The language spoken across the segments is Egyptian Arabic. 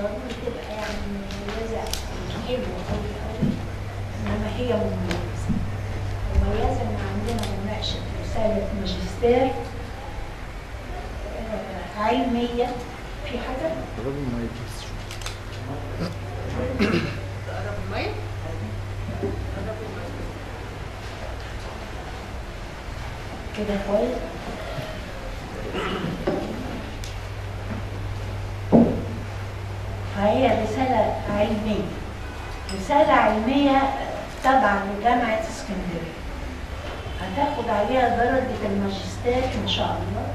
ضروري تبقى يعني مميزة حلوة أوي أوي إنما هي مميزة مميزة إن عندنا مناقشة رسالة ماجستير آه، علمية في حاجة الراجل ما يجلس تقرب المايك قرب المايك كده كويس فهي رسالة علمية رسالة علمية تابعة لجامعة اسكندرية هتاخد عليها درجة الماجستير إن شاء الله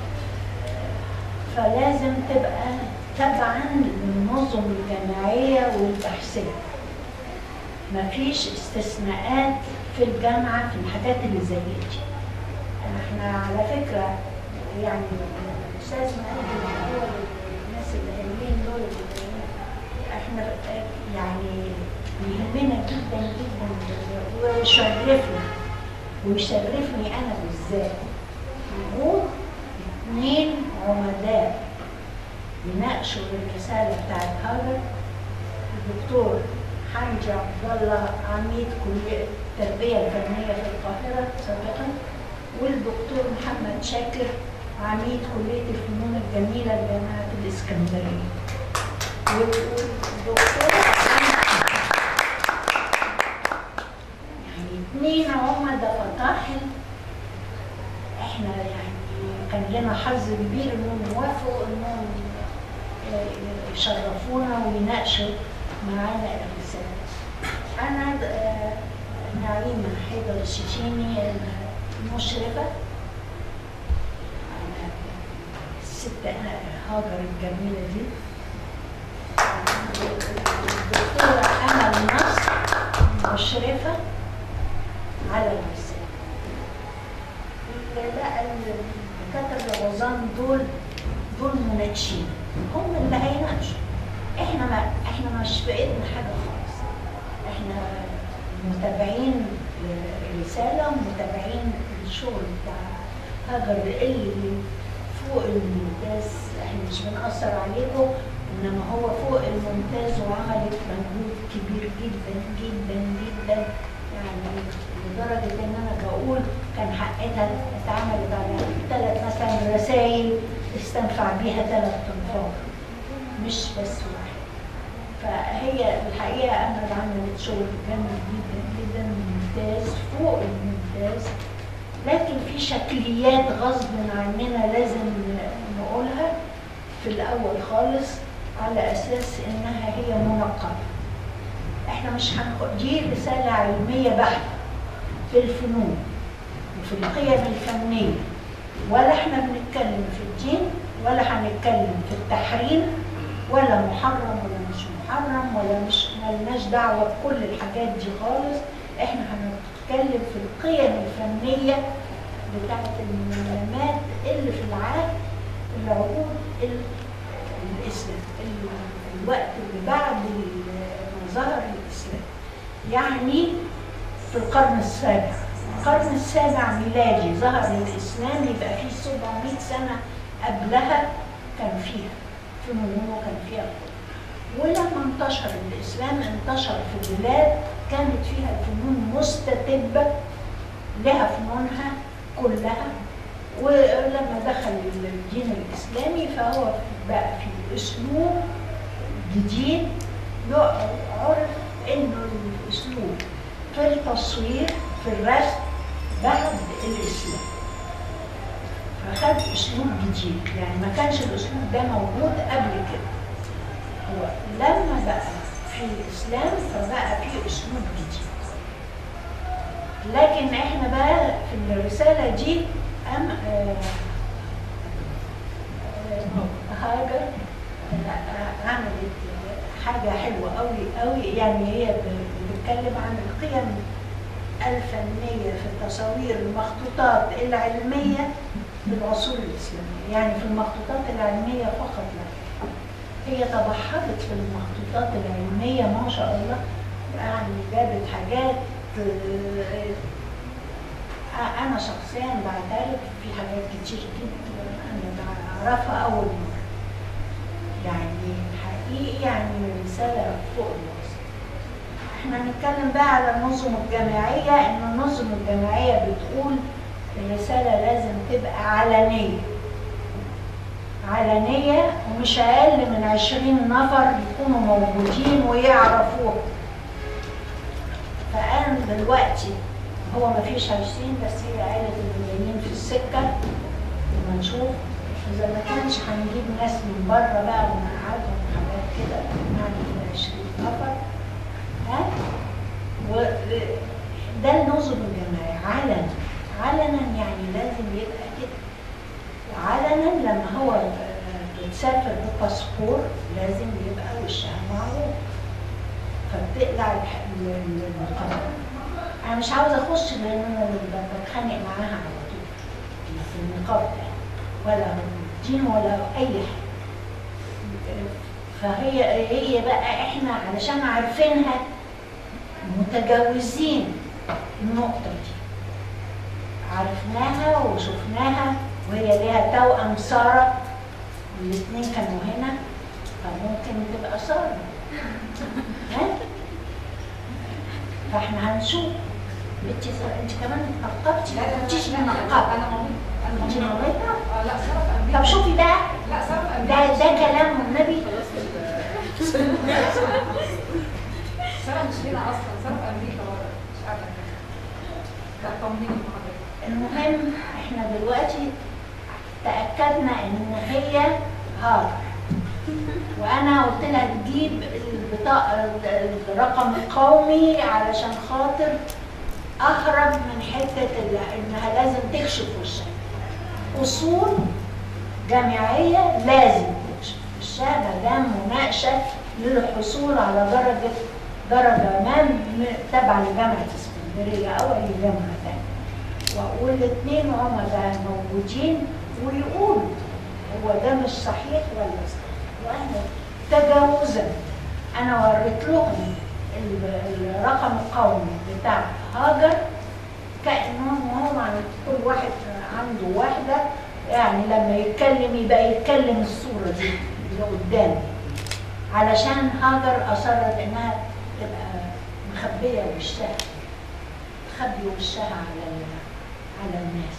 فلازم تبقى تبعا للنظم الجامعية والبحثية مفيش استثناءات في الجامعة في الحاجات اللي زي دي احنا على فكرة يعني الأستاذ مهدي هو الناس اللي قايلين دول احنا يعني يهمنا جدا جدا ويشرفنا ويشرفني أنا بالذات وجود اثنين عمداء يناقشوا الرسالة بتاعت هاجر الدكتور حمدي عبد الله عميد كلية التربية الفنية في القاهرة سابقا والدكتور محمد شاكر عميد كلية الفنون الجميلة جامعة الإسكندرية والدكتور يعني اتنين عمدة فطاحل احنا يعني كان لنا حظ كبير انهم يوافقوا انهم يشرفونا ويناقشوا معانا الرسالة. أنا آه، نعيمة حيدر الشيشيني المشرفة على الست هاجر الجميلة دي. الدكتورة أمل نصر مشرفة على الرسالة. لا الدكاترة العظام دول دول مناقشين هم اللي هيناقشوا احنا ما احنا مش في ايدنا حاجه خالص احنا متابعين الرساله ومتابعين الشغل بتاع هاجر اللي فوق الممتاز احنا مش بنأثر عليكم انما هو فوق الممتاز وعملت مجهود كبير جدا جدا جدا يعني لدرجه ان انا بقول كان حقها اتعملت على ثلاث مثلا رسائل استنفع بيها ثلاث تنفار مش بس واحد فهي الحقيقه امل عملت شغل جامد جدا جدا ممتاز فوق الممتاز لكن في شكليات غصب عننا لازم نقولها في الاول خالص على اساس انها هي منقبه احنا مش هناخد دي رساله علميه بحته في الفنون وفي القيم الفنيه ولا احنا بنتكلم في الدين ولا هنتكلم في التحريم ولا محرم ولا مش محرم ولا مش ملناش دعوه بكل الحاجات دي خالص احنا هنتكلم في القيم الفنيه بتاعت المنامات اللي في العهد العهود ال- الاسلام ال- الوقت اللي بعد ال- ما ظهر الاسلام يعني في القرن السابع القرن السابع ميلادي ظهر الاسلام يبقى فيه 700 سنه قبلها كان فيها فنون وكان فيها كل. ولما انتشر الاسلام انتشر في بلاد كانت فيها الفنون مستتبه لها فنونها كلها ولما دخل الدين الاسلامي فهو بقى في اسلوب جديد عرف انه الاسلوب في التصوير في الرسم بعد الاسلام فخد اسلوب جديد يعني ما كانش الاسلوب ده موجود قبل كده هو لما بقى في الاسلام فبقى في اسلوب جديد لكن احنا بقى في الرساله دي ام آه، آه، هاجر آه، عملت حاجه حلوه قوي قوي يعني هي بتتكلم عن القيم الفنيه في التصاوير المخطوطات العلميه بالعصور الاسلاميه يعني في المخطوطات العلميه فقط لا هي تبحرت في المخطوطات العلميه ما شاء الله يعني جابت حاجات آه، انا شخصيا بعترف في حاجات كتير جدا انا بعرفها اول مره يعني ح- دي يعني رسالة فوق الوصف احنا هنتكلم بقى على النظم الجامعية ان النظم الجامعية بتقول الرسالة لازم تبقى علنية علنية ومش أقل من عشرين نفر يكونوا موجودين ويعرفوها فأنا دلوقتي هو مفيش عشرين بس هي قالت اللي جايين في السكة لما نشوف إذا ما كانش هنجيب ناس من بره بقى ونقعدهم حاجات كده نعمل عشرين نفر ها و ده النظم الجماعي علنا علنا يعني لازم يبقى كده وعلنا لما هو آه، بتسافر بباسبور لازم يبقى وشها معروف فبتقلع الح- ال- ال- النقاب انا مش عاوزه اخش لان انا اللي ب- بتخانق معاها على طول في النقاب ده ولا دين ولا اي حاجه فهي هي بقى احنا علشان عارفينها متجاوزين النقطه دي عرفناها وشفناها وهي ليها توأم سارة الاثنين كانوا هنا فممكن تبقى سارة ها؟ فاحنا هنشوف انت انت كمان اتنقبتي لا لا ما كنتيش لا لا منقبة انا مامي انا انت مامي نويتها؟ اه لا ساره في امريكا طب شوفي بقى لا ساره في ده امريكا ده كلام النبي ساره مش هنا اصلا ساره في امريكا بره مش قاعده هنا لا طمنيني بحضرتك المهم احنا دلوقتي تأكدنا ان هي هاجر وانا قلت لها تجيب البطاقة الرقم القومي علشان خاطر اهرب من حتة ال- انها لازم تكشف وشها اصول جامعية لازم تكشف وشها ما دام مناقشة للحصول على درجة درجة ما م- تبع لجامعة اسكندرية او اي جامعة تانية والاثنين هما بقى موجودين ويقولوا هو ده مش صحيح ولا صحيح واحنا تجاوزا انا وريت لهم ال- الرقم القومي بتاع هاجر كانهم هم عن كل واحد عنده واحده يعني لما يتكلم يبقى يتكلم الصوره دي اللي قدامي علشان هاجر اصرت انها تبقى مخبيه وشها تخبي وشها على ال- على الناس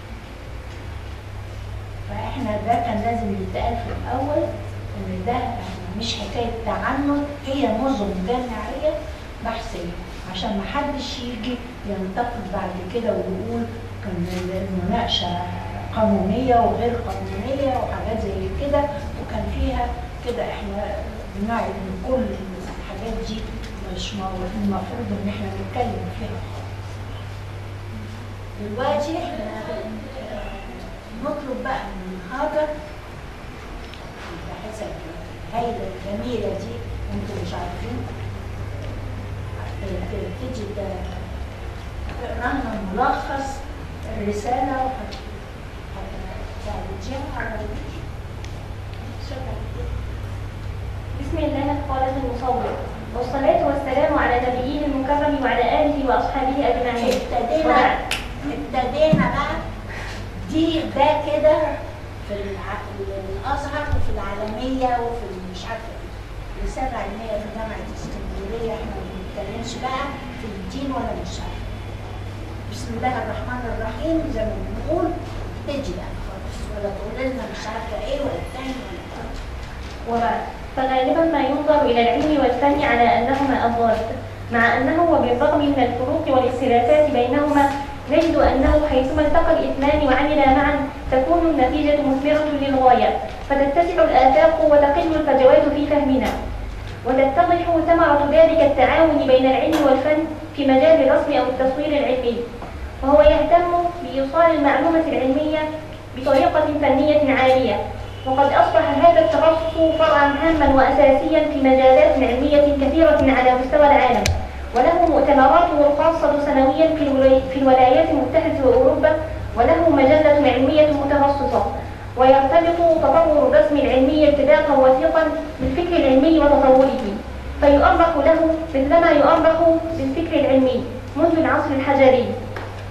فاحنا ده كان لازم يتقال في الاول ان ده احنا مش حكايه تعنت هي نظم جامعيه بحثيه عشان ما حدش يجي ينتقد بعد كده ويقول كان المناقشه قانونيه وغير قانونيه وحاجات زي كده وكان فيها كده احنا بنعي ان كل الحاجات دي مش مو- المفروض ان احنا نتكلم فيها خالص دلوقتي احنا آه، نطلب بقى من هاجر الباحثة الهايلة الجميلة دي انتوا مش عارفين ت- ت- تيجي ت- تقرا لنا ملخص الرسالة وهت- هت- تعرضيها على ال- شكرا بسم الله قالت المصور والصلاة والسلام على نبيه المكرم وعلى آله وأصحابه أجمعين ابتدينا وبعد. ابتدينا بقى دي ده كده في الع- الازهر وفي العالميه وفي مش عارفه ايه رساله علميه في جامعه اسكندريه احنا ما بنتكلمش بقى في الدين ولا مش عارفه بسم الله الرحمن الرحيم زي ما بنقول تيجي بقى خالص ولا تقول لنا مش عارفه ايه ولا التاني ولا التالت وبعد فغالبا ما ينظر إلى العلم والفن على أنهما أضداد مع أنه وبالرغم من الفروق والاختلافات بينهما نجد أنه حيثما التقى الاثنان وعملا معا تكون النتيجة مثمرة للغاية فتتسع الآفاق وتقل الفجوات في فهمنا وتتضح ثمرة ذلك التعاون بين العلم والفن في مجال الرسم أو التصوير العلمي وهو يهتم بإيصال المعلومة العلمية بطريقة فنية عالية وقد أصبح هذا التخصص فرعا هاما وأساسيا في مجالات علمية كثيرة على مستوى العالم وله مؤتمراته الخاصة سنويا في الولاي- في الولايات المتحدة وأوروبا وله مجلة علمية متخصصة ويرتبط تطور الرسم العلمي ارتباطا وثيقا بالفكر العلمي وتطوره فيؤرخ له مثلما يؤرخ بالفكر العلمي منذ العصر الحجري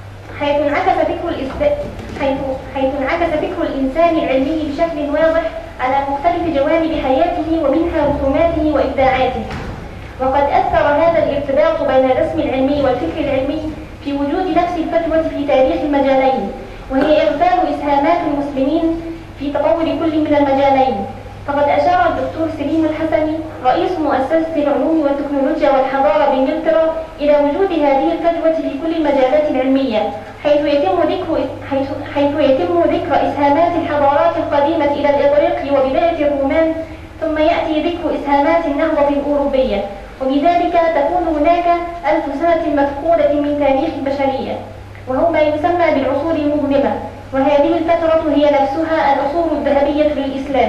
حيث انعكس فكر الإسد... حيث حيث انعكس فكر الإنسان العلمي بشكل واضح على مختلف جوانب حياته ومنها رسوماته وإبداعاته وقد أثر هذا الارتباط بين الرسم العلمي والفكر العلمي في وجود نفس الفجوة في تاريخ المجالين وهي إغفال إسهامات المسلمين في تطور كل من المجالين فقد أشار الدكتور سليم الحسني رئيس مؤسسة العلوم والتكنولوجيا والحضارة بإنجلترا إلى وجود هذه الفجوة في كل المجالات العلمية حيث يتم ذكر حيث, حيث يتم ذكر إسهامات الحضارات القديمة إلى الإغريق وبداية الرومان ثم يأتي ذكر إسهامات النهضة الأوروبية وبذلك تكون هناك ألف سنة مفقودة من تاريخ البشرية وهو ما يسمى بالعصور المظلمة وهذه الفترة هي نفسها العصور الذهبية للإسلام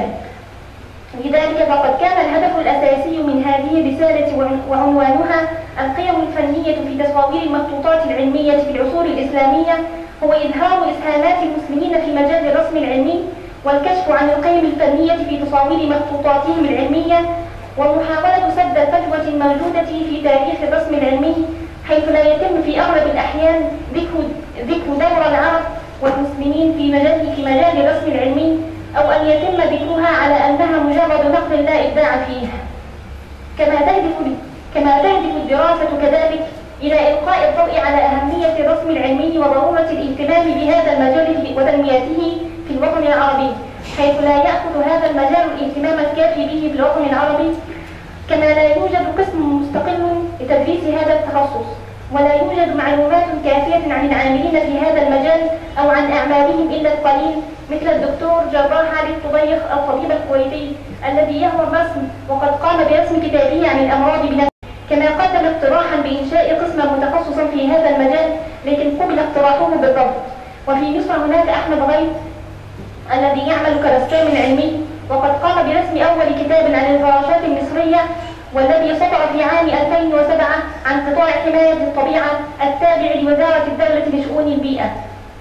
لذلك فقد كان الهدف الأساسي من هذه الرسالة وعنوانها القيم الفنية في تصاوير المخطوطات العلمية في العصور الإسلامية هو إظهار إسهامات المسلمين في مجال الرسم العلمي والكشف عن القيم الفنية في تصاوير مخطوطاتهم العلمية ومحاولة سد الفجوة الموجودة في تاريخ الرسم العلمي حيث لا يتم في أغلب الأحيان ذكر ذكر دور العرب والمسلمين في مجال في مجال الرسم العلمي أو أن يتم ذكرها على أنها مجرد نقل لا إبداع فيها كما تهدف كما تهدف الدراسة كذلك إلى إلقاء الضوء على أهمية الرسم العلمي وضرورة الاهتمام بهذا المجال وتنميته في الوطن العربي حيث لا يأخذ هذا المجال الاهتمام الكافي به في الوطن العربي كما لا يوجد قسم مستقل لتدريس هذا التخصص ولا يوجد معلومات كافية عن العاملين في هذا المجال أو عن أعمالهم إلا القليل مثل الدكتور جراح علي الطبيخ الطبيب الكويتي الذي يهوى الرسم وقد قام برسم كتابه عن الأمراض بنفسه كما قدم اقتراحا بإنشاء قسما متخصصا في هذا المجال لكن قبل اقتراحه بالرفض وفي مصر هناك أحمد غيث الذي يعمل كرسام علمي وقد قام برسم أول كتاب عن الفراشات المصرية والذي صدر في عام 2007 عن قطاع حماية الطبيعة التابع لوزارة الدولة لشؤون البيئة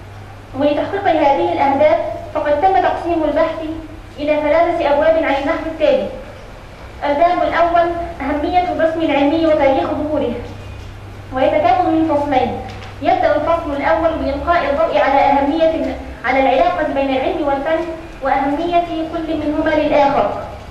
ولتحقيق هذه الأهداف فقد تم تقسيم البحث إلى ثلاثة أبواب على النحو التالي الباب الأول أهمية الرسم العلمي وتاريخ ظهوره ويتكون من فصلين يبدأ الفصل الأول بإلقاء الضوء على أهمية على العلاقة بين العلم والفن وأهمية كل منهما للآخر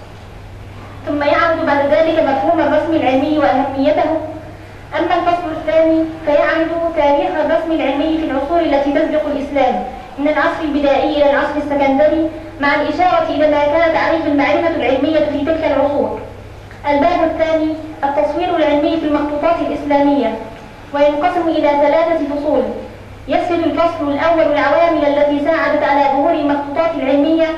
ثم يعرض بعد ذلك مفهوم الرسم العلمي وأهميته أما الفصل الثاني فيعرض تاريخ الرسم العلمي في العصور التي تسبق الإسلام من العصر البدائي إلى العصر السكندري مع الإشارة إلى ما كانت عليه المعرفة العلمية في تلك العصور الباب الثاني التصوير العلمي في المخطوطات الإسلامية وينقسم إلى ثلاثة فصول يسرد الفصل الأول العوامل التي ساعدت على ظهور المخطوطات العلمية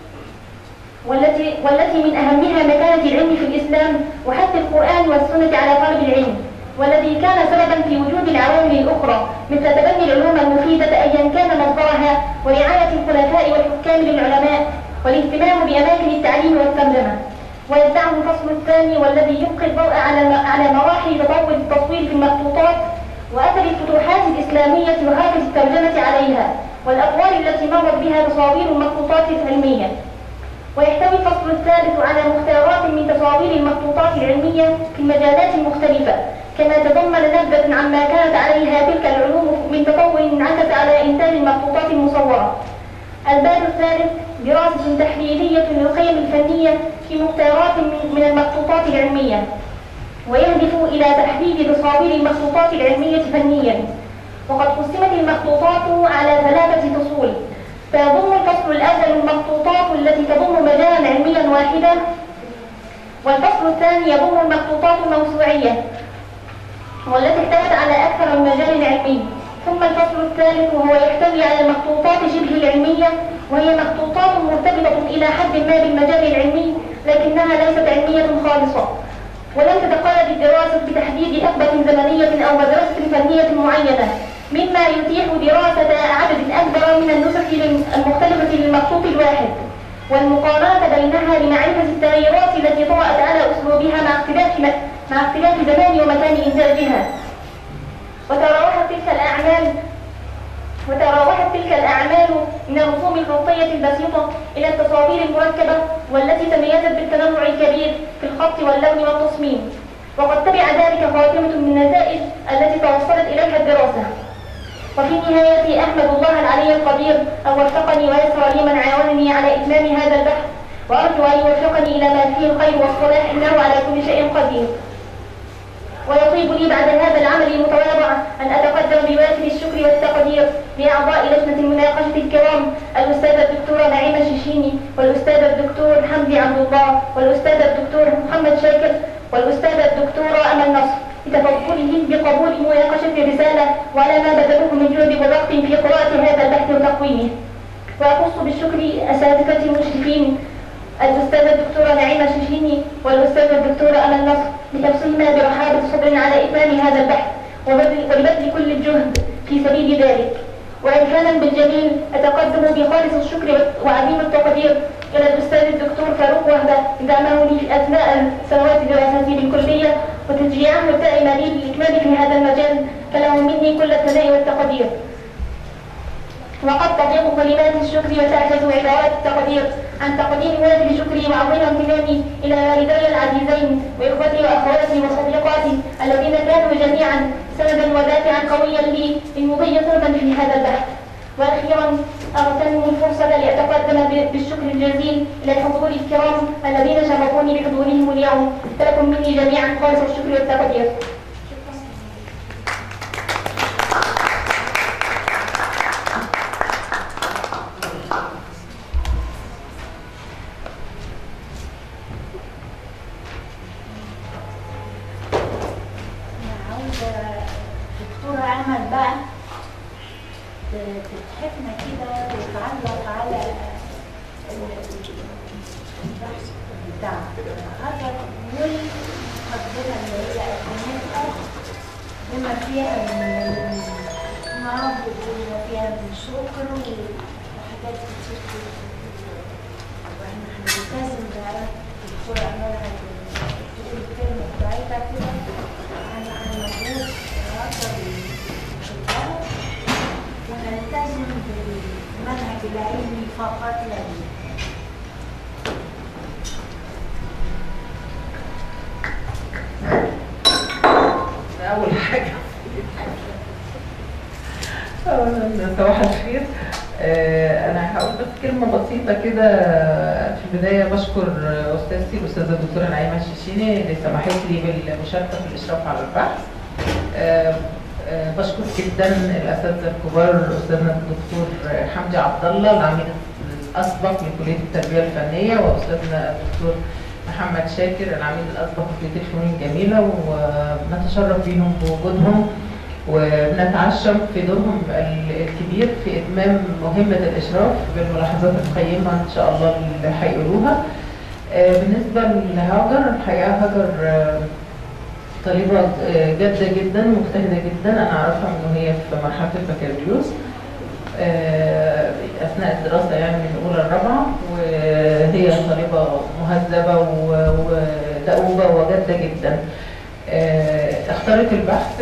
والتي, والتي من أهمها مكانة العلم في الإسلام وحث القرآن والسنة على طلب العلم والذي كان سببا في وجود العوامل الأخرى مثل تبني العلوم المفيدة أيا كان مصدرها ورعاية الخلفاء والحكام للعلماء والاهتمام بأماكن التعليم والترجمة ويتبعه الفصل الثاني والذي يلقي الضوء على على مراحل تطور التصوير في المخطوطات وأثر الفتوحات الإسلامية وهاجس الترجمة عليها والأطوار التي مرت بها تصاوير المخطوطات العلمية ويحتوي الفصل الثالث على مختارات من تصاوير المخطوطات العلمية في المجالات المختلفة كما تضمن نبذة عما كانت عليها تلك العلوم من تطور انعكس على إنتاج المخطوطات المصورة الباب الثالث دراسة تحليلية للقيم الفنية في مختارات من المخطوطات العلمية ويهدف إلى تحديد تصاوير المخطوطات العلمية فنيا وقد قسمت المخطوطات على ثلاثة فصول فيضم الفصل الأول المخطوطات التي تضم مجالا علميا واحدا والفصل الثاني يضم المخطوطات الموسوعية والتي احتوت على أكثر من مجال علمي ثم الفصل الثالث وهو يحتوي على المخطوطات شبه العلمية وهي مخطوطات مرتبطة إلى حد ما بالمجال العلمي لكنها ليست علمية خالصة ولم تتقيد الدراسة بتحديد حقبة زمنية أو مدرسة فنية معينة مما يتيح دراسة عدد أكبر من النسخ المختلفة للمخطوط الواحد والمقارنة بينها لمعرفة التغيرات التي طرأت على أسلوبها مع اختلاف مع اختلاف زمان ومكان إنتاجها وتراوحت تلك الأعمال وتراوحت تلك الأعمال من الرسوم الخطية البسيطة إلى التصاوير المركبة والتي تميزت بالتنوع الكبير في الخط واللون والتصميم وقد تبع ذلك خاتمة من النتائج التي توصلت إليها الدراسة وفي النهاية أحمد الله العلي القدير أن وفقني ويسر لي من عاونني على إتمام هذا البحث وأرجو أن يوفقني إلى ما فيه الخير والصلاح إنه على كل شيء قدير ويطيب لي بعد هذا العمل المتواضع أن أتقدم بوافد الشكر والتقدير لأعضاء لجنة المناقشة الكرام الأستاذة الدكتورة نعيمة الشيشيني والأستاذ الدكتور حمدي عبد الله والأستاذ الدكتور محمد شاكر والأستاذة الدكتورة أمل نصر لتفضلهم بقبول مناقشة الرسالة وعلى ما بذلوه من جهد ووقت في قراءة هذا البحث وتقويمه وأخص بالشكر أساتذة المشرفين الأستاذة الدكتورة نعيمة الشيشيني والأستاذة الدكتورة أمل نصر لحرصهما برحابة صدر على إتمام هذا البحث وبذل ولبذل كل الجهد في سبيل ذلك وإرفانا بالجميل أتقدم بخالص الشكر وعظيم التقدير إلى الأستاذ الدكتور فاروق وهبة دعمه لي أثناء سنوات دراستي بالكلية وتشجيعه الدائم لي للإكمال في هذا المجال فله مني كل الثناء والتقدير وقد تضيق كلمات الشكر وتعجز عبارات التقدير عن تقديم واجب شكري وعظيم امتناني الى والدي العزيزين واخوتي واخواتي وصديقاتي الذين كانوا جميعا سندا ودافعا قويا لي للمضي صوتا في هذا البحث واخيرا اغتنم الفرصه لاتقدم ب- بالشكر الجزيل الى الحضور الكرام الذين شرفوني بحضورهم اليوم فلكم مني جميعا خالص الشكر والتقدير أنا عاوزة دكتورة أمل بقى ت- تتحفنا كده وتعلق على ال- البحث بتاع هذا والمقدمة اللي هي قدمتها بما فيها من نبض وبما فيها من شكر وحاجات كتير كده واحنا هنلتزم بقى الدكتورة أمل هتقول الكلمة بتاعتها كده عن عن مجهود الرياضة والشطارة ونلتزم بالمنهج العلمي فقط لا غير. أول حاجة أولا صباح الخير آه، أنا هقول بس كلمة بسيطة كده في البداية بشكر أستاذتي الأستاذة الدكتورة نعيمة الشيشيني اللي سمحت لي بالمشاركة في الإشراف على البحث آه، آه، بشكر جدا الأساتذة الكبار أستاذنا الدكتور حمدي عبد الله العميد الأسبق لكلية التربية الفنية وأستاذنا الدكتور محمد شاكر العميد الأسبق لكلية الفنون الجميلة ونتشرف بيهم بوجودهم وبنتعشم في دورهم الكبير في إتمام مهمة الإشراف بالملاحظات القيمة إن شاء الله اللي هيقولوها. آه، بالنسبة لهاجر الحقيقة هاجر آه، طالبة آه، جادة جدا مجتهدة جدا أنا أعرفها من وهي في مرحلة البكالوريوس آه، أثناء الدراسة يعني من الأولى الرابعة وهي طالبة مهذبة و- ودؤوبة وجادة جدا آه، اختارت البحث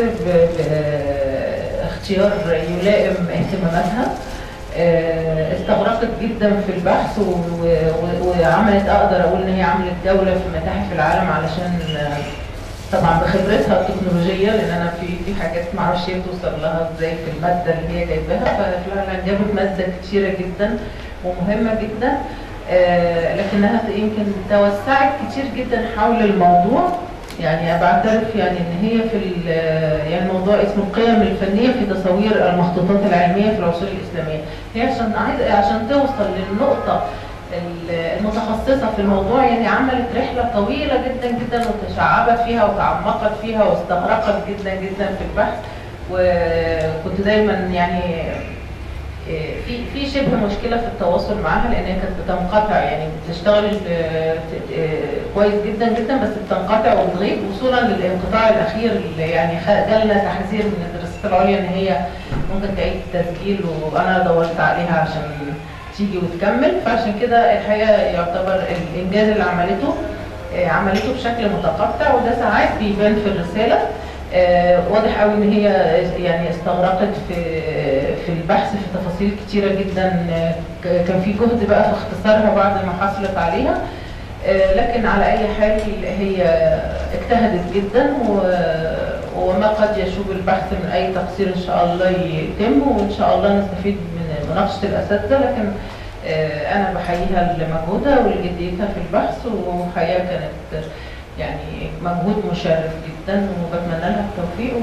باختيار يلائم اهتماماتها آه، استغرقت جدا في البحث و- و- وعملت اقدر اقول ان هي عملت جوله في متاحف العالم علشان آه، طبعا بخبرتها التكنولوجيه لان انا في في حاجات ما اعرفش هي توصل لها ازاي في الماده اللي هي جايباها ففعلا جابت ماده كتيره جدا ومهمه جدا آه، لكنها يمكن توسعت كتير جدا حول الموضوع يعني بعترف يعني ان هي في ال- يعني موضوع اسمه القيم الفنيه في تصوير المخطوطات العلميه في العصور الاسلاميه هي عشان عايزه عشان توصل للنقطه ال- المتخصصه في الموضوع يعني عملت رحله طويله جدا جدا وتشعبت فيها وتعمقت فيها واستغرقت جدا جدا في البحث وكنت دايما يعني إيه، في في شبه مشكله في التواصل معاها لان هي كانت بتنقطع يعني بتشتغل آه، ت- آه، كويس جدا جدا بس بتنقطع وبتغيب وصولا للانقطاع الاخير اللي يعني خ- جالنا تحذير من الدراسات العليا ان هي ممكن تعيد التسجيل وانا دورت عليها عشان تيجي وتكمل فعشان كده الحقيقه يعتبر الانجاز اللي عملته آه، عملته بشكل متقطع وده ساعات بيبان في الرساله آه، واضح قوي ان هي يعني استغرقت في في البحث في تفاصيل كتيره جدا آه، ك- كان في جهد بقى في اختصارها بعد ما حصلت عليها آه، لكن على اي حال هي اجتهدت جدا و- وما قد يشوب البحث من اي تقصير ان شاء الله يتم وان شاء الله نستفيد من مناقشه الاساتذه لكن آه، انا بحييها لمجهودها ولجديتها في البحث وحقيقه كانت يعني مجهود مشرف جدا وبتمنى لها التوفيق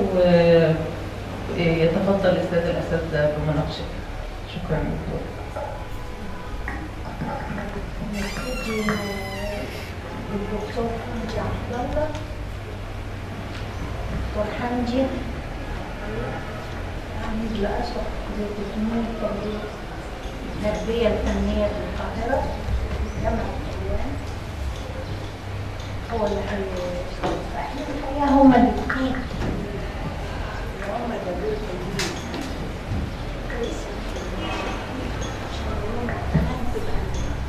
ويتفضل الساده الاساتذه بمناقشتها شكرا دكتور نبتدي بالدكتور حمدي عبد الله دكتور حمدي عميد الأسرة كلية الفنون كلية التربية الفنية بالقاهرة جامعة حلوان هو اللي حي احنا الحقيقة هما الاثنين هما اللي كويس عشان يقولوا كمان تبقى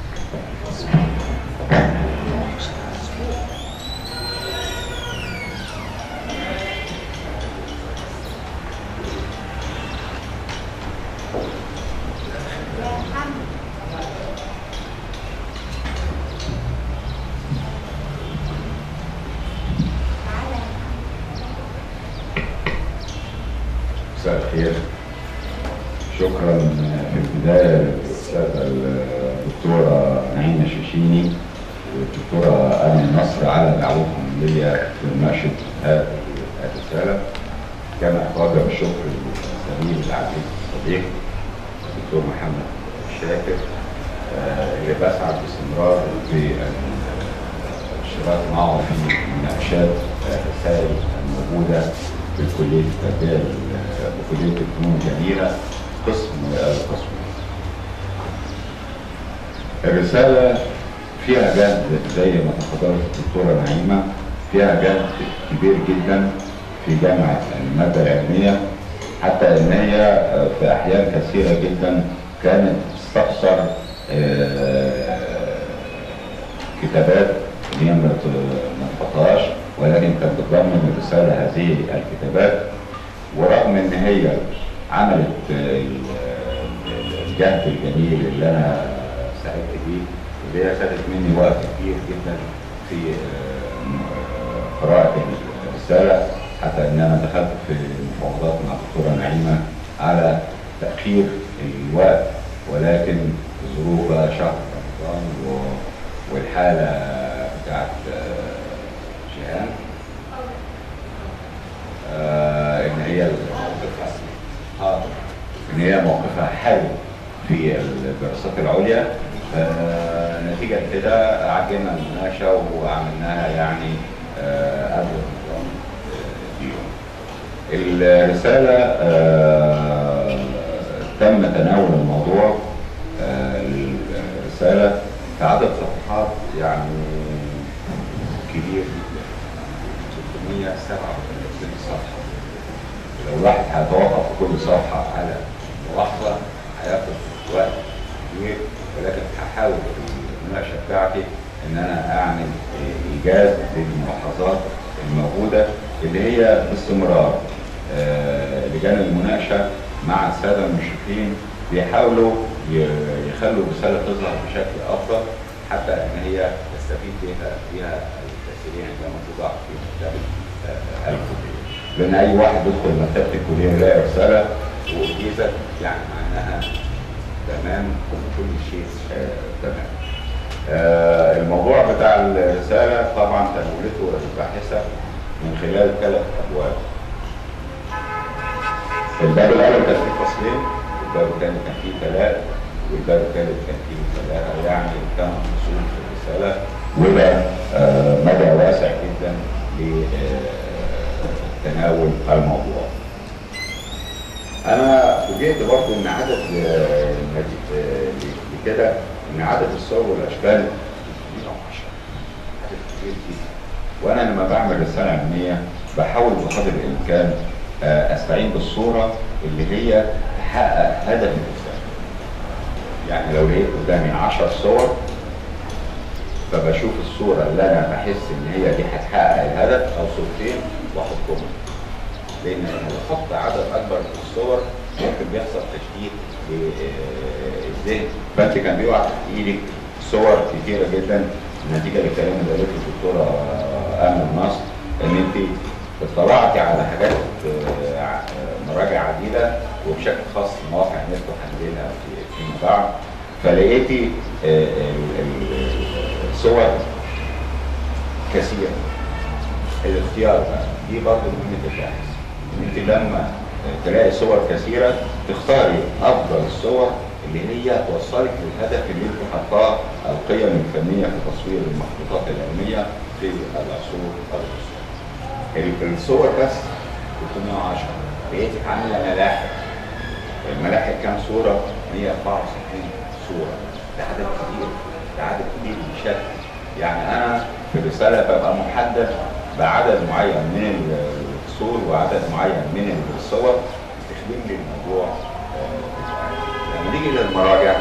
مساء الخير شكرا في البداية للأستاذة الدكتورة نعيمة شيشيني والدكتورة أمل نصر على دعوتهم ليا في مناقشة هذه الرسالة كما أتوجه بالشكر للزميل العزيز الصديق الدكتور محمد شاكر آه، اللي بسعد باستمرار في الاشتراك معه في مناقشات آه، الرسائل الموجودة في كلية التربية وكلية الفنون الجميلة قسم القسم الرسالة فيها جهد زي ما تفضلت الدكتورة نعيمة فيها جهد كبير جدا في جامعة المادة العلمية حتى ان هي في احيان كثيرة جدا كانت تستفسر آه، كتابات اللي هي ما ت- ما تحطهاش ولكن كانت بتضمن الرسالة هذه الكتابات ورغم ان هي عملت ال- ال- الجهد الجميل اللي انا سعدت بيه اللي هي خدت مني وقت كبير جدا في آه، قراءة الرسالة حتى ان انا دخلت في مفاوضات مع الدكتورة نعيمة على تأخير الوقت ولكن ظروف بقى شهر رمضان و- والحالة بتاعت آه، جيهان آه، ان هي موقفها حاضر ان هي موقفها حلو في الدراسات العليا آه، نتيجة كده عجلنا المناقشة وعملناها يعني آه، قبل رمضان آه، بيوم الرسالة آه، تم تناول الموضوع آه، الرسالة في عدد صفحات يعني كبير جدا 637 صفحة لو الواحد هيتوقف في كل صفحة على ملاحظة هياخد وقت كبير ولكن هحاول في المناقشة بتاعتي إن أنا أعمل إيجاز للملاحظات الموجودة اللي هي باستمرار آه، لجان المناقشة مع السادة المشرفين بيحاولوا ي- يخلوا الرسالة تظهر بشكل أفضل حتى إن هي تستفيد بها بها الكثيرين عندما توضع في مكتبة آه، الكلية. لأن أي واحد يدخل مكتبة الكلية يلاقي رسالة وجيزة يعني معناها تمام كل شيء آه، تمام. آه، الموضوع بتاع الرسالة طبعا تناولته الباحثة من خلال ثلاث أبواب. الباب الأول كان فيه فصلين، والباب الثاني كان فيه ثلاث، والباب الثالث كان فيه ثلاثة، يعني ثمان فصول في الرسالة، وده آه، مدى واسع جدا لتناول الموضوع. أنا فوجئت برضه إن عدد آه، مج- آه، لكده إن عدد الصور والأشكال 110 عدد كبير جدا. وانا لما بعمل رساله علميه بحاول بقدر الامكان آه، استعين بالصوره اللي هي تحقق هدف الرساله. يعني لو لقيت قدامي 10 صور فبشوف الصوره اللي انا بحس ان هي دي هتحقق الهدف او صورتين واحطهم. لان لما بحط عدد اكبر من الصور ممكن بيحصل تشتيت للذهن فانت كان بيقع تحت ايدك صور كتيره جدا نتيجه للكلام اللي قالته الدكتوره امل نصر ان انت اطلعتي على حاجات آه، ع- مراجع عديده وبشكل خاص مواقع النت وهنجيلها في- فيما بعد فلقيتي آه، ال- ال- الصور كثيره الاختيار بقى دي برضه مهمه الباحث ان انت لما تلاقي صور كثيره تختاري افضل الصور اللي هي توصلك للهدف اللي انت حاطاه القيم الفنيه في تصوير المخطوطات العلميه في العصور الوسطى. ال- الصور بس 310 لقيتك عامله ملاحق الملاحق كام صوره؟ 164 صوره ده عدد كبير ده عدد كبير بشكل يعني انا في الرساله ببقى محدد بعدد معين من الفصول وعدد معين من الصور تخدم لي الموضوع آه، لما نيجي للمراجع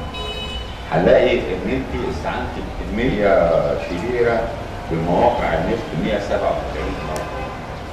هنلاقي ان انت استعنتي بكميه كبيره بمواقع النت 147 موقع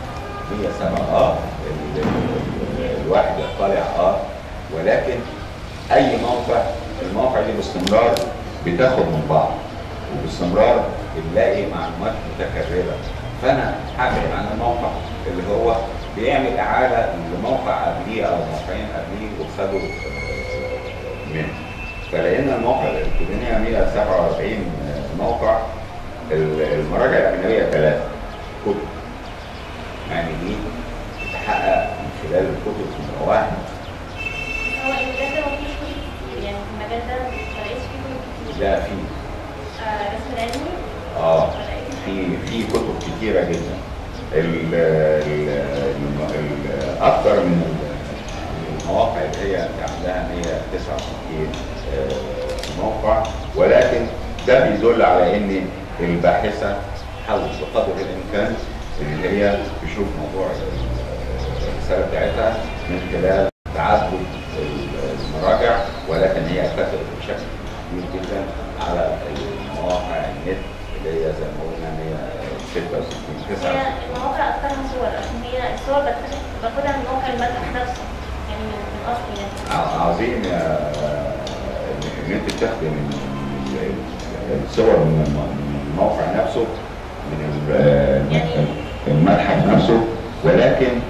107 اه ال- ال- الواحد يطلع اه ولكن اي موقع المواقع دي باستمرار بتاخد من بعض وباستمرار بنلاقي معلومات متكرره فانا هبعد عن الموقع اللي هو بيعمل اعاده لموقع قبليه او موقعين قبليه وخدوا آه، منه فلقينا الموقع الالكترونيه 147 موقع ال- المراجع الاجنبيه ثلاثه كتب يعني دي تتحقق من خلال الكتب نمره واحد هو المجال ده مفيش كتب كتير يعني في المجال ده ما لقيتش فيه كتب كتير لا في آه، رسم علمي اه ولا ايه؟ في في كتب كتيره جدا ال ال ال- ال- اكتر من ال- من المواقع اللي هي انت عندها 169 آه، موقع ولكن ده بيدل على ان الباحثه حاولت بقدر الامكان ان هي تشوف موضوع الرساله بتاعتها من خلال تعدد المراجع ولكن هي اعتمدت بشكل كبير جدا على المواقع النت اللي هي زي ما قلنا 166 هي 69 المواقع اكترها صور عشان هي الصور بتاخد- باخدها من موقع المتحف نفسه يعني من من اصل يعني ع- عظيم يا ان انت تاخدي من ال- الصور من الم- من الموقع نفسه من ال- يعني- المتحف نفسه ولكن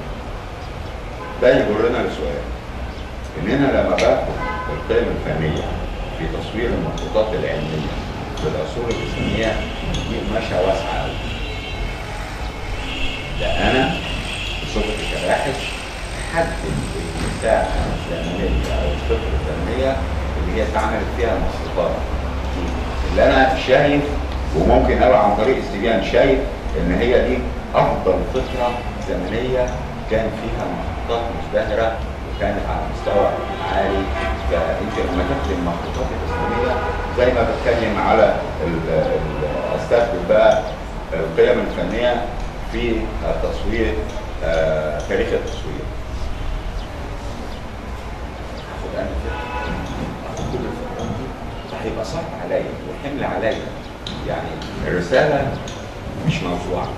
ده يجرنا لسؤال اننا لما باخد القيم الفنيه في تصوير المخطوطات العلميه في العصور الاسلاميه دي قماشه واسعه قوي ده انا بصفتي كباحث حدد المساحه الزمنيه او الفتره الزمنيه اللي هي اتعملت فيها المخطوطات دي. اللي انا شايف وممكن قوي عن طريق استبيان شايف ان هي دي افضل فتره زمنيه كان فيها مخطوطات مزدهره وكانت على مستوى عالي فانت لما تاخد المخطوطات الاسلاميه زي ما بتكلم على ال- ال- استخدم بقى القيم الفنيه في التصوير آه، تاريخ التصوير هاخد انا كده هاخد كل الفكرات دي هيبقى صعب عليا وحمل عليا يعني الرساله مش موضوعه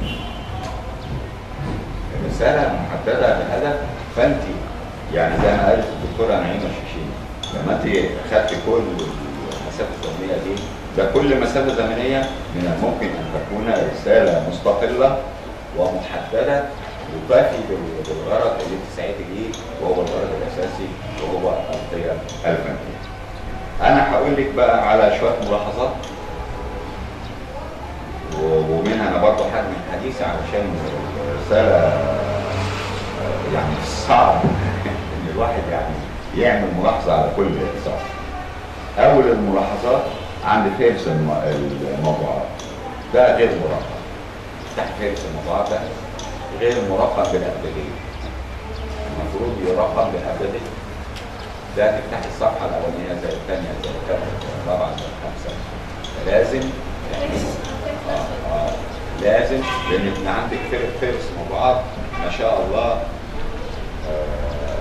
الرساله محدده بهدف فانت يعني زي ما قالت الدكتوره نعيمه الشيشيني لما انت خدت كل المسافه الزمنيه دي ده كل مسافه زمنيه من الممكن ان تكون رساله مستقله ومحدده وتفي بال- بالغرض اللي انت سعيتي ليه وهو الغرض الاساسي وهو القيم الفنيه. انا هقول لك بقى على شويه ملاحظات و- ومنها انا برضه حجم الحديث علشان الرساله آه، يعني صعب ان الواحد يعني يعمل ملاحظه على كل صف. اول الملاحظات عند فارس الم- الموضوعات ده غير مرقم. تحت فارس الموضوعات ده غير مرقم بالابجديه. المفروض يرقم بالابجديه. ده تفتح الصفحه الاولانيه زي الثانيه زي الثالثه زي الرابعه زي الخامسه. لازم آه آه لازم لان انت عندك فرق فارس موضوعات ما شاء الله آه،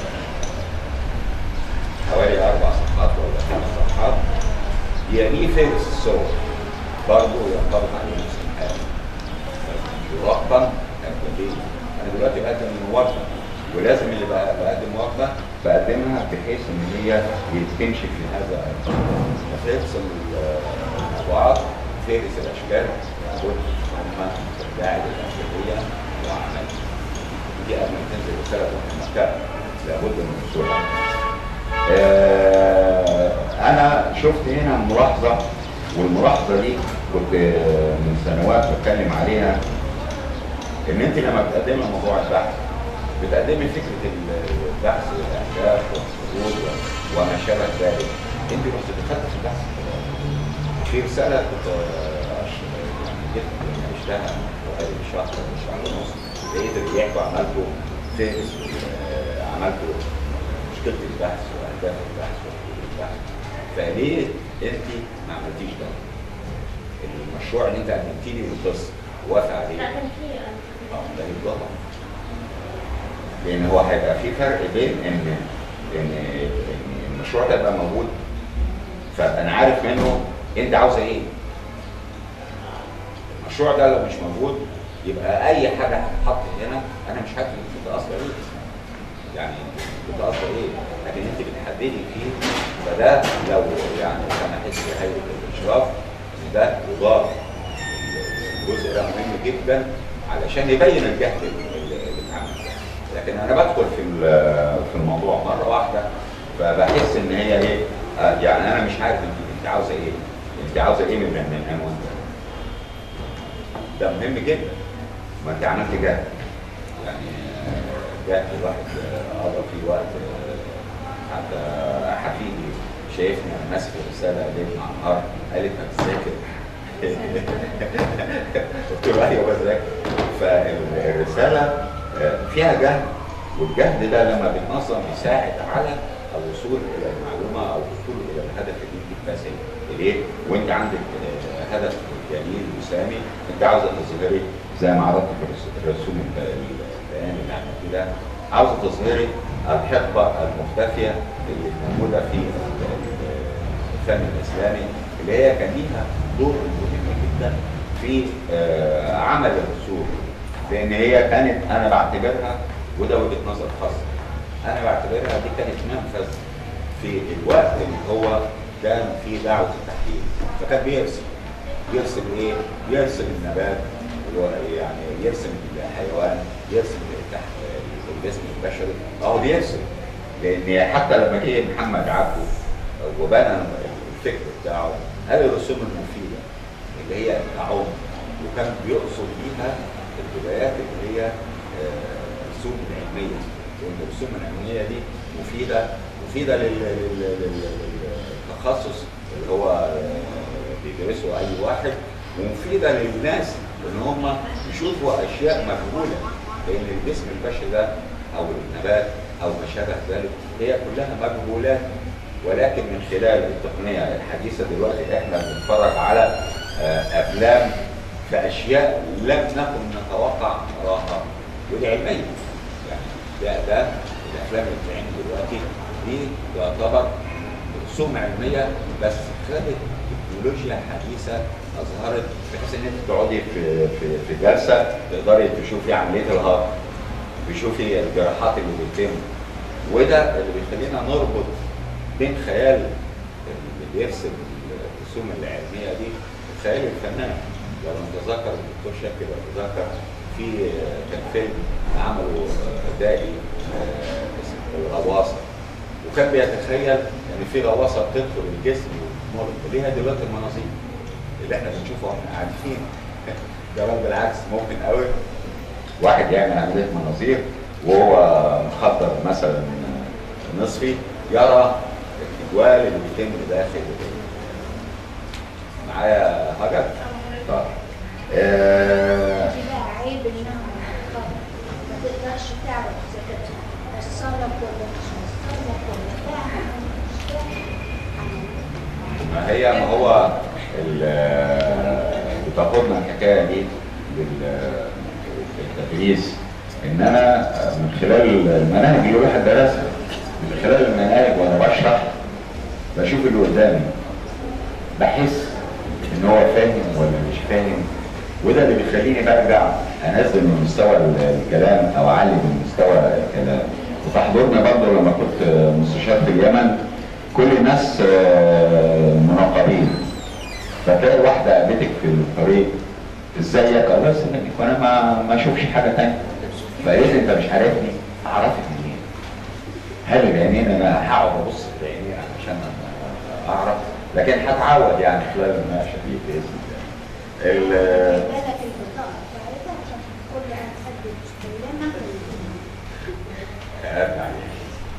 حوالي اربع صفحات ولا خمس صفحات يليه فارس الصور برضه ينطبق عليه نفس الحاجه يرقم أبديه انا دلوقتي بقدم موافقه ولازم اللي بقى بقدم موافقه بقدمها بحيث ان هي تمشي في هذا فارس الموضوعات فارس الاشكال لابد هم الداعي للاشكاليه وعمل دي قبل ما تنزل رساله تروح المكتبه لابد من وصولها آه انا شفت هنا ملاحظه والملاحظه دي كنت من سنوات بتكلم عليها ان انت لما بتقدمي موضوع البحث بتقدمي فكره البحث الاهداف والحدود وما شابه ذلك انت رحت دخلت في البحث في رساله كنت آه، يعني جبت عشتها حوالي شهر ولا شهر ونص لقيت اللي بيحكوا عملته فهرس آه، عملته مشكله البحث واهداف البحث وحدود البحث فليه انت ما عملتيش ده؟ المشروع اللي انت قدمتي لي القصه وافق عليه لا كان في اه ده يتضرب لان هو هيبقى في فرق بين ان ان ان المشروع ده يبقى موجود فانا عارف منه انت عاوزه ايه المشروع ده لو مش موجود يبقى اي حاجه هتتحط هنا انا مش هكتب انت اصلا ايه يعني انت اصلا ايه لكن انت بتحددي فيه فده لو يعني سمحت لي هيئه الاشراف ان ده يضاف الجزء ده مهم جدا علشان يبين الجهد اللي اللي اتعمل لكن انا بدخل في ال- في الموضوع مره واحده فبحس ان هي ايه آه، يعني انا مش عارف انت انت عاوزه ايه انت عاوزه ايه من من العنوان ده ده مهم جدا ما انت عملت جهد يعني آه، جهد الواحد آه، قضى فيه وقت آه، حتى حفيدي شايفني انا ماسك الرساله ليل مع نهار قالت ما تذاكر قلت له ايوه بذاكر فالرساله آه، فيها جهد والجهد ده لما بيتنظم بيساعد على الوصول الى المعلومه او الوصول الى الهدف اللي انت بتسعى اليه وانت عندك آه، هدف جميل وسامي انت عاوزه تظهري زي ما عرضت في الرس- الرسوم البيان اللي عملتيه ده عاوزه تظهري الحقبه المختفيه اللي موجوده في ال- ال- الفن الاسلامي اللي هي كان ليها دور مهم جدا في آه، عمل الرسوم لان هي كانت انا بعتبرها وده وجهه نظر خاصه انا بعتبرها دي كانت منفذ في الوقت اللي هو كان فيه دعوه التحليل فكان بيرسم يرسم ايه؟ يرسم النبات اللي هو يعني يرسم الحيوان يرسم التح- الجسم البشري اهو بيرسم لان حتى لما جه محمد عبده وبنى الفكر بتاعه قال الرسوم المفيده اللي هي التعاون وكان بيقصد بيها البدايات اللي هي آه، الرسوم العلميه وان الرسوم العلميه دي مفيده مفيده لل- لل- لل- للتخصص اللي هو آه، بيدرسه اي واحد ومفيده للناس ان هم يشوفوا اشياء مجهوله لان الجسم البشري ده او النبات او ما شابه ذلك هي كلها مجهولات ولكن من خلال التقنيه الحديثه دلوقتي احنا بنتفرج على آه، افلام في اشياء لم نكن نتوقع نراها ودي علميه يعني ده ده الافلام اللي بتتعمل دلوقتي دي تعتبر رسوم علميه بس خدت تكنولوجيا حديثه اظهرت بحيث ان انت تقعدي في في في جلسه تقدري تشوفي عمليه الهضم تشوفي الجراحات اللي بتتم وده اللي بيخلينا نربط بين خيال اللي بيرسم الرسوم العلميه دي خيال الفنان لو نتذكر الدكتور شاكر لو نتذكر في كان فيلم عمله دائي اسمه الغواصه وكان بيتخيل ان في غواصه بتدخل الجسم وتمر ليها دلوقتي المناظير اللي احنا بنشوفه واحنا عارفين ده بل بالعكس ممكن قوي واحد يعمل عمليه مناظير وهو مخدر مثلا نصفي يرى الجدوال اللي بيتم داخل معايا هاجر؟ طيب آه، لا عيب انها ما تقدرش تعرف اذا كانت وصلك ولا مش وصلك ولا فاهم مش فاهم ما هي ما هو ال- بتاخدنا الحكايه دي بال- بالتدريس ان انا من خلال المناهج اللي الواحد درسها من خلال المناهج وانا بشرح بشوف اللي قدامي بحس ان هو فاهم ولا مش فاهم وده اللي بيخليني برجع انزل من مستوى ال- الكلام او اعلي من مستوى الكلام وتحضرني برضه لما كنت مستشار في اليمن كل الناس آه، منقبين فتلاقي واحده قابلتك في الطريق ازيك الله يسلمك وانا ما ما اشوفش حاجه تانية فقالت لي انت مش عارفني اعرفك منين هل العينين انا هقعد ابص في العينين عشان اعرف لكن هتعود يعني خلال المناقشه دي باذن الله. ال- بالك البطاقة بتاعتها عشان كل واحد حد يستلمها أرجع عليها.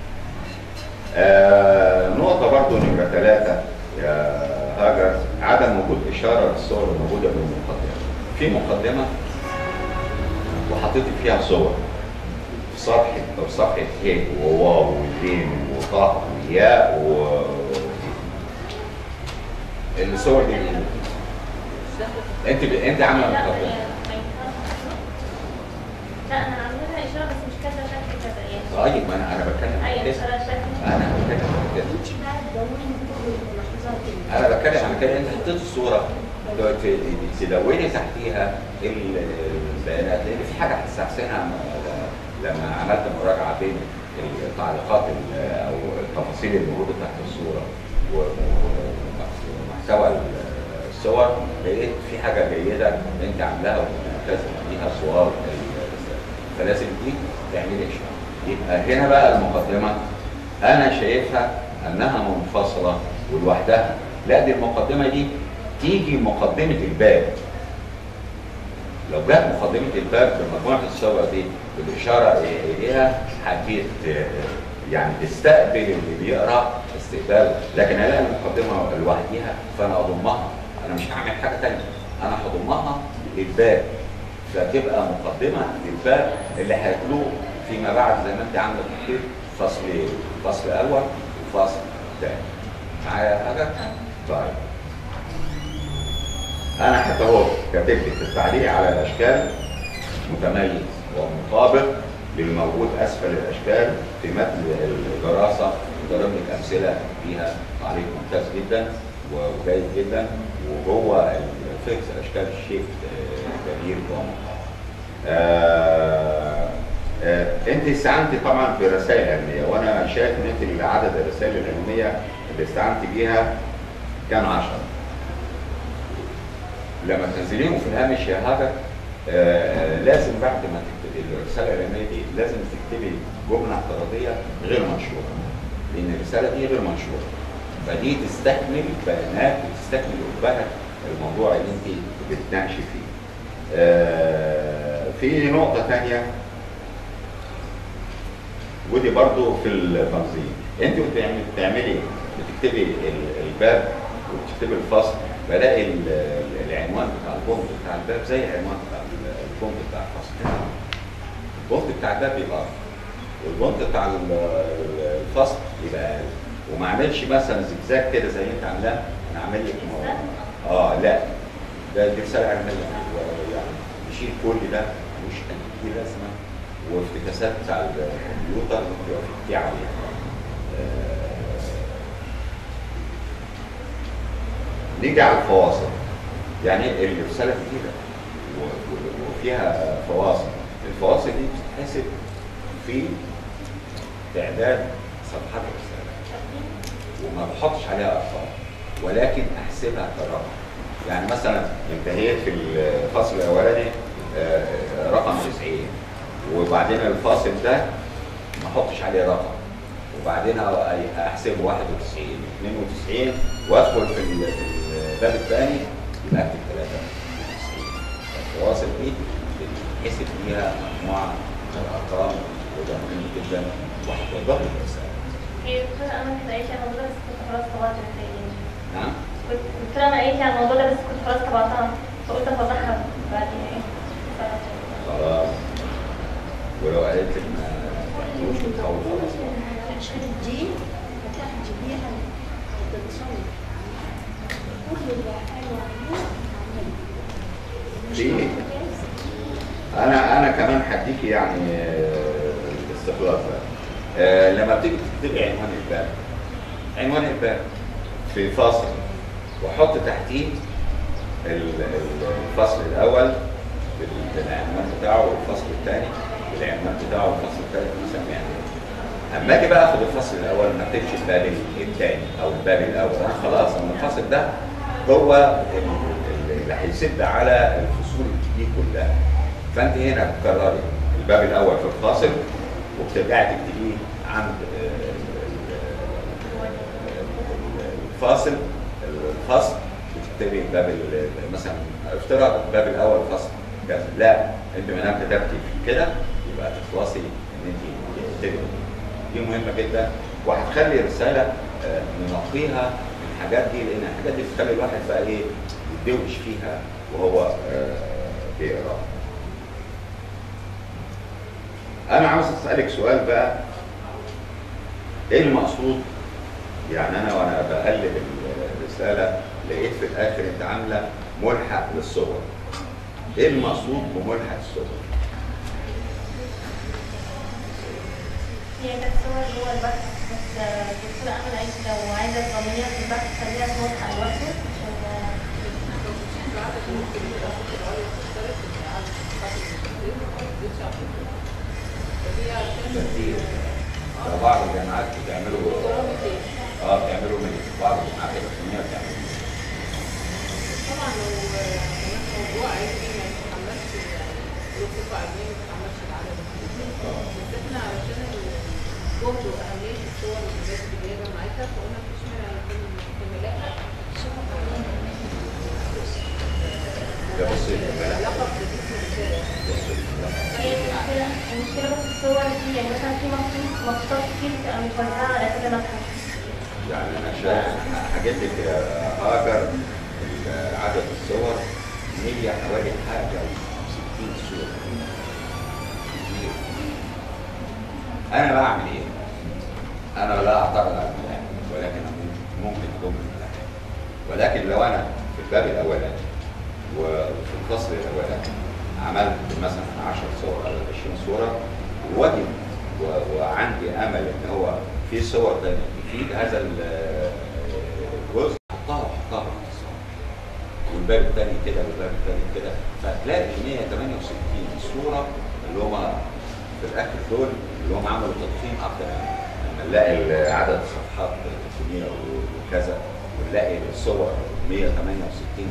آه نقطة برضو نمرة ثلاثة يا هاجر عدم وجود إشارة للصور الموجودة بالمقدمة. في مقدمة وحطيت فيها صور في صفحة أو صفحة هيك وواو وجيم وطه وياء و الصور دي انت ب... انت عامله لا مقدمة هي ما ينفعش. لا انا عاملها اشاره بس مش كذا شكل كذا يعني طيب ما انا انا بتكلم عن ايوه كده اشاره شكل انا بتكلم عن كده انت بقى تدوني كل الملاحظات اللي انا بتكلم عن كده انت حطيت الصوره ت- ت- تدوني تحتيها ال- البيانات لان في حاجه هتستحسنها م- لما عملت مراجعه بين التعليقات ال- او التفاصيل الموجوده تحت الصوره و- ومحتوى الصور لقيت في حاجه جيده انت عاملاها وملتزم بيها صور فلازم دي تعملي اشاره يبقى هنا بقى المقدمه انا شايفها انها منفصله ولوحدها لا دي المقدمه دي تيجي مقدمه الباب لو جت مقدمه الباب بمجموعه الصور دي بالاشاره اليها هتجي ت- يعني تستقبل اللي بيقرا استقبال لكن الاقي المقدمه لوحديها فانا اضمها انا مش هعمل حاجه ثانيه انا هضمها للباب فتبقى مقدمه للباب اللي هيتلوه فيما بعد زي ما انت عامله في الخير فصلين فصل اول وفصل ثاني معايا حاجه؟ طيب انا حتى هو كاتب لي في التعليق على الاشكال متميز ومطابق للموجود اسفل الاشكال في متن الدراسه ضرب لك امثله فيها تعليق ممتاز جدا وجيد جدا وجوه الفكس الاشكال الشيء آه، جميل ومطابق. آه آه انت استعنتي طبعا برسائل علميه وانا شايف ان انت عدد الرسائل العلميه اللي استعنتي بيها كان 10 لما تنزليهم في الهامش يا هاجر آه، لازم بعد ما تكتبي الرساله العلميه دي لازم تكتبي جمله اعتراضيه غير منشوره لان الرساله دي غير منشوره فدي تستكمل بيانات وتستكمل قبها الموضوع اللي انت بتناقشي فيه. آه، في نقطه ثانيه ودي برضو في التنظيم انت بتعملي بتعملي بتكتبي ال- الباب وبتكتبي الفصل بلاقي ال- ال- العنوان بتاع البونت بتاع الباب زي العنوان بتاع ال- البونت بتاع الفصل البونت بتاع الباب يبقى أربعة، والبونت بتاع ال- ال- الفصل يبقى أقل وما اعملش مثلا زجزاج كده زي انت عاملاه انا عامل لك مو- اه لا ده دي رساله علميه يعني نشيل كل ده مش اي لازمه وافتكاسات بتاع الكمبيوتر بيبقى في كتير عليها آه، نيجي على الفواصل يعني الرساله كبيره و- و- وفيها فواصل الفواصل دي بتتحسب في تعداد صفحات الرساله وما بحطش عليها ارقام ولكن احسبها كرقم يعني مثلا انتهيت في الفصل الاولاني آه، رقم 90 وبعدين الفاصل ده ما احطش عليه رقم وبعدين أ- احسبه 91 92 وادخل في ال- في الباب الثاني يبقى اكتب 93 الفواصل دي بتتحسب فيها مجموعه من الارقام وده مهم جدا وهتوضح لك الرساله هي الدكتورة أمل كانت قالت لي على الموضوع ده بس كنت خلاص طبعت الرسائل نعم كنت الدكتورة أمل قالت لي على الموضوع ده بس كنت خلاص طبعتها فقلت أفضحها بعدين يعني خلاص ولو قالت لك ما تعملوش بتحاول خلاص عشان دي هتاخدي بيها هتتصور كل اللي قالوا عليه ليه؟ انا انا كمان هديكي يعني آه، الاستخلاص ده آه، لما بتيجي تكتبي عنوان الباب عنوان الباب في فصل وحط تحتيه ال- ال- الفصل الاول بال- بالعنوان بتاعه والفصل الثاني بالعنوان بتاعه والفصل الثالث بنسميه عنوان اما اجي بقى اخد الفصل الاول ما اكتبش الباب الثاني او الباب الاول انا خلاص انا الفصل ده هو ال- ال- اللي هيسد على الفصول دي كلها فانت هنا بتكرري الباب الاول في الفاصل وبترجعي تكتبيه عند آه، ال- ال- الفاصل الفصل بتكتبي باب ال- مثلا افترض الباب الاول فصل كذا لا انت ما دام كتبتي كده يبقى تخلصي ان انت تكتبي دي مهمه جدا وهتخلي الرساله آه، ننقيها من الحاجات دي لان الحاجات دي بتخلي الواحد بقى ايه يتدوش فيها وهو آه، بيقرا انا عاوز اسالك سؤال بقى ايه المقصود يعني انا وانا بقلب الرساله لقيت في الاخر انت عامله ملحق للصور ايه المقصود بملحق الصور هي كانت صور جوه البحث بس آه، الدكتورة أمل قالت لو عايزة تضمنيها في البحث خليها في ملحق لوحده عشان كتير بعض الجامعات بتعملوا اه بتعملوا من بعض الجامعات الرسميه بتعملوا من. طبعا لو هناك موضوع عايز ايه ما يتحملش لو صفة علمية ما يتحملش العدد بس احنا علشان الجهد وأهمية الصور والحاجات اللي جايبة معاك فقلنا مفيش مانع يكون مكملات ده بصي الجمالة. علاقة بجسم الرسالة بصي الجمالة. هي المشكلة المشكلة بس الصور دي يعني مثلا في مخطوط مخطوطات كتير بتبقى متوزعة على كذا متحف يعني انا شايف حاجات لك يا هاجر ال- عدد الصور 100 حوالي حاجه و60 صوره كتير انا بعمل ايه؟ انا لا اعترض على الملاحق ولكن ممكن- ممكن اضم الملاحق ولكن لو انا في الباب الاولاني وفي الفصل الاولاني عملت مثلا 10 صور او 20 صوره وجد و- وعندي امل ان هو في صور تانية تفيد هذا ال- الجزء احطها احطها في الصور والباب الثاني كده والباب الثاني كده فتلاقي 168 صوره اللي هم في الاخر دول اللي هم عملوا تضخيم اكتر لما نلاقي عدد الصفحات 300 وكذا ونلاقي الصور 168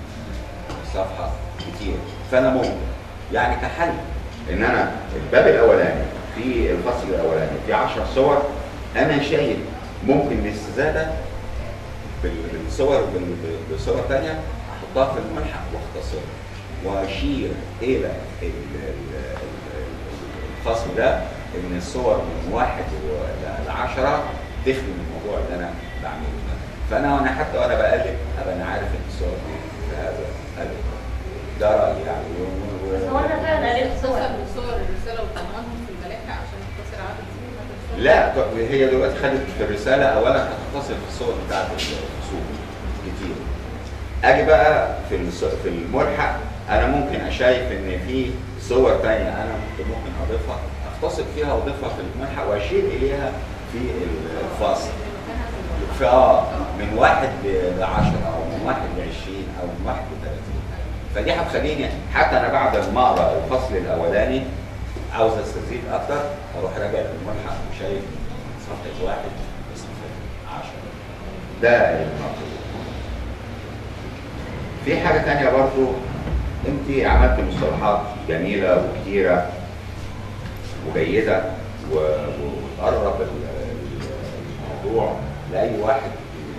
صفحه كتير فانا ممكن يعني كحل ان انا الباب الاولاني في الفصل الاولاني في 10 صور انا شايف ممكن الاستزاده بال- بالصور بال- بال- بصور ثانيه احطها في الملحق واختصرها واشير الى ال- ال- ال- الفصل ده ان الصور من واحد و- لعشرة تخدم الموضوع اللي انا بعمله ده فانا وانا حتى وانا بقلب ابقى انا عارف ان الصور دي في هذا قلب ده رايي يعني و- و- بس هو أنا فعلا قريت صور تختصر من صور الرسالة وتضمنهم في الملاحق عشان تختصر عدد الصور لا طب هي دلوقتي خدت في الرساله اولا هتختصر في الصور بتاعت الفصول كتير اجي بقى في الص- في الملحق انا ممكن اشايف ان في صور تانية انا كنت ممكن اضيفها اختصر فيها واضيفها في الملحق واشير اليها في الفصل في اه من واحد ل 10 او من واحد ل 20 او من واحد ل 30 فدي هتخليني حتى انا بعد ما اقرا الفصل الاولاني عاوز استزيد اكتر اروح راجع للملحق وشايف صفحه واحد لصفحه 10 ده المطلوب في حاجه تانية برضو انت عملت مصطلحات جميله وكتيره وجيده و- وتقرب ال- ال- الموضوع لاي واحد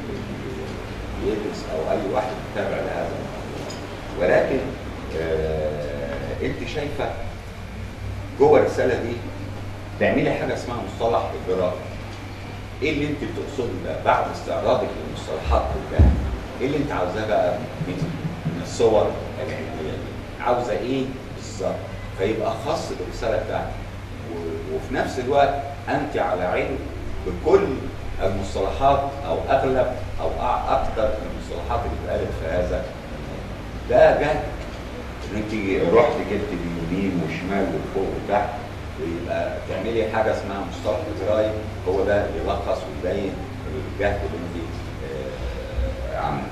يدرس او اي واحد يتابع لهذا الموضوع ولكن آه انت شايفه جوه الرساله دي تعملي حاجه اسمها مصطلح اجرائي ايه اللي انت بتقصده ده بعد استعراضك للمصطلحات كلها ايه اللي انت عاوزاه بقى من من الصور العلميه دي عاوزه ايه بالظبط فيبقى خاص بالرساله بتاعتك و- وفي نفس الوقت انت على علم بكل المصطلحات او اغلب او أع- اكثر المصطلحات اللي اتقالت في هذا ده جهد ان انت رحت جبت يمين وشمال وفوق وتحت ويبقى تعملي حاجه اسمها مصطلح اجرائي هو ده اللي يلخص ويبين الجهد اللي انت آه، عامله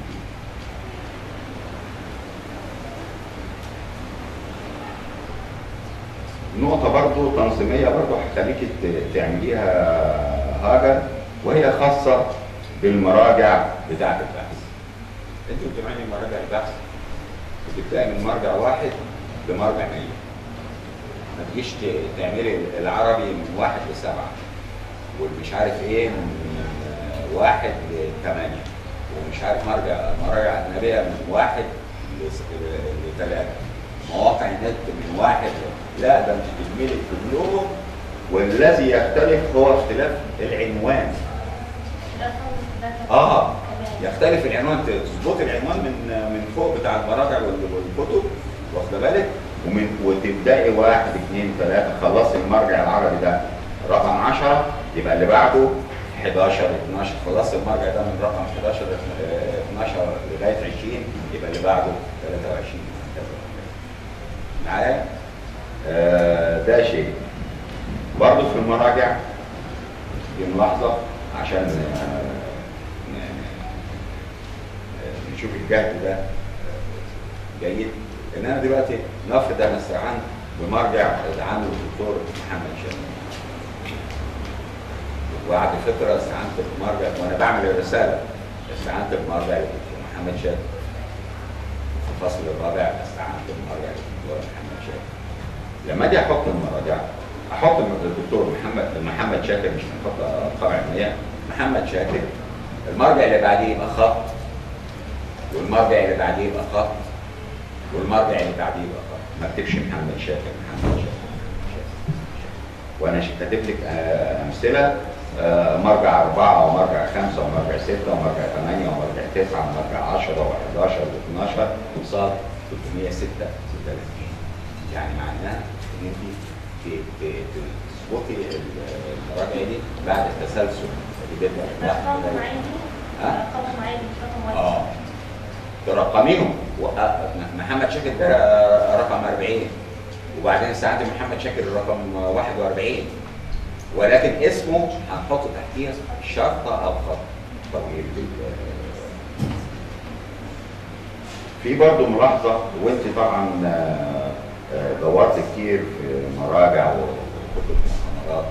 نقطة برضو تنظيمية برضو هخليك ت- تعمليها هاجر وهي خاصة بالمراجع بتاعة البحث. انت بتعملي مراجع البحث بتبدأي من مرجع واحد لمرجع 100 ما تجيش ت- تعملي العربي من واحد لسبعة والمش عارف ايه من واحد لثمانية ومش عارف مرجع مراجع اجنبيه من واحد لس- لثلاثه مواقع النت من واحد ل- لا ده مش بتملك كلهم والذي يختلف هو اختلاف العنوان اه يختلف العنوان تظبط العنوان من من فوق بتاع المراجع وال- والكتب واخد بالك ومن وتبداي واحد اثنين ثلاثه خلصت المرجع العربي ده رقم 10 يبقى اللي بعده 11 12 خلصت المرجع ده من رقم 11 ل 12 لغايه 20 يبقى اللي بعده 23 هكذا. معايا؟ آه ده شيء برضه في المراجع دي ملاحظه عشان آه، ن- ن- نشوف الجهد ده جيد ان انا دلوقتي نفرض انا استعنت بمرجع اللي عامله الدكتور محمد شامل وبعد فتره استعنت بمرجع وانا بعمل الرساله استعنت بمرجع الدكتور محمد شامل في الفصل الرابع استعنت بمرجع الدكتور محمد شامل لما اجي احط المراجع احط الدكتور محمد محمد شاكر مش هنحط ارقام علميه محمد شاكر المرجع اللي بعديه يبقى خط والمرجع اللي بعديه يبقى خط والمرجع اللي بعديه يبقى خط ما اكتبش محمد شاكر محمد شاكر وانا ش- كاتب لك آه، امثله آه، مرجع أربعة ومرجع خمسة ومرجع ستة ومرجع ثمانية ومرجع تسعة ومرجع 10 و11 و12 وصار 336 يعني معناه ان انت ت- ت- تظبطي ال- المراجع دي بعد التسلسل اللي بيبدا من واحد رقم لغاية- معين ها؟ رقم معين مش رقم اه واحد ترقميهم و- آه، محمد شاكر ده آه، رقم 40 وبعدين ساعات محمد شاكر رقم 41 ولكن اسمه هنحط تحتيها شرطه او خط طويل بال- في برضه ملاحظه وانت طبعا آه، آه، دورت كتير في مراجع وكتب محاضرات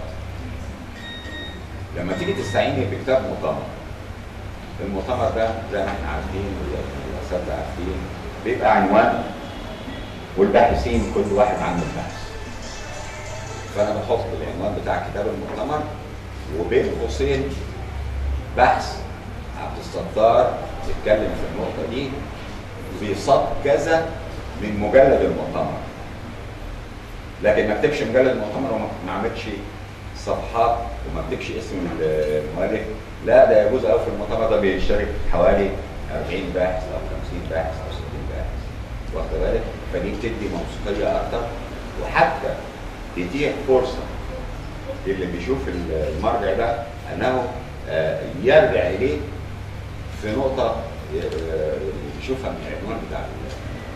لما تيجي تستعيني بكتاب مؤتمر المؤتمر ده زي ما احنا عارفين والاساتذه عارفين بيبقى عنوان والباحثين كل واحد عنده البحث فانا بحط العنوان بتاع كتاب المؤتمر وبين قوسين بحث عبد الستار بيتكلم في النقطه دي بيصاب كذا من مجلد المؤتمر لكن ما اكتبش مجلد المؤتمر وما ما اعملش صفحات وما اكتبش اسم المؤلف لا ده يجوز قوي في المؤتمر ده بيشترك حوالي 40 باحث او 50 باحث او 60 باحث واخد بالك فدي بتدي موثوقيه اكتر وحتى تديك فرصه للي بيشوف المرجع ده انه آه، يرجع اليه في نقطه آه، يشوفها من العنوان بتاع ال-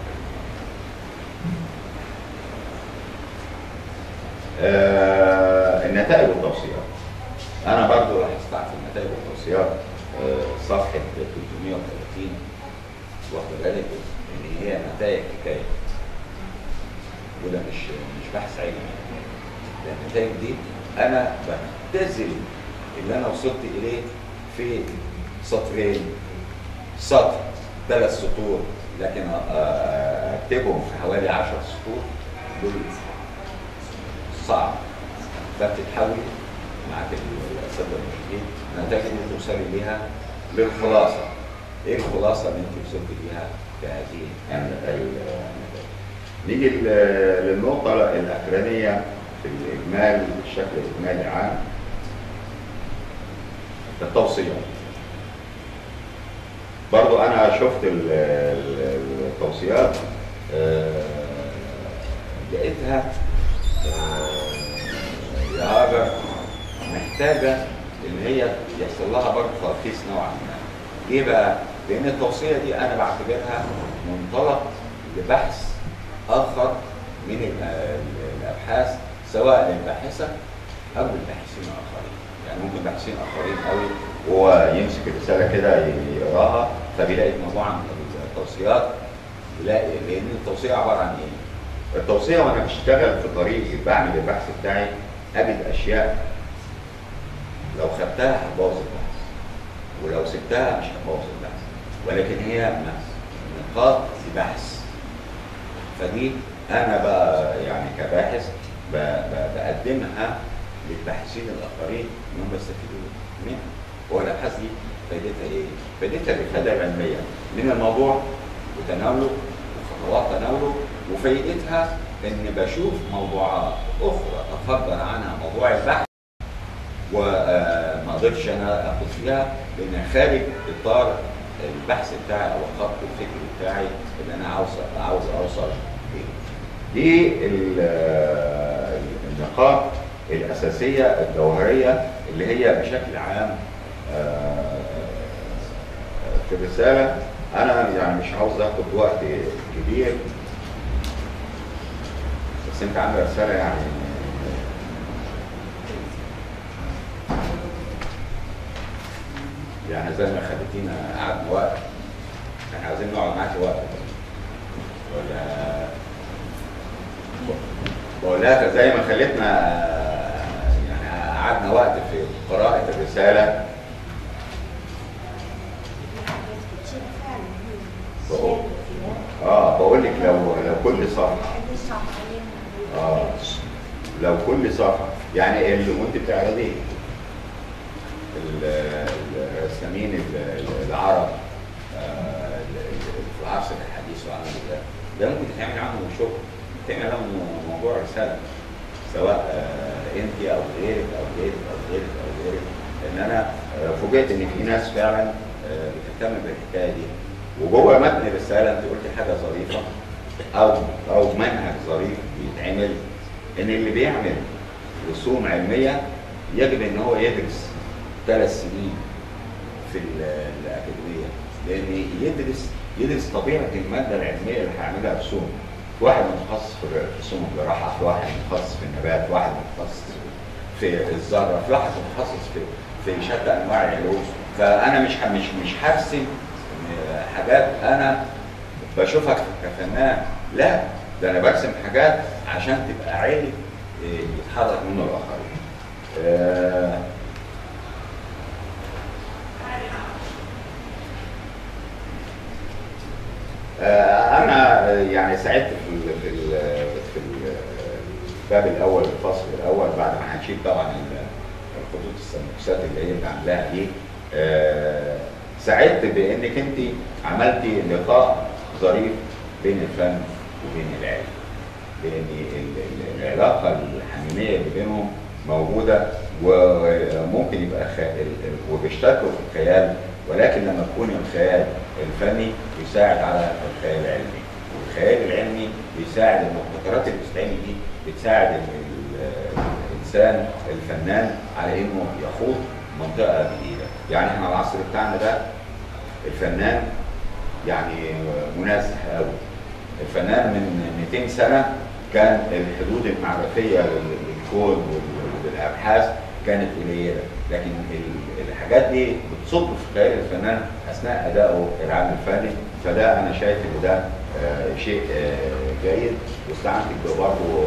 آه، النتائج والتوصيات انا برضو لاحظت في النتائج والتوصيات آه، صفحه 330 واخد بالك ان هي نتائج حكايه وده مش مش بحث علمي ده النتائج دي انا بختزل اللي انا وصلت اليه في سطرين سطر ثلاث سطور لكن آه، اكتبهم في حوالي 10 سطور دول صعب فبتتحول معاك الاساتذه المشرفين النتائج اللي توصلي ليها للخلاصه ايه الخلاصه اللي انت وصلت ليها في هذه النتائج نيجي ل- للنقطه الاخرانيه في الاجمال الشكل الاجمالي العام التوصيات برضو انا شفت ال- ال- التوصيات آه، لقيتها آه، يا هاجر محتاجه ان هي يحصل لها برضه ترخيص نوعا ما. ليه بقى؟ لان التوصيه دي انا بعتبرها منطلق لبحث اخر من ال- ال- الابحاث سواء للباحثه او للباحثين الاخرين. يعني ممكن باحثين اخرين قوي هو يمسك الرساله كده يقراها فبيلاقي مجموعه من التوصيات يلاقي لان التوصيه عباره عن ايه؟ التوصيه وانا بشتغل في طريقي بعمل البحث بتاعي اجد اشياء لو خدتها هتبوظ البحث ولو سبتها مش هتبوظ البحث ولكن هي نقاط بحث فدي انا بقى يعني كباحث ب- ب- بقدمها للباحثين الاخرين انهم يستفيدوا منها هو الابحاث دي فائدتها ايه؟ فائدتها الافاده العلميه من الموضوع وتناوله وخطوات تناوله وفائدتها ان بشوف موضوعات اخرى افضل عنها موضوع البحث وما قدرتش انا اخد فيها لان خارج اطار البحث بتاعي او الخط الفكري بتاعي اللي انا عاوز عاوز اوصل ليه. دي ال- النقاط الاساسيه الجوهريه اللي هي بشكل عام آه، في الرساله انا يعني مش عاوز اخد وقت كبير بس انت عامل رساله يعني يعني زي ما خليتينا قعدنا وقت احنا عايزين نقعد معاكي وقت ولا بقول لها زي ما خليتنا يعني قعدنا وقت في قراءة الرسالة بقول اه بقول لك لو لو كل صفحة اه لو كل صفحة يعني اللي وانت بتعرضيه ال- ال- الرسامين ال- ال- العرب آه، ال- ال- في العصر الحديث وعمل ده ده ممكن تعمل عنه شغل تعمل عنه موضوع رسالة سواء آه، انت او غيرك او غيرك او غيرك او غيرك ان انا آه، فوجئت ان في ناس فعلا آه، بتهتم بالحكايه دي وجوه متن الرساله انت قلت حاجه ظريفه او او منهج ظريف بيتعمل ان اللي بيعمل رسوم علميه يجب ان هو يدرس ثلاث سنين في ال- الاكاديميه لان يدرس يدرس طبيعه الماده العلميه اللي هيعملها رسوم واحد متخصص في رسوم الجراحه في واحد متخصص في النبات واحد متخصص في الذره في واحد متخصص في في شتى انواع العلوم فانا مش ه- مش مش هرسم آه، حاجات انا بشوفها كفنان لا ده انا برسم حاجات عشان تبقى علم آه، يتحرك منه الاخرين آه، آه، انا آه، يعني ساعدت في ال- في ال- في ال- الباب الاول الفصل الاول بعد ما هنشيل طبعا ال- الخطوط السمكسات اللي هي عاملاها دي آه، ساعدت بانك انت عملتي لقاء ظريف بين الفن وبين العلم لان ال- ال- العلاقه الحميميه اللي بينهم موجوده وممكن يبقى خ... ال- ال- وبيشتركوا في الخيال ولكن لما يكون الخيال الفني يساعد على الخيال العلمي والخيال العلمي بيساعد المبتكرات اللي بتتعمل دي بتساعد ال- ال- الانسان الفنان على انه يخوض منطقه جديده يعني احنا العصر بتاعنا ده الفنان يعني منازح قوي الفنان من 200 سنه كان الحدود المعرفيه لل- للكون وال- والابحاث كانت قليله لكن ال- الحاجات دي بتصب في خيال الفنان اثناء ادائه العمل الفني فده انا شايف ان ده آه، شيء آه، جيد واستعنت برضه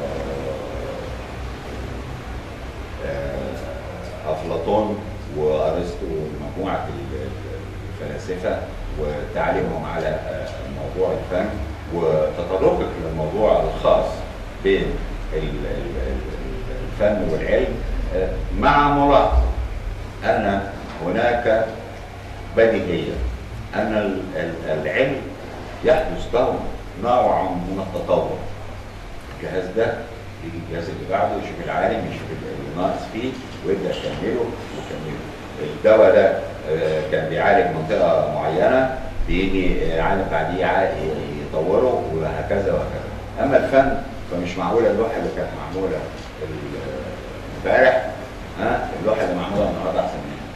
افلاطون وارسطو ومجموعه ال- ال- الفلاسفه وتعليمهم على آه، موضوع الفن وتطرقك للموضوع الخاص بين ال- ال- ال- الفن والعلم آه، مع ملاحظه ان هناك بديهيه ان ال- ال- العلم يحدث له نوع من التطور الجهاز ده يجي الجهاز اللي بعده يشوف العالم يشوف اللي ناقص فيه ويبدا يكمله ويكمله الدواء ده آه، كان بيعالج منطقه معينه بيجي عالم بعديه يع- يطوره وهكذا وهكذا اما الفن فمش معقوله اللوحه اللي كانت معموله ال- امبارح ها اللوحه اللي معموله النهارده احسن منها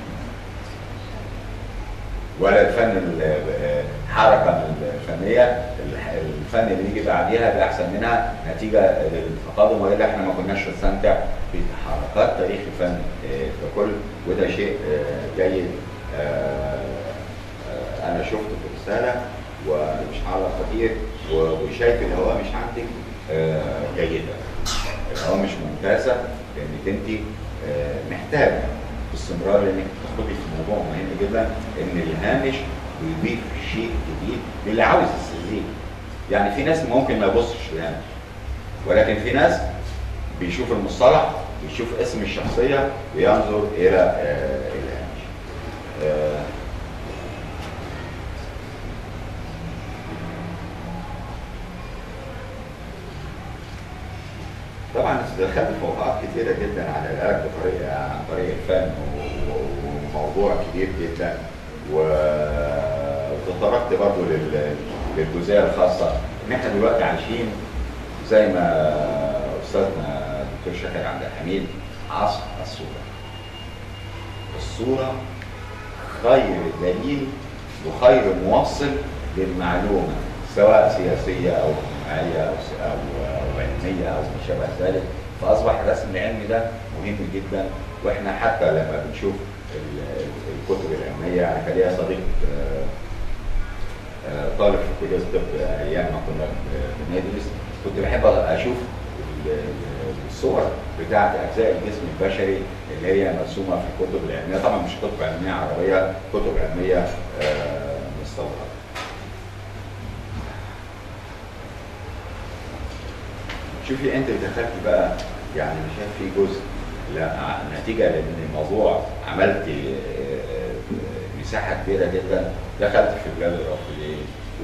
ولا الفن الحركة الفنية الح- الفن اللي يجي بعديها ده أحسن منها نتيجة للتقدم وإلا إحنا ما كناش نستمتع بحركات تاريخ الفن آه، ككل وده شيء آه، جيد آه، آه، أنا شفته في رسالة ومش هعرف كتير و- وشايف الهواء مش عندك آه، جيدة الهواء مش ممتازة لأنك أنت آه، محتاجة باستمرار انك تدخلي في موضوع مهم جدا ان الهامش بيضيف شيء جديد للي عاوز يستزيد يعني في ناس ممكن ما يبصش للهامش ولكن في ناس بيشوف المصطلح بيشوف اسم الشخصيه وينظر الى آه، الهامش آه، طبعا دخلت في موضوعات كتيرة جدا عن العلاج بطريقة عن طريق الفن و- و- وموضوع كبير جدا و- وتطرقت برضه لل- للجزئية الخاصة ان احنا دلوقتي عايشين زي ما استاذنا الدكتور شاكر عبد الحميد عصر الصورة. الصورة خير دليل وخير موصل للمعلومة سواء سياسية أو اجتماعية أو س- أو أو علمية أو ما شابه ذلك فأصبح الرسم العلمي ده مهم جدا وإحنا حتى لما بنشوف ال- ال- الكتب العلمية يعني كان ليا صديق آه، آه، طالب في كلية الطب أيام ما كنا ب- بندرس كنت بحب أشوف ال- ال- الصور بتاعت أجزاء الجسم البشري اللي هي مرسومة في الكتب العلمية طبعا مش كتب علمية عربية كتب علمية آه، مستوردة شوفي انت دخلت بقى يعني انا شايف في جزء لا نتيجه لان الموضوع عملت آه، مساحه كبيره جدا دخلت في بلاد الرافدين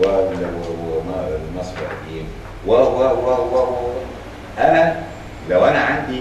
ومصر القديم و و و و و انا لو انا عندي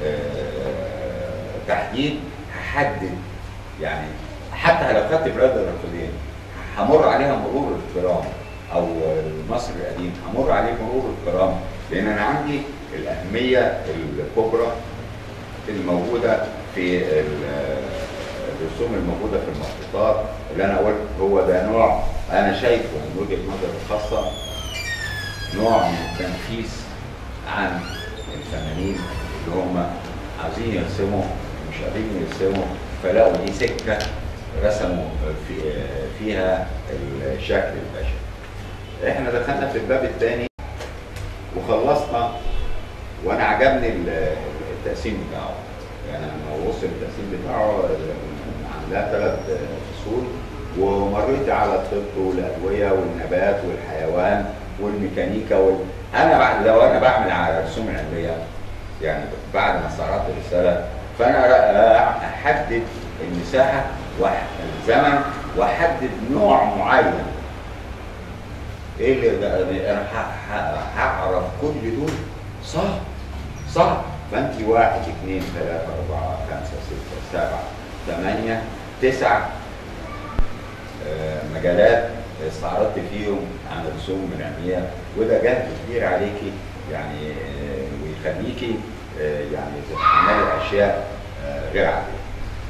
آه، تحديد هحدد يعني حتى لو خدت بلاد الرافدين همر عليها مرور الكرام او المصري القديم همر عليه مرور الكرام لان انا عندي الاهميه الكبرى الموجوده في ال- الرسوم الموجوده في المخطوطات اللي انا قلت هو ده نوع انا شايفه من وجهه نظري الخاصه نوع من التنفيس عن الفنانين اللي هم عايزين يرسموا مش قادرين يرسموا فلقوا دي سكه رسموا في فيها الشكل البشري. احنا دخلنا في الباب الثاني وخلصنا وانا عجبني ال- التقسيم بتاعه يعني لما وصل التقسيم بتاعه عندها ثلاث فصول ومريت على الطب والادويه والنبات والحيوان والميكانيكا وال... انا بعد لو انا بعمل على الرسوم العلميه يعني بعد ما استعرضت الرساله فانا ر- احدد المساحه والزمن واحدد نوع معين ايه اللي ده انا ه- ه- هعرف كل دول صعب صعب فانت واحد اثنين ثلاثة أربعة خمسة ستة سبعة ثمانية تسع آه، مجالات استعرضت فيهم عن الرسوم العلمية وده جهد كبير عليكي يعني آه، ويخليكي آه، يعني تتحملي أشياء آه، غير عادية.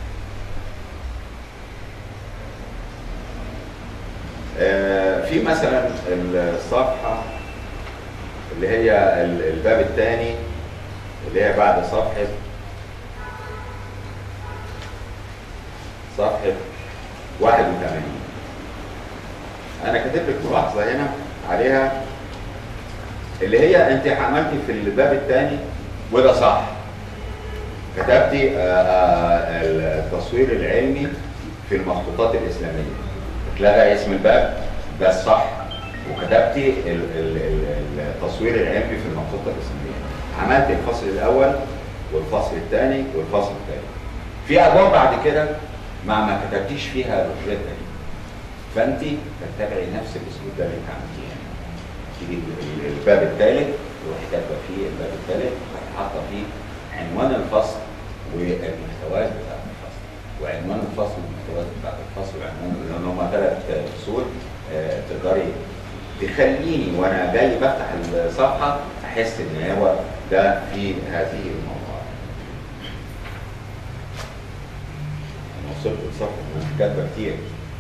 آه، في مثلا الصفحة اللي هي ال- الباب الثاني اللي هي بعد صفحة صفحة 81 أنا كاتب لك ملاحظة هنا عليها اللي هي أنت عملتي في الباب الثاني وده صح كتبتي آه، آه، التصوير العلمي في المخطوطات الإسلامية اتلغى اسم الباب ده الصح وكتبتي ال- ال- ال- التصوير العلمي في المخطوطة الإسلامية عملت الفصل الأول والفصل الثاني والفصل الثالث في أبواب بعد كده مع ما كتبتيش فيها الروشتة دي فأنت تتبعي نفس الأسلوب ده اللي أنت عملتيه هنا تيجي ال- ال- الباب الثالث تروحي كاتبة فيه الباب الثالث حاطة فيه عنوان الفصل والمحتويات بتاعت الفصل وعنوان الفصل والمحتويات بتاعت الفصل وعنوان لأن هما ثلاث فصول آه، تقدري تخليني وانا جاي بفتح الصفحه احس ان هو ده في هذه الموضوعات. انا وصلت لصفحه انا كاتبه كتير.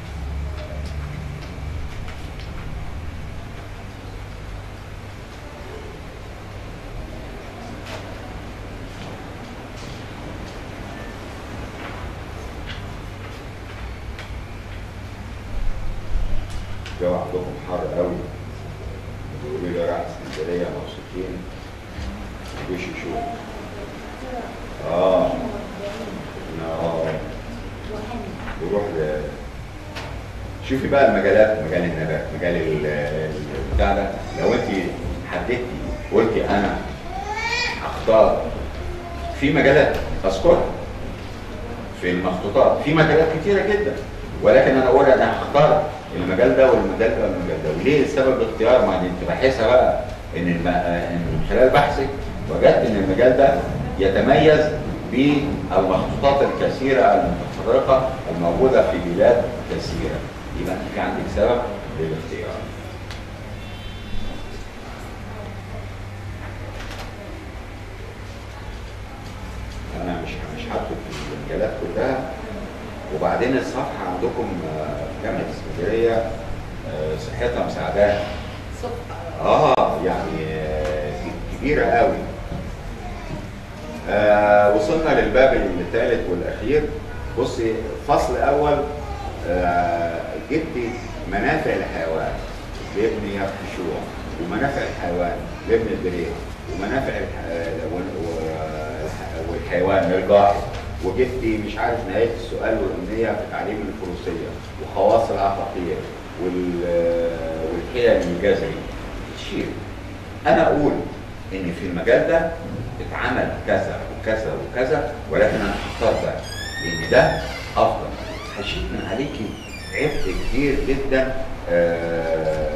الجو عندكم حر قوي بيقولوا لي رايح اسكندريه مبسوطين مفيش يشوف اه اه نروح ل شوفي بقى المجالات مجال النبات مجال ال- ال- بتاع ده لو انت حددتي قلتي انا هختار في مجالات اذكرها في المخطوطات في مجالات كتيره جدا ولكن انا اقول انا هختار المجال ده والمجال ده والمجال ده وليه سبب الاختيار ما دي انت باحثها بقى ان الم... ان من خلال بحثك وجدت ان المجال ده يتميز بالمخطوطات الكثيره المتفرقه الموجوده في بلاد كثيره يبقى انت في عندك سبب للاختيار انا مش مش هدخل في المجالات كلها وبعدين الصفحه عندكم آه، في جامعه اسكندريه آه، صحتها مساعداها صفحة اه يعني آه، كبيره قوي آه وصلنا للباب الثالث والاخير بصي فصل اول آه جبتي منافع الحيوان لابن يخشوع ومنافع الحيوان لابن البريق ومنافع الح... آه، وال- والح- والحيوان الجاحظ وجبتي مش عارف نهايه السؤال والامنيه في تعليم الفروسيه وخواص العقاقير وال... آه، والحيل الجزري شيء انا اقول ان في المجال ده اتعمل كذا وكذا وكذا ولكن انا هختار ده لان ده افضل هشيل من عليكي عبء كبير جدا آه،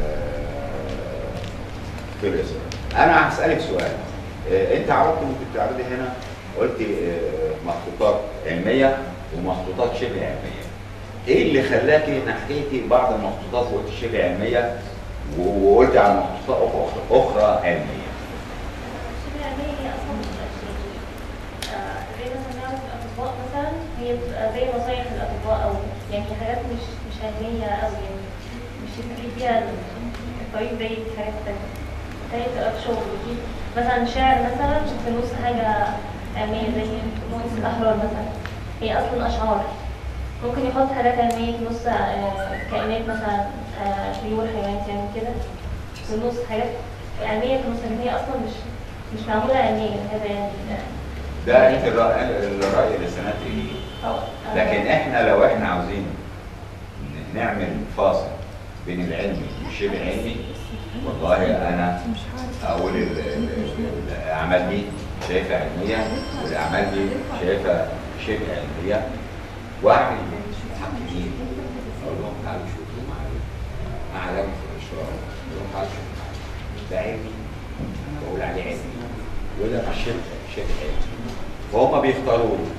في الاسم انا هسالك سؤال آه، انت عرضت ممكن تعرضي هنا قلتي آه، مخطوطات علميه ومخطوطات شبه علميه ايه اللي خلاكي نحيتي بعض المخطوطات وقلت شبه علميه وقلت على مخطوطات أخرى- اخرى علميه الشبه العلمية هي أصلا بتبقى شيء آه، زي مثلا نعرف الأطباء مثلا هي بتبقى زي نصايح الأطباء أو يعني حاجات مش مش علمية أوي يعني مش يفرق فيها الطبيب زي الحاجات التانية تاني بتبقى في شغل في مثلا شعر مثلا في نص حاجة علمية زي نص الأحرار مثلا هي أصلا أشعار ممكن يحط حاجات علمية في نص آه، كائنات مثلا آه، طيور حيوانات يعني كده في النص حاجات علمية في النص لكن هي أصلا مش مش معمولة علميا هذا يعني ده انت الراي الراي اللي سنتي ليه أو- لكن احنا لو احنا عاوزين ن- نعمل فاصل بين العلمي والشبه علمي والله انا اقول ال- ال- ال- الاعمال دي شايفها علميه والاعمال دي شايفها شبه علميه واعمل محققين اقول لهم تعالوا شوفوا معايا مع علامه الاشراف اقول لهم تعالوا شوفوا معايا ده علمي بقول عليه علمي وده مش شبه شبه علمي فهم بيختاروا له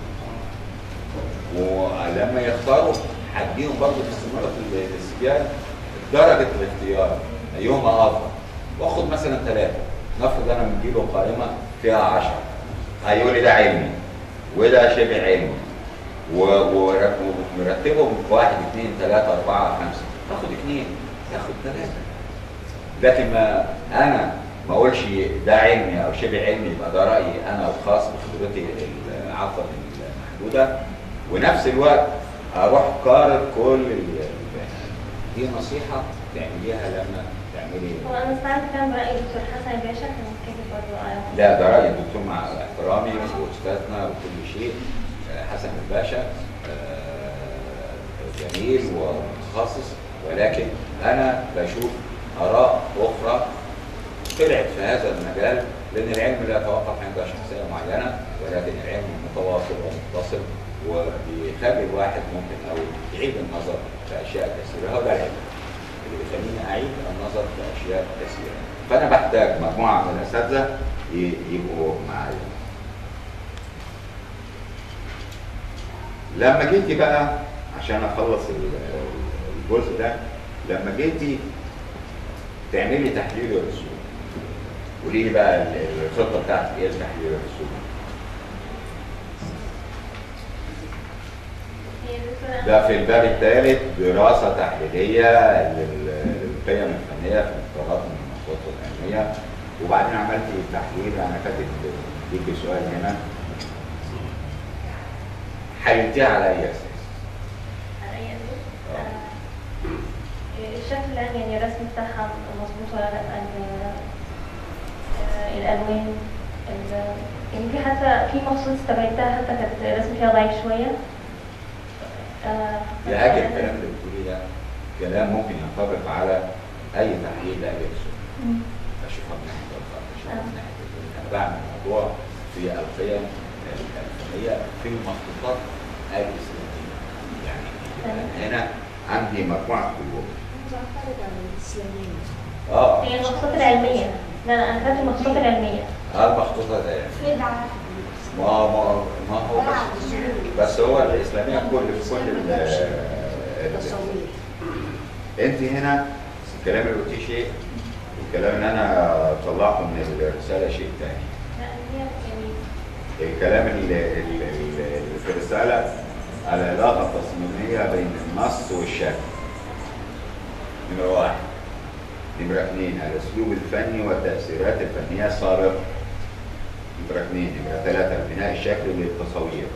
ولما يختاروا هديهم برضه في استمارة ال- الاستبيان درجة الاختيار أيهما أفضل واخد مثلا ثلاثة نفرض أنا مديله قائمة فيها عشرة هيقول لي ده علمي وده شبه علمي و- ور- ومرتبهم واحد اثنين ثلاثة أربعة خمسة تاخد اثنين تاخد ثلاثة لكن ما أنا ما أقولش ده علمي أو شبه علمي يبقى ده رأيي أنا الخاص بخبرتي العفوا المحدودة ونفس الوقت اروح قارن كل ال- دي نصيحه تعمليها لما تعملي هو أنا سمعت كان برأي دكتور حسن باشا كان كاتب برضه آه، لا ده راي الدكتور مع احترامي واستاذنا وكل شيء آه، حسن الباشا آه، جميل ومتخصص ولكن انا بشوف اراء اخرى طلعت في هذا المجال لان العلم لا يتوقف عند شخصيه معينه ولكن العلم متواصل ومتصل وبيخلي الواحد ممكن او يعيد النظر في اشياء كثيره هو ده العلم اللي بيخليني اعيد النظر في اشياء كثيره فانا بحتاج مجموعه من الاساتذه ي- يبقوا معايا لما جيتي بقى عشان اخلص ال- الجزء ده لما جيتي تعملي تحليل الرسوم قولي لي بقى ال- الخطه بتاعتك ايه لتحليل الرسوم هي دكتورة ده في الباب الثالث دراسه تحليليه لل- للقيم الفنيه في مقتضيات من المخطوطات العلميه وبعدين عملت تحليل انا كاتب ليكي سؤال هنا حللتيها على اي اساس؟ على أي أساس؟ آه، الشكل العام يعني الرسم بتاعها مظبوط ولا لا ال- آه، الألوان ال- يعني في حتى في مخصوص استبعدتها حتى كانت الرسم فيها ضعيف شوية آه، يا هاجر الكلام اللي بتقوليه ده كلام ممكن ينطبق على اي تحليل لاي رسوم مم. اشوفها من ناحيه الخط اشوفها من ناحيه الدين. انا بعمل موضوع في القيم الفنيه في المخطوطات الاسلاميه يعني هنا عندي مجموعه كلهم خارج عن الاسلاميه اه هي المخطوطات العلمية لا لا أنا خدت المخطوطات العلمية المخطوطه ده بدعه ما ما ما هو بس بس هو الاسلاميه كل في كل ال- ال- تصوير انت هنا الكلام اللي قلتيه شيء والكلام اللي انا طلعته من الرساله شيء ثاني لا هي يعني الكلام اللي, اللي اللي في الرساله على العلاقه التصميميه بين النص والشكل نمره واحد نمره اثنين الاسلوب الفني والتاثيرات الفنيه السابقه نمره اثنين نمره ثلاثه البناء الشكلي للتصاوير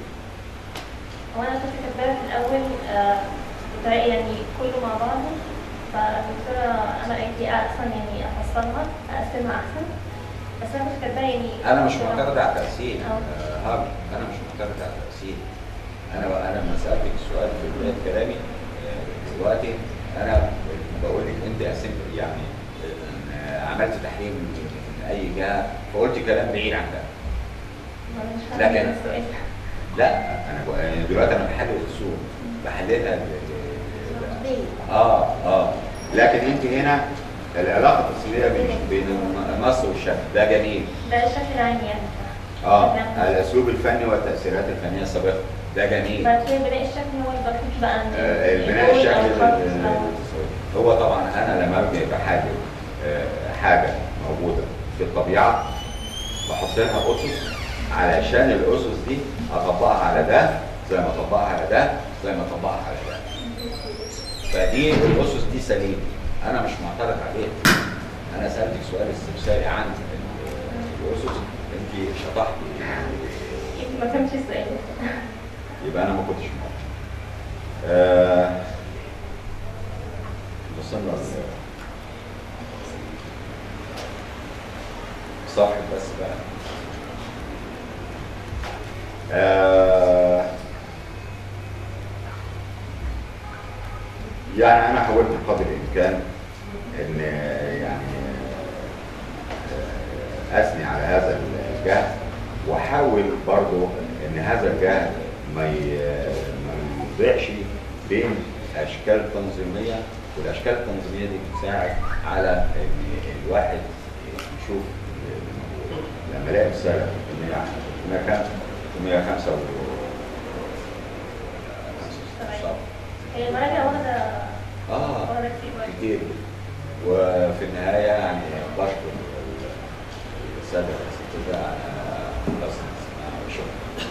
هو أنا كنت كاتباها في الأول آه، بطريقة يعني كله مع بعضه فالدكتورة أنا قالت لي أحسن يعني أفصلها أقسمها أحسن بس أنا كنت كاتباها يعني انا مش معترض على التقسيم أه. آه، هاجر انا مش معترض على التقسيم انا انا لما سالتك السؤال في بدايه كلامي آه، دلوقتي انا بقول لك انت قسمت يعني آه، عملت تحليل من من اي جهه فقلت كلام بعيد عن ده أنا مش فاهمة لكن- السؤال لا انا بق- يعني دلوقتي انا بحلل الرسوم بحللها ل- ل- ل- نقديه اه اه لكن انت هنا العلاقه التصويريه بين بين النص والشكل ده جميل ده الشكل العام يعني اه الاسلوب الفني والتاثيرات الفنيه السابقه ده جميل بعد كده بناء الشكل هو الدقيق بقى من آه، البناء الأول الشكلي أو الخط لل- أو للتصوير. هو طبعا انا لما ابني بحاجه آه، حاجه موجوده في الطبيعه بحط لها اسس علشان الاسس دي اطبقها على ده زي ما اطبقها على ده زي ما اطبقها على ده فدي الاسس دي سليمه انا مش معترض عليها انا سالتك سؤال استفساري عن ال- الاسس انت شطحتي ما فهمتش السؤال يبقى انا ما كنتش موافق. آه وصلنا ل- صاحب بس بقى آه يعني انا حاولت بقدر الامكان ان يعني آه، اثني على هذا الجهد واحاول برضو ان هذا الجهد ما ي- ما يضيعش بين اشكال تنظيميه والاشكال التنظيميه دي بتساعد على ان الواحد يشوف لما الاقي رساله ان هي كام 105 هي المراجع واخدة اه واخدة كتير وقت. كتير وفي النهايه يعني بشكر الساده الاساتذه على حسن الاستماع وشكرا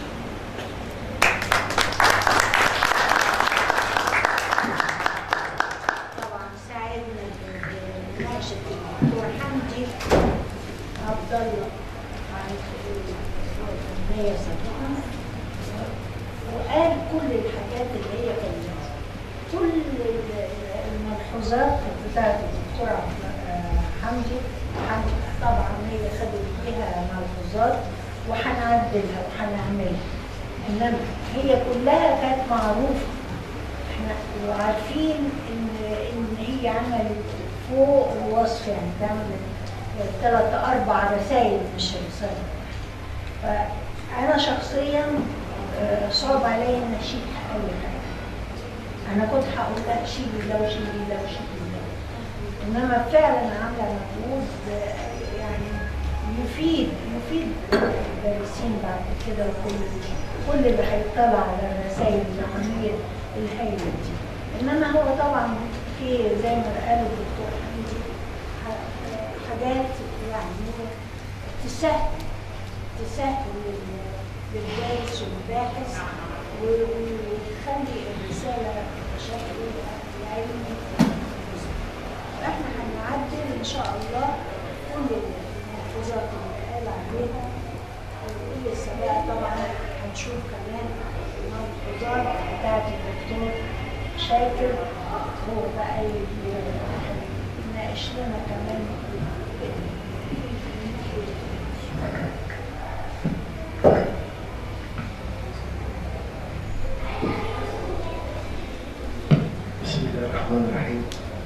طبعا ساعدنا بمناقشه الدكتور حمدي عبد الله عن الفنيه سابقا وقال كل الحاجات اللي هي كانت كل ال- الملحوظات بتاعت الدكتور عبد- آه، حمدي حمدي طبعا هي خدت بيها ملحوظات وهنعدلها وهنعملها انما هي كلها كانت معروفه احنا وعارفين ان ان هي عملت فوق الوصف يعني تعمل ثلاث اربع رسائل مش رساله فانا شخصيا آه، صعب عليا ان اشيل اي حاجه انا كنت هقول لها شيلي ده وشيلي ده وشيلي ده انما فعلا عامله مجهود آه، يعني يفيد يفيد الدارسين بعد كده وكل كل اللي هيطلع على الرسائل العاميه الهائله دي انما هو طبعا في زي ما قال الدكتور حمدي ح- حاجات يعني تسهل تسهل لل- للدارس والباحث و- وتخلي الرساله بشكل علمي احنا هنعدل ان شاء الله كل الملحوظات اللي قال عليها ولسه بقى طبعا هنشوف كمان الملحوظات بتاعت الدكتور شاكر هو بقى ي- يناقش لنا كمان بسم الله الرحمن الرحيم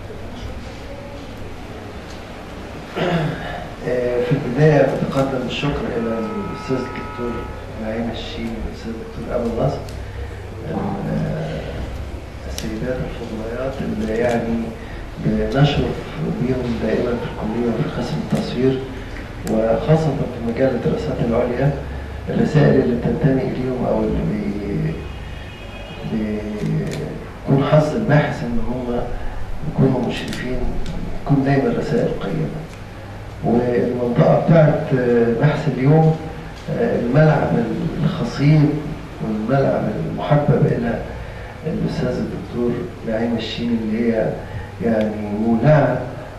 آه، في البداية بتقدم الشكر إلى الأستاذ الدكتور معين الشين والأستاذ الدكتور أبو النصر ال- السيدات الفضليات اللي يعني بنشرف بيهم دائما في الكلية وفي قسم التصوير وخاصة في مجال الدراسات العليا الرسائل اللي بتنتمي إليهم أو اللي بي بيكون حظ الباحث إن هم يكونوا مشرفين تكون دايما رسائل قيمة والمنطقة بتاعت بحث اليوم آه، الملعب الخصيب والملعب المحبب إلى الأستاذ الدكتور نعيم الشيني اللي هي يعني مولعة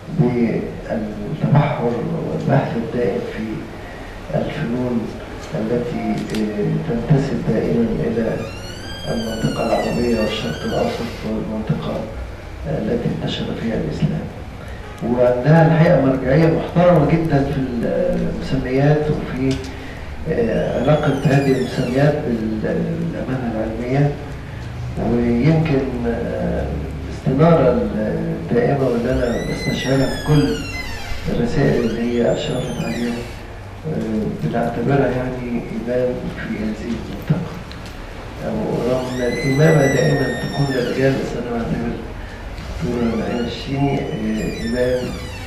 بالتبحر والبحث الدائم في الفنون التي آه، تنتسب دائما إلى المنطقة العربية والشرق الأوسط والمنطقة آه، التي انتشر فيها الإسلام وعندها الحقيقة مرجعية محترمة جدا في المسميات وفي آه، علاقة هذه المسميات بالأمانة العلمية ويمكن آه، الاستنارة الدائمة واللي أنا بستشعرها في كل الرسائل اللي هي أشرفت عليها آه، بنعتبرها يعني إمام في هذه المنطقة أو رغم أن الإمامة دائما تكون للرجال بس أنا بعتبر دكتورة نعيم الشيني آه، إمام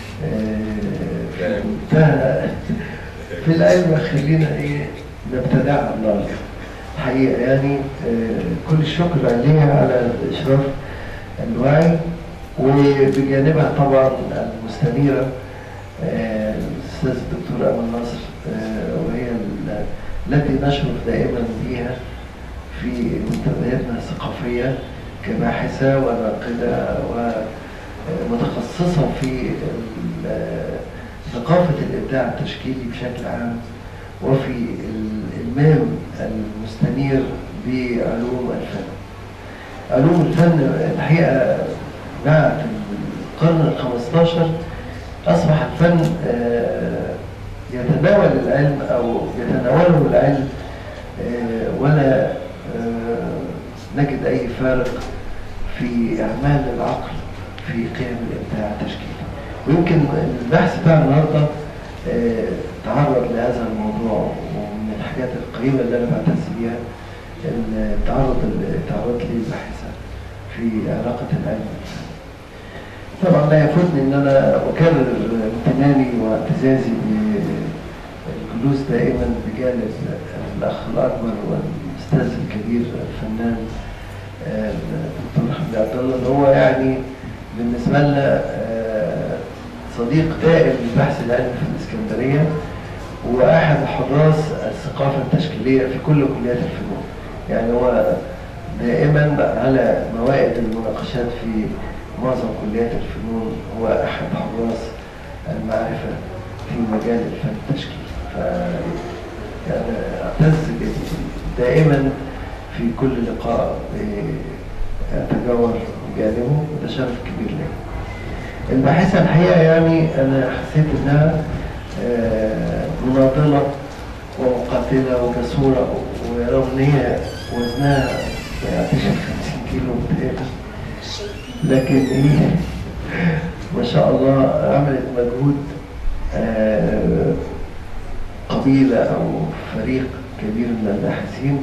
آه، في منتهى في العلم خلينا إيه نبتدع الله حقيقة يعني آه، كل الشكر عليها على الإشراف الوعي وبجانبها طبعا المستنيرة آه، الأستاذ الدكتور أمل ناصر آه، وهي ال- التي نشرف دائما بها في منتدياتنا الثقافية كباحثة وناقدة ومتخصصة في ال- ثقافة الإبداع التشكيلي بشكل عام وفي الإلمام المستنير بعلوم الفن علوم الفن الحقيقة بعد القرن الخمستاشر أصبح الفن آه، يتناول العلم أو يتناوله العلم آه، ولا آه، نجد أي فارق في إعمال العقل في قيم الإبداع التشكيلي ويمكن البحث بتاع النهارده آه، تعرض لهذا الموضوع ومن الحاجات القريبة اللي أنا بعتز بيها إن التعرض اللي تعرضت ليه الباحثة في علاقة العلم والفن. طبعا لا يفوتني ان انا اكرر امتناني واعتزازي بالجلوس دائما بجانب الاخ الاكبر والاستاذ الكبير الفنان آه، الدكتور حمدي عبد الله اللي هو يعني بالنسبه لنا آه، صديق دائم للبحث العلمي في الاسكندريه واحد حراس الثقافه التشكيليه في كل كليات الفنون يعني هو دائما على موائد المناقشات في معظم كليات الفنون هو احد حراس المعرفه في مجال الفن التشكيلي ف يعني اعتز دائما في كل لقاء اتجاور بجانبه وده شرف كبير لي. الباحثه الحقيقه يعني انا حسيت انها آه، مناضله ومقاتله وجسوره ورغم ان هي وزنها ما يعديش ال 50 كيلو بتهيألي لكن هي ما شاء الله عملت مجهود آه، قبيلة أو فريق كبير من الباحثين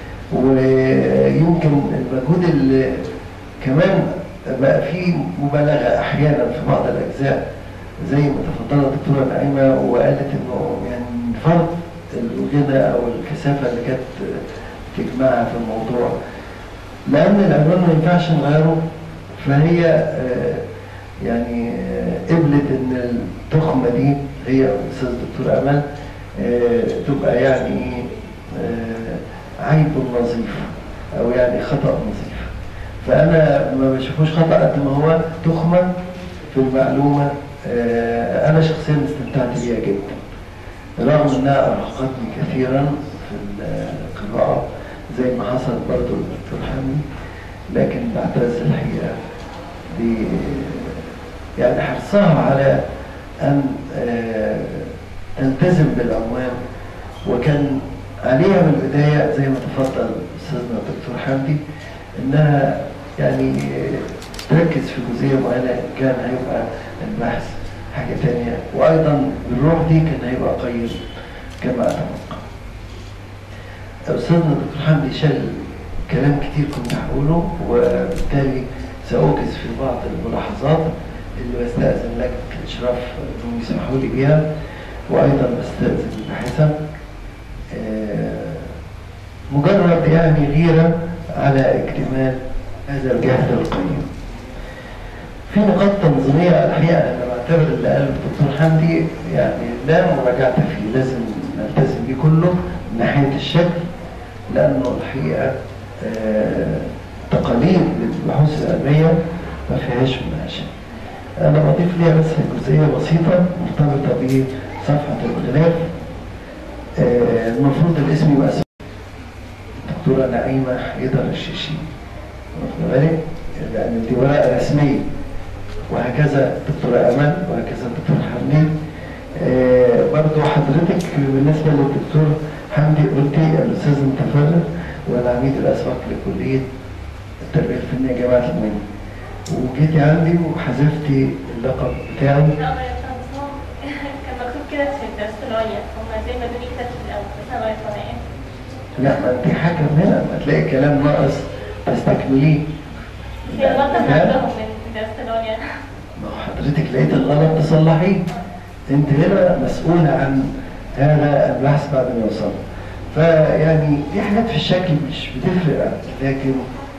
ويمكن المجهود اللي كمان بقى فيه مبالغة أحيانا في بعض الأجزاء زي ما تفضلت الدكتورة نعيمة وقالت إنه يعني من فرط الغنى أو الكثافة اللي كانت تجمعها في الموضوع لأن العنوان ما ينفعش نغيره فهي آه، يعني آه، قبلت ان التخمه دي هي الاستاذ دكتور امل آه، تبقى يعني آه، عيب نظيف او يعني خطا نظيف فانا ما بشوفوش خطا قد ما هو تخمه في المعلومه آه، انا شخصيا استمتعت بيها جدا رغم انها ارهقتني كثيرا في القراءه زي ما حصل برضو للدكتور حمدي لكن بعتز الحقيقه ب يعني حرصها على ان آه، تلتزم بالعنوان وكان عليها من البدايه زي ما تفضل استاذنا الدكتور حمدي انها يعني آه، تركز في جزئيه معينه كان هيبقى البحث حاجه ثانيه وايضا بالروح دي كان هيبقى قيم كما اتوقع. استاذنا الدكتور حمدي شال كلام كتير كنت هقوله وبالتالي سأوجز في بعض الملاحظات اللي بستأذن لك الإشراف إنهم يسمحوا لي بيها وأيضا بستأذن الباحثة آه، مجرد يعني غيرة على اكتمال هذا الجهد القيم في نقاط تنظيمية الحقيقة أنا بعتبر اللي قاله الدكتور حمدي يعني لا مراجعة فيه لازم نلتزم بيه كله من ناحية الشكل لأنه الحقيقة آه، تقاليد البحوث العلمية ما فيهاش مناقشة. أنا بضيف ليها بس جزئية بسيطة مرتبطة بصفحة الغلاف آه، المفروض الاسم يبقى اسم الدكتورة نعيمة حيدر الشيشي واخد بالك؟ لأن دي ورقة رسمية وهكذا الدكتورة أمل وهكذا الدكتور حمدي آه، برضو حضرتك بالنسبة للدكتور حمدي قلتي الأستاذ متفرغ والعميد الأسبق لكلية التربية الفنية جامعة المنيا وجيتي عندي وحذفتي اللقب بتاعي لا ما يفهمهم كان مكتوب كده في الدرس العليا هم زي ما دول كتاب في الأول بس أنا غيرت طبعا لا ما انت حكم هنا ما تلاقي كلام ناقص تستكمليه في غلطة لا. عندهم من الدرس العليا ما هو حضرتك لقيت الغلط تصلحيه انت هنا مسؤولة عن هذا البحث بعد ما يوصل فيعني في حاجات في الشكل مش بتفرق لكن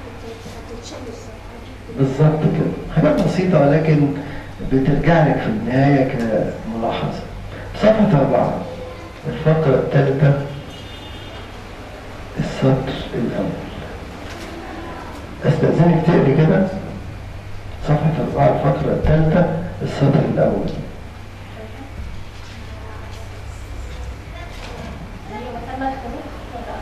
بالظبط كده حاجات بسيطة ولكن بترجع لك في النهاية كملاحظة صفحة أربعة الفقرة الثالثة السطر الأول أستأذنك تقري كده صفحة أربعة الفقرة الثالثة السطر الأول أيوة وتم الخروج ولا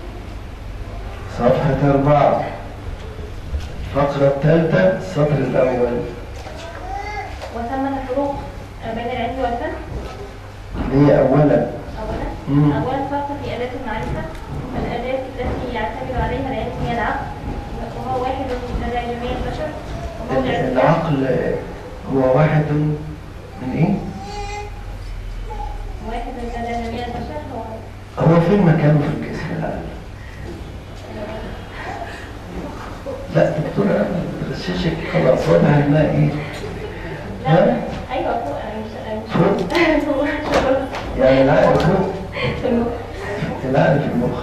صفحة أربعة الفقرة الثالثة السطر الأول وتم الفروق بين العلم والفن اللي هي أولا أولا مم. أولا فرق في أداة المعرفة الأداة التي يعتمد عليها العلم هي العقل وهو واحد من جميع البشر وهو الاعتماد العقل هو واحد من إيه؟ واحد من جميع البشر هو هو فين مكانه في الجسم العقل؟ لا دكتورة أنا بغششك خلاص واضح إنها إيه؟ لا ها؟ أيوة فوق مش مش فوق؟ فوق يعني العقل فوق في المخ العقل في المخ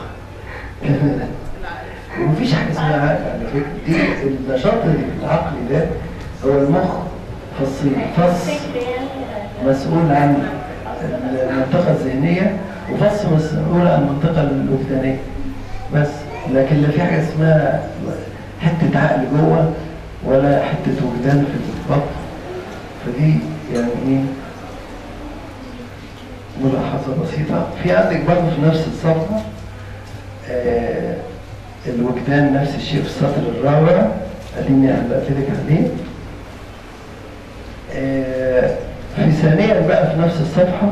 ومفيش حاجة اسمها عقل على فكرة دي النشاط اللي في العقل ده هو المخ فصين فص فكر يعني آه، مسؤول عن المنطقة الذهنية وفص مسؤول عن المنطقة الوجدانية بس لكن لا في حاجة اسمها حتة عقل جوه ولا حتة وجدان في البطن فدي يعني ايه ملاحظة بسيطة في عندك برضه في نفس الصفحة آه الوجدان نفس الشيء في السطر الرابع اديني علقت لك عليه آه في ثانيا بقى في نفس الصفحة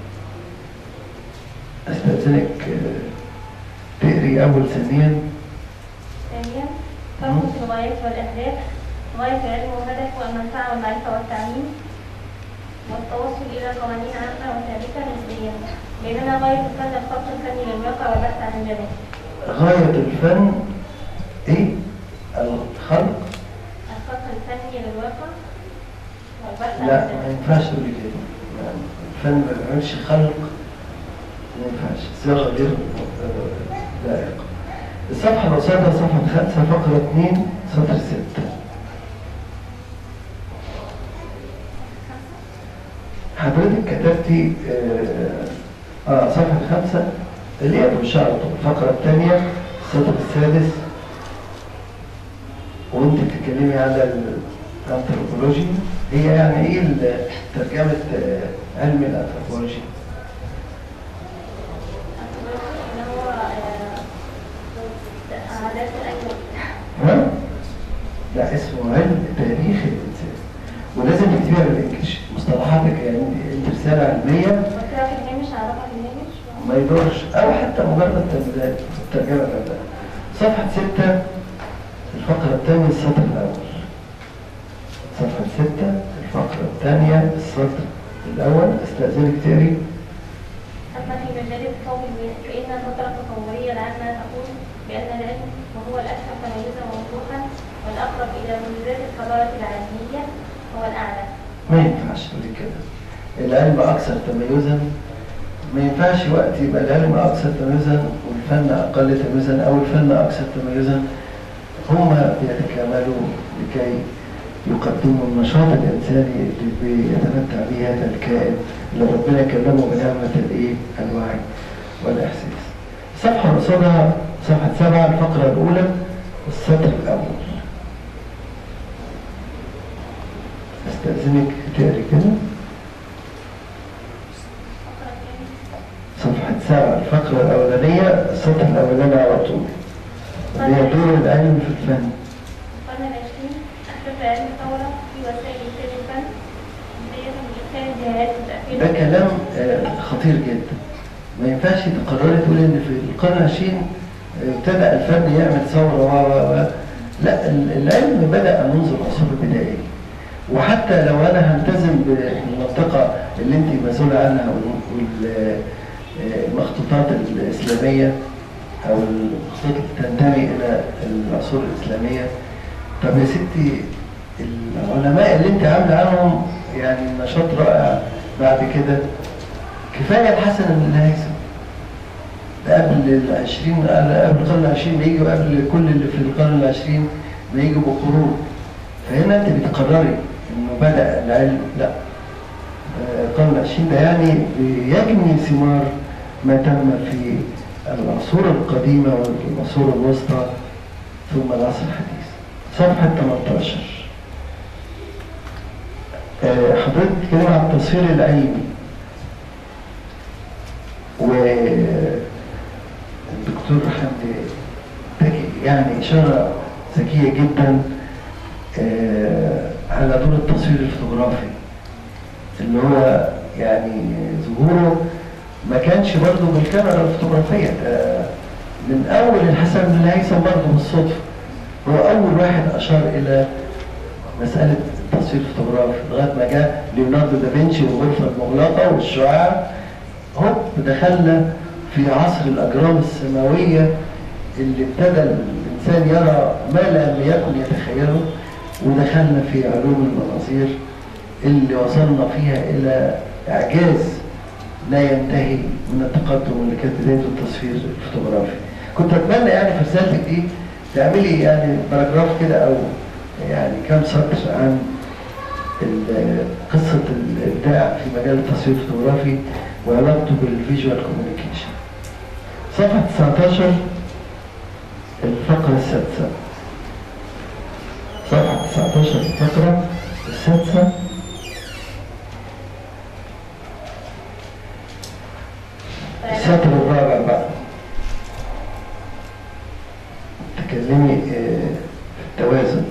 استأذنك آه تقري أول ثانيا ثانيا فرق في الغايات والأهداف غاية العلم وهدفه المنفعة والمعرفة والتعليم والتوصل إلى قوانين عامة وثابتة نسبيا بينما غاية الفن الخط الفني للواقع والبحث عن الجمال غاية الفن إيه؟ الخلق الخط الفني للواقع والبحث عن لا ما الجمال ينفعش تقولي كده يعني الفن ما بيعملش خلق ما ينفعش صيغة غير آه، لائقة الصفحة اللي قصادها صفحة خمسة فقرة اتنين سطر ستة حضرتك كتبتي اه, آه صفحة خمسة اللي هي بالشرط الفقرة الثانية السطر السادس وانت بتتكلمي على الانثروبولوجي هي يعني ايه ال- ترجمة آه، علم الانثروبولوجي؟ اللي هو آه، عادات الأيام ها؟ لا اسمه علم تاريخ الانسان ولازم تكتبيها بالانجلش مصطلحاتك يعني انت رسالة علمية وكده في الهامش أعرفها في الهامش ما يضرش او حتى مجرد تمرينات الترجمة كاملة صفحة ستة الفقرة الثانية السطر الأول صفحة ستة الفقرة الثانية السطر الأول استأذنك تقري أما في مجال التطور فإن الفترة التطورية العامة تقول بأن العلم وهو الأكثر تميزا ووضوحا والأقرب إلى ميزات الحضارة العلمية هو الأعلى ما ينفعش تقولي كده العلم أكثر تميزا ما ينفعش وقت يبقى العلم أكثر تميزا والفن أقل تميزا أو الفن أكثر تميزا هما بيتكاملوا لكي يقدموا النشاط الإنساني اللي بيتمتع به هذا الكائن اللي ربنا كلمه بنعمة الإيه؟ الوعي والإحساس. الصفحة قصادها صفحة سبعة الفقرة الأولى السطر الأول. استأذنك تقري كده صفحة سبعة الفقرة الأولانية السطر الأولاني على طول اللي هي دور العلم في الفن القرن العشرين أحدث العلم ثورة في وسائل إنتاج الفن بداية من إدخال الجهات ده المتأخرة كلام آه، خطير جدا ما ينفعش تقرري تقولي ان في القرن العشرين آه، ابتدأ الفن يعمل ثورة و و و لا ال- العلم بدأ منذ العصور البدائية وحتى لو انا هلتزم بالمنطقة اللي انت مسؤولة عنها والمخطوطات الإسلامية أو المخطوطات اللي تنتمي إلى العصور الإسلامية طب يا ستي العلماء اللي انت عامله عنهم يعني نشاط رائع بعد كده كفايه الحسن بن الهيثم ده قبل العشرين قبل القرن العشرين ما يجوا قبل كل اللي في القرن العشرين ما يجوا بقرون فهنا انت بتقرري انه بدا العلم لا آه، القرن العشرين ده يعني بيجني ثمار ما تم في العصور القديمه والعصور الوسطى ثم العصر الحديث صفحه 18 آه، حضرتك بتتكلم عن التصوير العلمي والدكتور حمدي تجي يعني إشارة ذكية جدا آه، على دور التصوير الفوتوغرافي اللي هو يعني ظهوره ما كانش برضه بالكاميرا الفوتوغرافية ده من أول الحسن بن الهيثم برضه بالصدفة هو أول واحد أشار إلى مسألة التصوير الفوتوغرافي لغاية ما جاء ليوناردو دافنشي والغرفة المغلقة والشعاع هوب دخلنا في عصر الأجرام السماوية اللي ابتدى الإنسان يرى ما لم يكن يتخيله ودخلنا في علوم المناظير اللي وصلنا فيها إلى إعجاز لا ينتهي من التقدم اللي كانت بدايته التصوير الفوتوغرافي. كنت أتمنى يعني في رسالتك دي تعملي يعني باراجراف كده أو يعني كام سطر عن ال- قصة الإبداع في مجال التصوير الفوتوغرافي وعلاقته بالفيجوال كوميونيكيشن. صفحة 19 الفقرة السادسة. صفحة 19 الفقرة السادسة السطر الرابع بقى. تكلمي آه، في التوازن.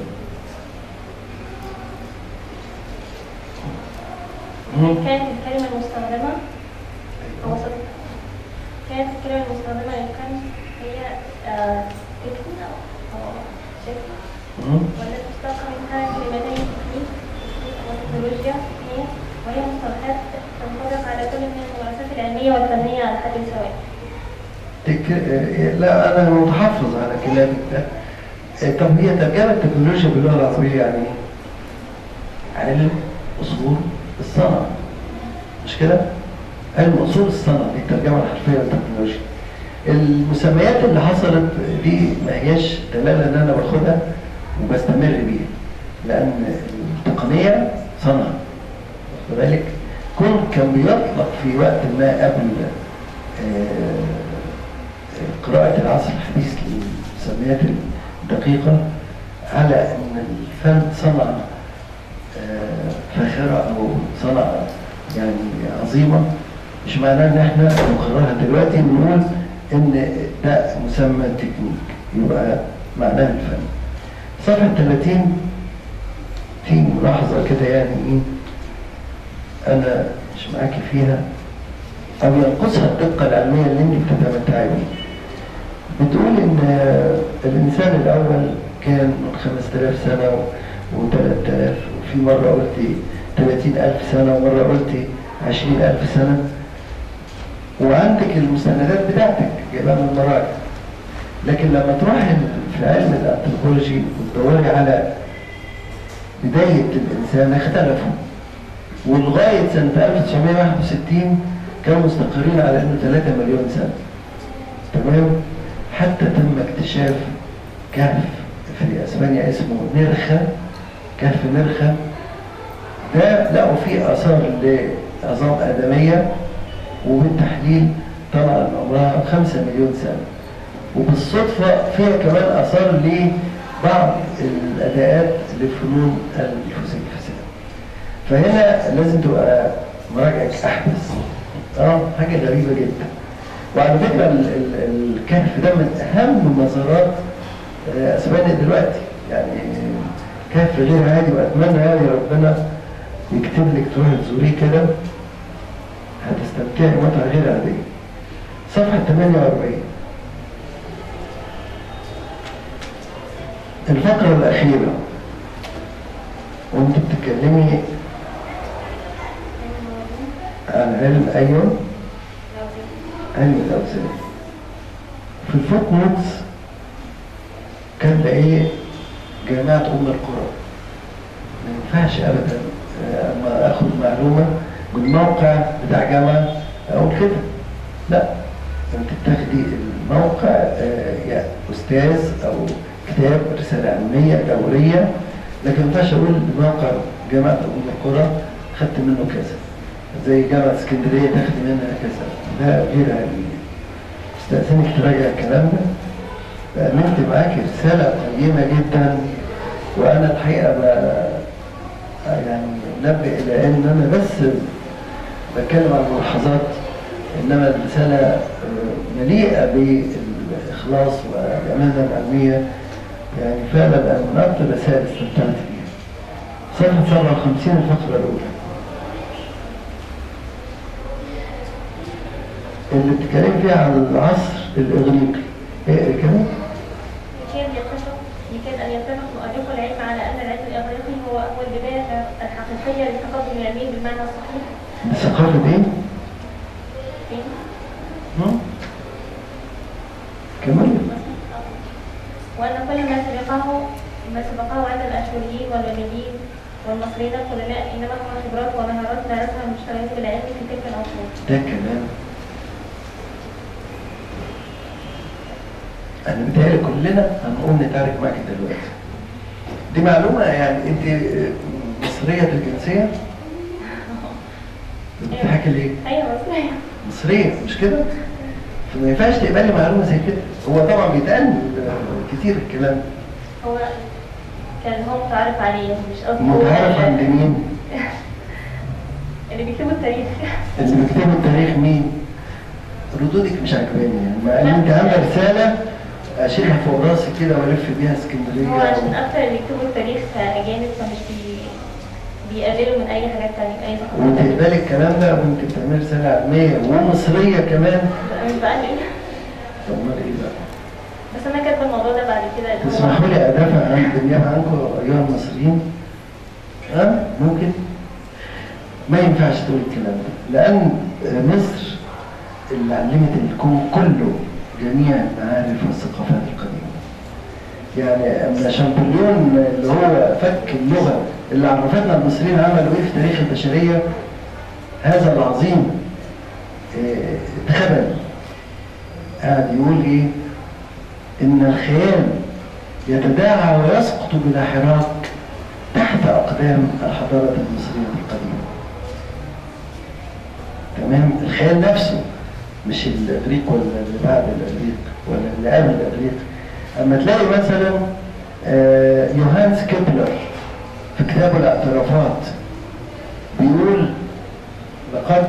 مم. كانت الكلمة المستخدمة هو صدق كانت الكلمة المستخدمة للكلم هي آه، تكنيك أو أو شكل مم. والتي تشتق منها كلمتين تكنيك وتكنولوجيا هي وهي مصطلحات تنطبق على كل من الممارسات العلمية والفنية على حد سواء. تك... آه، لا انا متحفظ على كلامك ده آه، طب هي ترجمه التكنولوجيا باللغه العربيه يعني ايه؟ علم اصول الصنعه مش كده؟ علم اصول الصنعه دي الترجمه الحرفيه للتكنولوجيا المسميات اللي حصلت دي ما هياش دلاله ان انا باخدها وبستمر بيها لان التقنيه صنعه واخد بالك؟ كون كان بيطلق في وقت ما قبل آه، قراءة العصر الحديث للمسميات الدقيقة على أن الفن صنعة آه، فاخرة أو صنعة يعني عظيمة مش معناه إن إحنا نقررها دلوقتي بنقول إن ده مسمى تكنيك يبقى معناها الفن. صفحة 30 في ملاحظة كده يعني إيه أنا مش معاكي فيها أو ينقصها الدقة العلمية اللي أنت بتتمتعي بيها. بتقول إن الإنسان الأول كان من 5000 سنة و3000 وفي مرة قلت 30000 سنة ومرة قلت 20000 سنة وعندك المستندات بتاعتك جايبها من المراجع لكن لما تروح في علم الانثروبولوجي وتدوري على بداية الإنسان اختلفوا ولغاية سنة 1961 كانوا مستقرين على إنه 3 مليون سنة تمام حتى تم اكتشاف كهف في اسبانيا اسمه نرخة كهف نرخة ده لقوا فيه اثار لعظام ادميه وبالتحليل طلع ان عمرها 5 مليون سنه وبالصدفه فيها كمان اثار لبعض الاداءات لفنون الفسيفساء فهنا لازم تبقى مراجعك احدث اه حاجه غريبه جدا وعلى فكره ال- ال- الكهف ده من اهم مزارات آه، اسبانيا دلوقتي يعني كهف غير عادي واتمنى يعني ربنا يكتب لك تروحي تزوريه كده هتستمتعي متعه غير عاديه صفحه 48 الفقره الاخيره وانت بتتكلمي عن علم ايوه علم الاوزان في الفوت نوتس كان ده ايه جامعة أم القرى ما ينفعش أبدا آه، أما آخد معلومة من موقع بتاع جامعة أقول كده لا أنت بتاخدي الموقع آه، يا أستاذ أو كتاب رسالة علمية دورية لكن ما ينفعش أقول موقع جامعة أم القرى خدت منه كذا زي جامعة اسكندرية تاخد منها كذا ده غير علمي استأذنك تراجع الكلام ده عملت معاك رسالة قيمة جدا وأنا الحقيقة ب- يعني نبه إلى إن أنا بس بتكلم عن ملاحظات إنما الرسالة آه، مليئة بالإخلاص والأمانة العلمية يعني فعلا أنا من أكثر الرسائل استمتعت بيها. صفحة 57 الفقرة الأولى. اللي بتتكلم فيها عن العصر الإغريقي. اقري كده. يكاد يتفق يكاد أن يتفق مؤرخو العلم على أن العلم الإغريقي هو هو البداية الحقيقية للتقدم العلمي بالمعنى الصحيح ثقافة إيه؟ فين؟ هم؟ كمان وأن كل ما سبقه ما سبقه عند الأشوريين والبابليين والمصريين القدماء إنما هو خبرات ومهارات مارسها المشتغلين بالعلم في تلك العصور. ده كلام أنا متهيألي كلنا هنقوم نتعارك معاك دلوقتي. دي معلومة يعني أنت مصرية الجنسية؟ بتضحكي ليه؟ أيوة مصرية. مصرية مش كده؟ فما ينفعش تقبلي معلومة زي كده. هو طبعا بيتقال كتير الكلام ده. هو كان هو متعارف عليه مش قصده متعرف عند مين؟ اللي بيكتبوا التاريخ اللي بيكتبوا التاريخ مين؟ ردودك مش عجباني يعني مع ان انت عامله رساله اشيلها فوق راسي كده والف بيها اسكندريه هو عشان و- أكتر اللي بيكتبوا التاريخ أجانب فمش بي... بيقللوا من أي حاجات تانية أي ثقافات تانية. وتقبلي الكلام ده وانت بتعملي رساله علميه ومصريه كمان أنا مش بقلل طب امال ايه بقى؟ بس أنا كاتبة الموضوع ده بعد كده اللي هو- تسمحوا لي ادافع عن بالنيابه عنكم ايها المصريين؟ ها؟ ممكن؟ ما ينفعش تقول الكلام ده لان مصر اللي علمت الكون كله جميع المعارف والثقافات القديمه. يعني اما شامبليون اللي هو فك اللغه اللي عرفتنا المصريين عملوا ايه في تاريخ البشريه هذا العظيم آه، اتخبل قاعد يقول ايه ان الخيال يتداعى ويسقط بلا حراك تحت اقدام الحضاره المصريه القديمه تمام الخيال نفسه مش الاغريق ولا اللي بعد الاغريق ولا اللي قبل الاغريق اما تلاقي مثلا آه، يوهانس كيبلر في كتابه الاعترافات بيقول لقد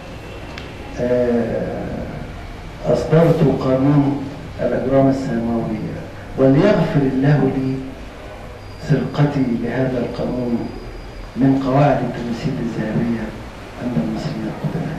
آه، أصدرت قانون الأجرام السماوية وليغفر الله لي سرقتي لهذا القانون من قواعد التمثيل الذهبية عند المصريين القدماء.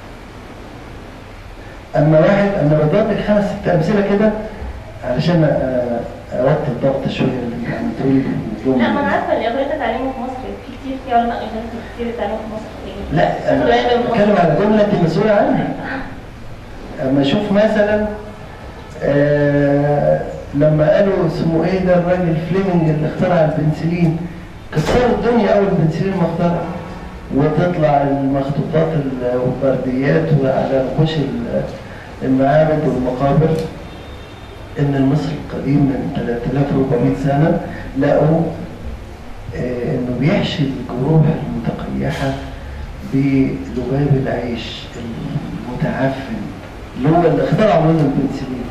أما واحد أنا بضرب لك خمس ست أمثلة كده علشان آه، أوطي الضغط شوية اللي يعني تقولي اليوم لا ما انا عارفه الإغريق اتعلموا في مصر في كتير في علماء إغريق كتير اتعلموا في مصر يعني لا أخدوا علم انا من بتكلم مصر. على جمله انت مسؤوله عنها اما اشوف مثلا آه، لما قالوا اسمه ايه ده الراجل فليمنج اللي اخترع البنسلين كسروا الدنيا اول البنسلين ما اخترع وتطلع المخطوطات ال- والبرديات وعلى نقوش ال- المعابد والمقابر ان المصري القديم من 3400 سنه لقوا آه، انه بيحشي الجروح المتقيحه بلباب العيش المتعفن اللي هو اللي اخترعوا منه البنسلين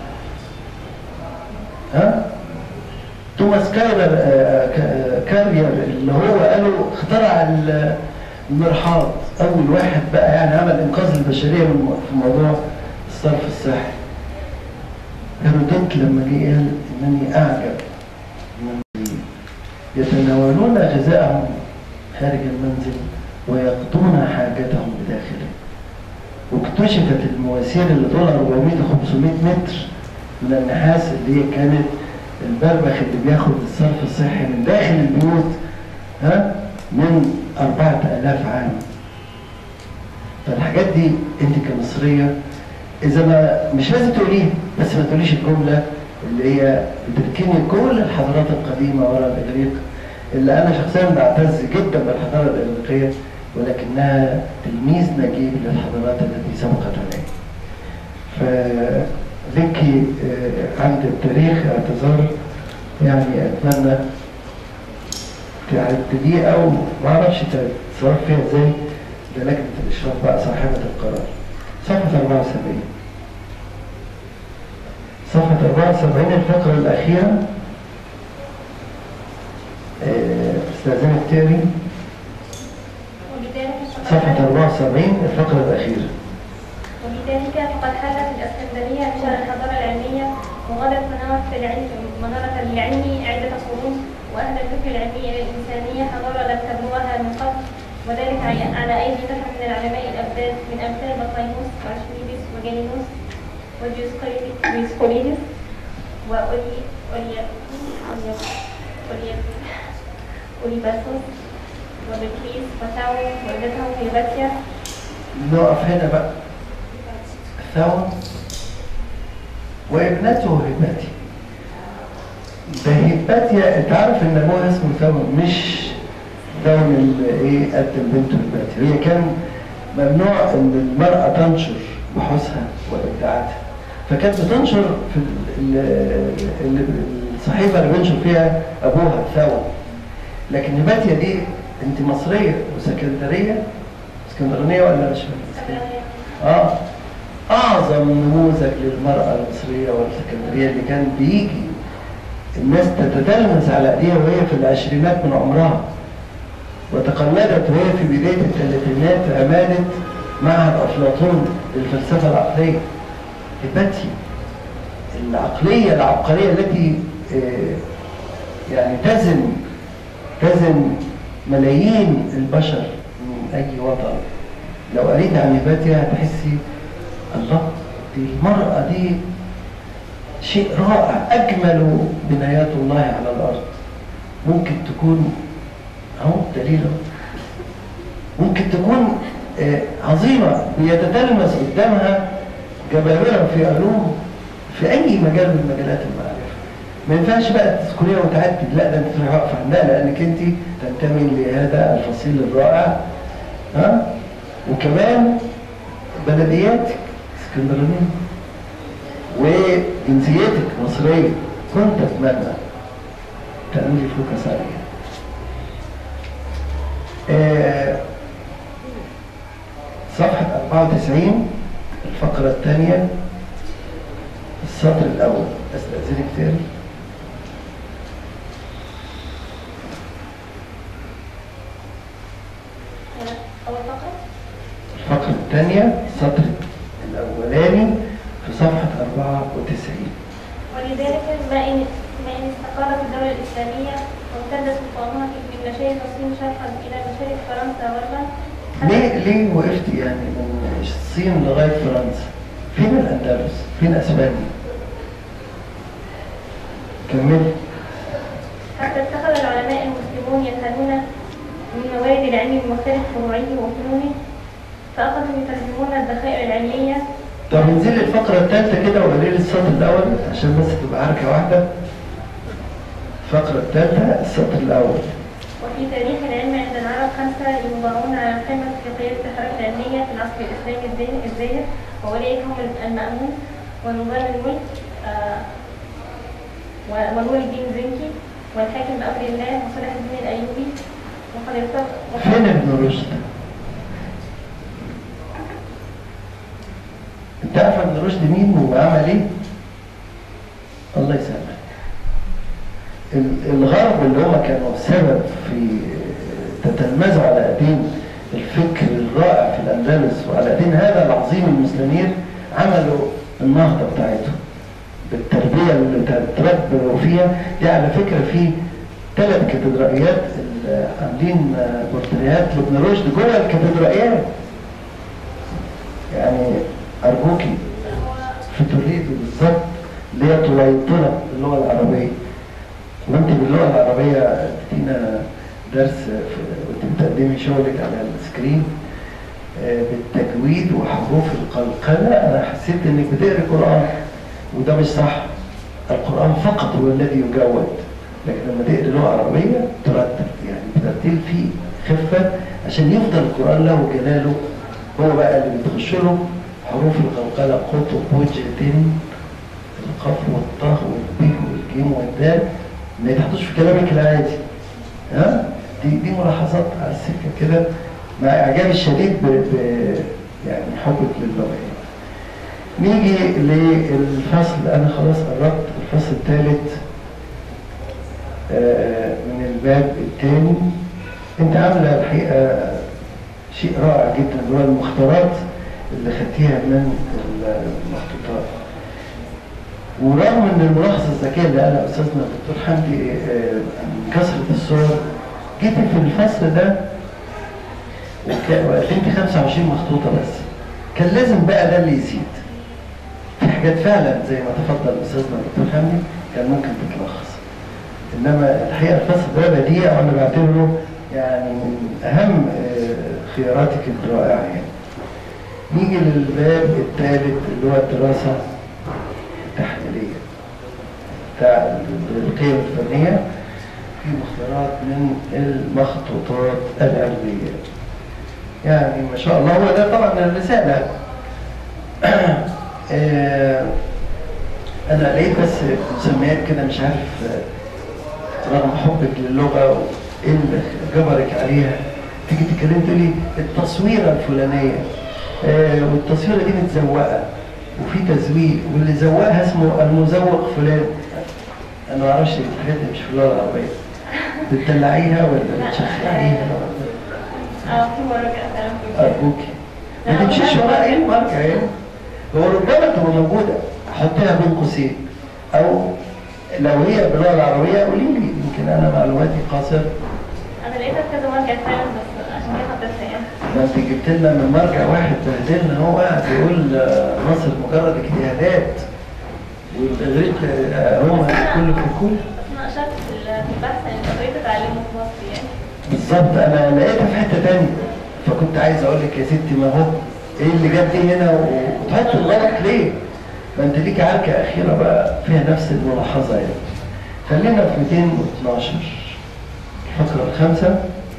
ها توماس كايلر آه، كا- كارير اللي هو قالوا اخترع ال- المرحاض اول واحد بقى يعني عمل انقاذ البشريه من في موضوع الصرف الصحي هيرودوت لما جه قال انني اعجب من يتناولون غذاءهم خارج المنزل ويقضون حاجتهم بداخله واكتشفت المواسير اللي طولها 400 500 متر من النحاس اللي هي كانت البربخ اللي بياخد الصرف الصحي من داخل البيوت ها من 4000 عام فالحاجات دي انت كمصريه اذا ما مش لازم تقوليها بس ما تقوليش الجمله اللي هي بتركني كل الحضارات القديمه ورا الاغريق اللي انا شخصيا بعتز جدا بالحضاره الاغريقيه ولكنها تلميذ نجيب للحضارات التي سبقت عليه. فلك آه، عند التاريخ اعتذار يعني اتمنى تعدليه او ما اعرفش تتصرف فيها ازاي للجنه الاشراف بقى صاحبه القرار. صفحه 74 صفحه 74 الفقره الاخيره آه، استاذنك تقري وبذلك صفحه 74 الفقره الاخيره. وبذلك فقد حلت الاسكندريه انشاء الحضاره العلميه وغدت مناره العلم مناره العلم عده قرون واهل الفكر العلمي الى الانسانيه حضاره لم تبلغها من قبل وذلك على- على ايدي نفر من العلماء الابداد من امثال بطليموس وارشميدس وجالينوس وديوسكوريدس وأولي أولي أولي أولي أوليباسوس وبكريس وتاو والدته هيباتيا نقف هنا بقى ثوى وابنته هباتي ده هباتيا انت عارف ان ابوها اسمه ثوى مش ثوى اللي ايه قدم بنته هباتي هي كان ممنوع ان المرأة تنشر بحوثها وابداعاتها فكانت بتنشر في ال- ال- ال- الصحيفة اللي بينشر فيها ابوها ثوى لكن هباتيا دي انت مصرية وسكندرية اسكندرانية ولا مش اسكندرانية؟ اه اعظم نموذج للمراه المصريه والاسكندريه اللي كان بيجي الناس تتتلمس على ايديها وهي في العشرينات من عمرها وتقلدت وهي في بدايه الثلاثينات عماده معهد افلاطون للفلسفه العقليه هباتي العقليه العبقريه التي آه، يعني تزن تزن ملايين البشر من اي وطن لو قريت عن هباتيا هتحسي الله دي المرأة دي شيء رائع أجمل بنايات الله على الأرض ممكن تكون أهو دليل أهو. ممكن تكون آه، عظيمة بيتتلمس قدامها جبابرة في علوم في أي مجال من مجالات المعرفة ما ينفعش بقى تذكريها وتعدد لا ده انت تروحي واقفه عندها لانك انت تنتمي لهذا الفصيل الرائع ها وكمان بلدياتك اسكندرانيه وجنسيتك مصريه كنت اتمنى تعملي فوكس عليها آه، صفحة 94 الفقرة الثانية السطر الأول أستأذنك تاني أول فقرة الفقرة الثانية السطر الأولاني في صفحة 94 ولذلك ما إن ما إن استقرت الدولة الإسلامية وامتد سلطانها من مشارق الصين شرقا إلى مشارق فرنسا غربا ليه ليه وقفت يعني من الصين لغاية فرنسا؟ فين الأندلس؟ فين أسبانيا؟ كمل حتى اتخذ العلماء المسلمون ينهلون من موارد العلم بمختلف فروعه وفنونه فأخذوا يترجمون الذخائر العلمية طب انزلي الفقرة الثالثة كده وقولي لي السطر الأول عشان بس تبقى حركة واحدة الفقرة الثالثة السطر الأول وفي تاريخ العلم عند العرب خمسة يوضعون على قمة في قيادة الحركة العلمية في العصر الإسلامي الزي- الزاهر وأولئك هم المأمون ونظام الملك آه، و- ونور الدين زنكي والحاكم بأمر الله وصلاح الدين الأيوبي وقد ارتبط فين ابن رشد؟ انت عارف ابن رشد مين وعمل ايه؟ الله يسامحك. ال- الغرب اللي هم كانوا سبب في تتلمذوا على ايدين الفكر الرائع في الاندلس وعلى ايدين هذا العظيم المسلمين عملوا النهضه بتاعتهم بالتربيه اللي تربوا فيها دي على فكره في ثلاث كاتدرائيات اللي عاملين بورتريهات لابن رشد جوه الكاتدرائيات يعني ارجوكي في توليد بالظبط اللي هي طليطله باللغه العربيه وانت باللغه العربيه ادينا درس في- وانت بتقدمي شغلك على السكرين آه، بالتجويد وحروف القلقله انا حسيت انك بتقري قران وده مش صح القران فقط هو الذي يجود لكن لما تقري لغه عربيه ترتب يعني الترتيل فيه خفه عشان يفضل القران له جلاله هو بقى اللي بتخش له حروف القلقله قطب وجهتين القاف والطاء والب والجيم والدال ما يتحطوش في كلامك العادي ها دي دي ملاحظات على السكه كده مع اعجابي الشديد ب, ب يعني حبك للغه يعني. نيجي للفصل انا خلاص قربت الفصل الثالث من الباب الثاني انت عامله الحقيقه شيء رائع جدا اللي هو المختارات اللي خدتيها من المخطوطات ورغم ان الملاحظه الذكيه اللي قالها استاذنا الدكتور حمدي آه، من كثره الصور جيت في الفصل ده وك- وقدمت 25 مخطوطه بس كان لازم بقى ده اللي يزيد في حاجات فعلا زي ما تفضل استاذنا الدكتور حمدي كان ممكن تتلخص انما الحقيقه الفصل ده بديع وانا بعتبره يعني من اهم آه، خياراتك الرائعه يعني نيجي للباب الثالث اللي هو الدراسه التحليليه بتاع القيم الفنيه في مختارات من المخطوطات العلميه يعني ما شاء الله هو ده طبعا الرساله آه، انا لقيت بس مسميات كده مش عارف آه، رغم حبك للغه وايه اللي جبرك عليها تيجي تتكلمي تقولي التصويره الفلانيه آه، والتصويره دي متزوقه وفي تزويق واللي زوقها اسمه المزوق فلان انا ما اعرفش الحاجات دي مش في اللغه العربيه بتدلعيها ولا بتشخعيها ولا اه في مراجعة فعلا في ارجوكي ما تمشيش ورا ايه الماركه ايه هو ربما تبقى موجوده حطيها بين قوسين او لو هي باللغه العربيه قولي لي يمكن انا معلوماتي قاصر انا لقيتها في كذا مرجع فعلا بس عشان كده حطيتها يعني ما انت جبت لنا من مرجع واحد بهدلنا هو قاعد يقول آه، مصر مجرد اجتهادات والاغريق آه، هم كله في الكل بس انا اشرت في ال- في البحث ان بقيت اتعلمه في مصر يعني بالظبط انا لقيتها في حته تانية فكنت عايز اقول لك يا ستي ما هو ايه اللي جاب دي هنا و- وتحط الغلط ليه؟ ما انت ليك عركه اخيره بقى فيها نفس الملاحظه يعني. خلينا في 212 الفقره الخامسه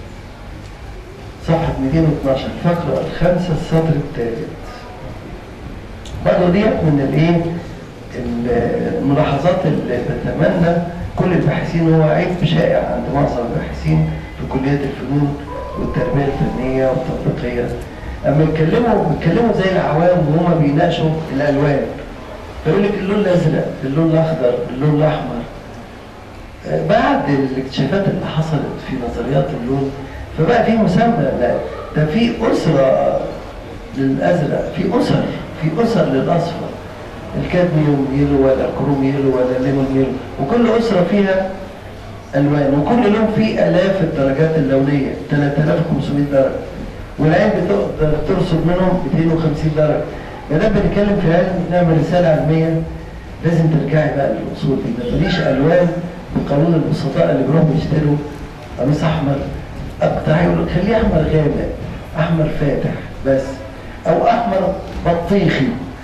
صفحه 212 الفقره الخامسه السطر الثالث. برضه ديت من الايه؟ الملاحظات اللي بتمنى كل الباحثين هو عيب شائع عند معظم الباحثين في كليات الفنون والتربيه الفنيه والتطبيقيه اما يتكلموا بيتكلموا زي العوام وهم بيناقشوا الالوان فيقول لك اللون الازرق اللون الاخضر اللون الاحمر آه، بعد الاكتشافات اللي حصلت في نظريات اللون فبقى في مسمى لا ده في اسره للازرق في اسر في اسر للاصفر الكادميوم يلو ولا الكروم يلو ولا الليمون يلو وكل اسره فيها الوان وكل لون فيه الاف الدرجات اللونيه 3500 درجه والعين بتقدر ترصد منهم 250 درجه ما دام بنتكلم في علم نعمل رساله علميه لازم ترجعي بقى للاصول دي ما تقوليش الوان بقانون البسطاء اللي بيروحوا يشتروا قميص احمر اقطعي يقول لك خليه احمر غامق احمر فاتح بس او احمر بطيخي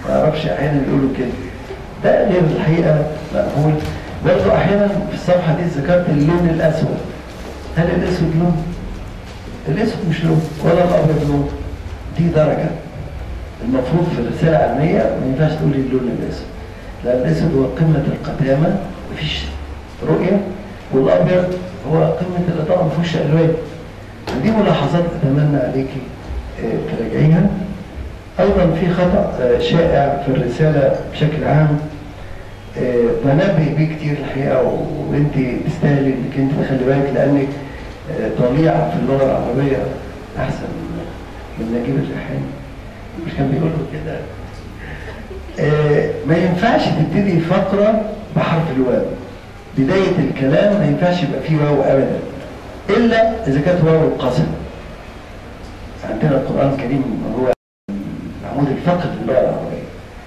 ما اعرفش احيانا يقولوا كده ده غير الحقيقه مقبول برضه احيانا في الصفحه دي ذكرت اللون الاسود هل الاسود لون؟ الاسود مش لون ولا الابيض لون دي درجه المفروض في الرساله العلميه ما ينفعش تقولي اللون الاسود لان الاسود هو قمه القدامه مفيش رؤيه والابيض هو قمه الاضاءه ما فيهوش الوان ودي ملاحظات اتمنى عليكي آه، تراجعيها ايضا في خطا آه، شائع في الرساله بشكل عام آه، بنبه بيه كتير الحقيقه و- وانت تستاهلي انك انت تخلي بالك لانك آه، طليعه في اللغه العربيه احسن من- من نجيب الريحاني مش كان بيقول له كده آه، ما ينفعش تبتدي فقره بحرف الواو بدايه الكلام ما ينفعش يبقى فيه واو ابدا الا اذا كانت واو القسم عندنا القران الكريم هو العمود الفقري في اللغه العربيه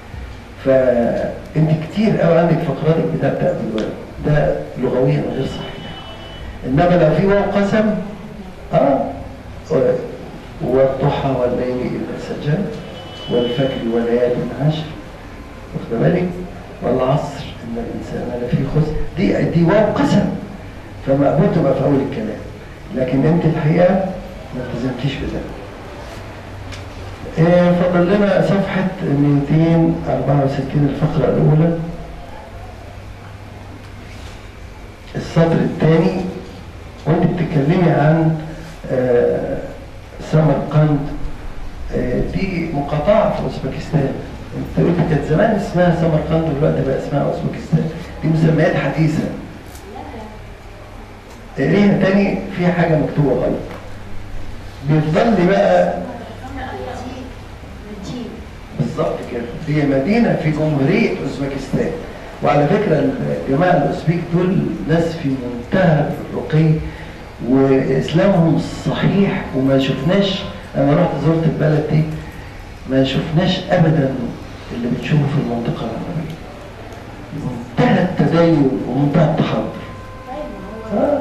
فانت كتير قوي عندك فقراتك بتبدا بالواو ده لغويا غير صحيح انما لو في واو قسم اه و- والضحى والليل اذا سجى والفجر وليالي عشر واخد بالك والعصر ان الانسان لفي خسر دي دي واو قسم فمقبول تبقى في اول الكلام لكن انت الحقيقه ما التزمتيش بده آه، فضل لنا صفحة 264 الفقرة الأولى السطر الثاني وانت بتتكلمي عن آه، سمرقند آه، دي مقاطعة في أوزبكستان انت قلت كانت زمان اسمها سمرقند ودلوقتي بقى اسمها أوزبكستان دي مسميات حديثة اقريها تاني في حاجة مكتوبة غلط بيفضل لي بقى بالظبط كده هي مدينة في جمهورية أوزبكستان وعلى فكرة الجماعة الأوزبيك دول ناس في منتهى الرقي وإسلامهم صحيح وما شفناش أنا رحت زرت البلد دي ما شفناش أبدا اللي بتشوفه في المنطقة العربية منتهى التدين ومنتهى التحضر آه.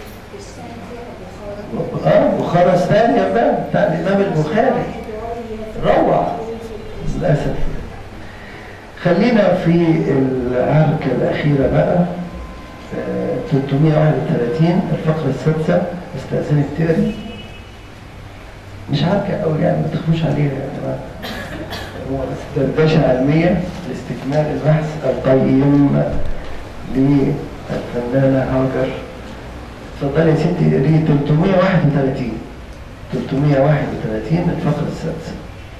اه وخرستان يا بقى بتاع الإمام البخاري روعة للأسف خلينا في العركة الأخيرة بقى آه، 331 الفقرة السادسة استأذنك تقري مش عركة قوي يعني ما تخافوش عليها يا جماعة هو بس دردشة علمية لاستكمال البحث القيم للفنانة هاجر اتفضلي يا ستي قري 331 331 الفقرة السادسة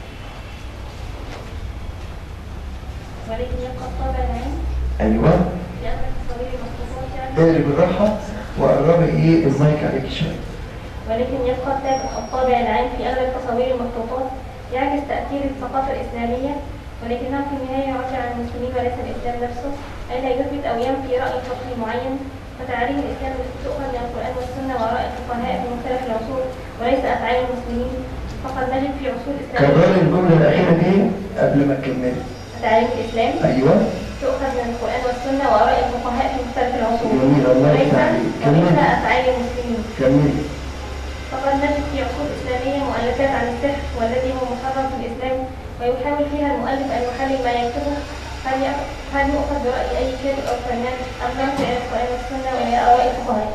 ولكن يبقى الطابع العام ايوه لأن التصاوير المخطوطات يعني اقري بالراحه وقربي ايه المايك عليك شويه ولكن يبقى التاب- الطابع العام في أغلب تصاوير المخطوطات يعكس تأثير الثقافة الإسلامية ولكنه في النهاية يعبر عن المسلمين وليس الإسلام نفسه أي لا يثبت أو ينفي رأي فقهي معين فتعاليم الإسلام تؤخذ من القرآن والسنة وآراء الفقهاء في مختلف العصور وليس أفعال المسلمين فقد نجد في عصور كرري إسلامية الجمله الاخيره دي قبل ما تكملي تعاليم الإسلام ايوه تؤخذ من القرآن والسنة وآراء الفقهاء في مختلف العصور جميل، الله وليس يفتح عليك. وليس كملي. أفعال المسلمين كملي فقد نجد في عصور إسلامية مؤلفات عن السحر والذي هو محرم في الإسلام ويحاول فيها المؤلف أن يحلل ما يكتبه هل يأخ- هل يؤخذ برأي أي كاتب أو فنان أم يرجع إلى القرآن والسنة وإلى آراء الفقهاء؟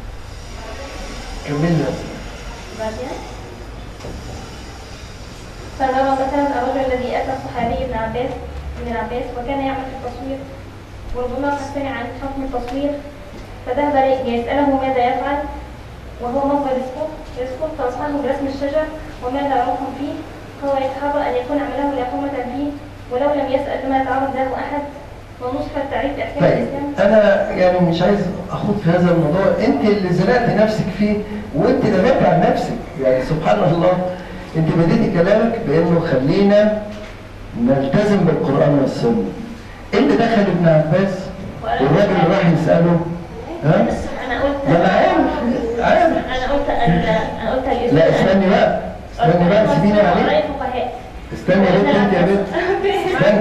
كملي يا أستاذ. بعدين فنرى مثلا الرجل الذي أتى الصحابي ابن عباس ابن العباس وكان يعمل في التصوير وربما قد سمع عن حكم التصوير فذهب ليسأله ماذا يفعل وهو مصدر رزقه رزقه فأصحابه برسم الشجر وماذا رأوكم فيه هو يتحرى أن يكون عمله ليقومة به ولو لم يسأل بما يتعرض له أحد ونصح التعريف بأحكام طيب الإسلام انا يعني مش عايز اخوض في هذا الموضوع انت اللي زرعت نفسك فيه وانت اللي دافعت عن نفسك يعني سبحان الله انت بديتي كلامك بانه خلينا نلتزم بالقران والسنه ايه اللي دخل ابن عباس والراجل اللي راح يساله ها أنا قلت ما انا عارف عارف أنا قلت ال- أنا قلت الإسلام لا استني بقى استني بقى سيبيني آراء عليك الفقهاء استني يا بنت انت يا بنت استني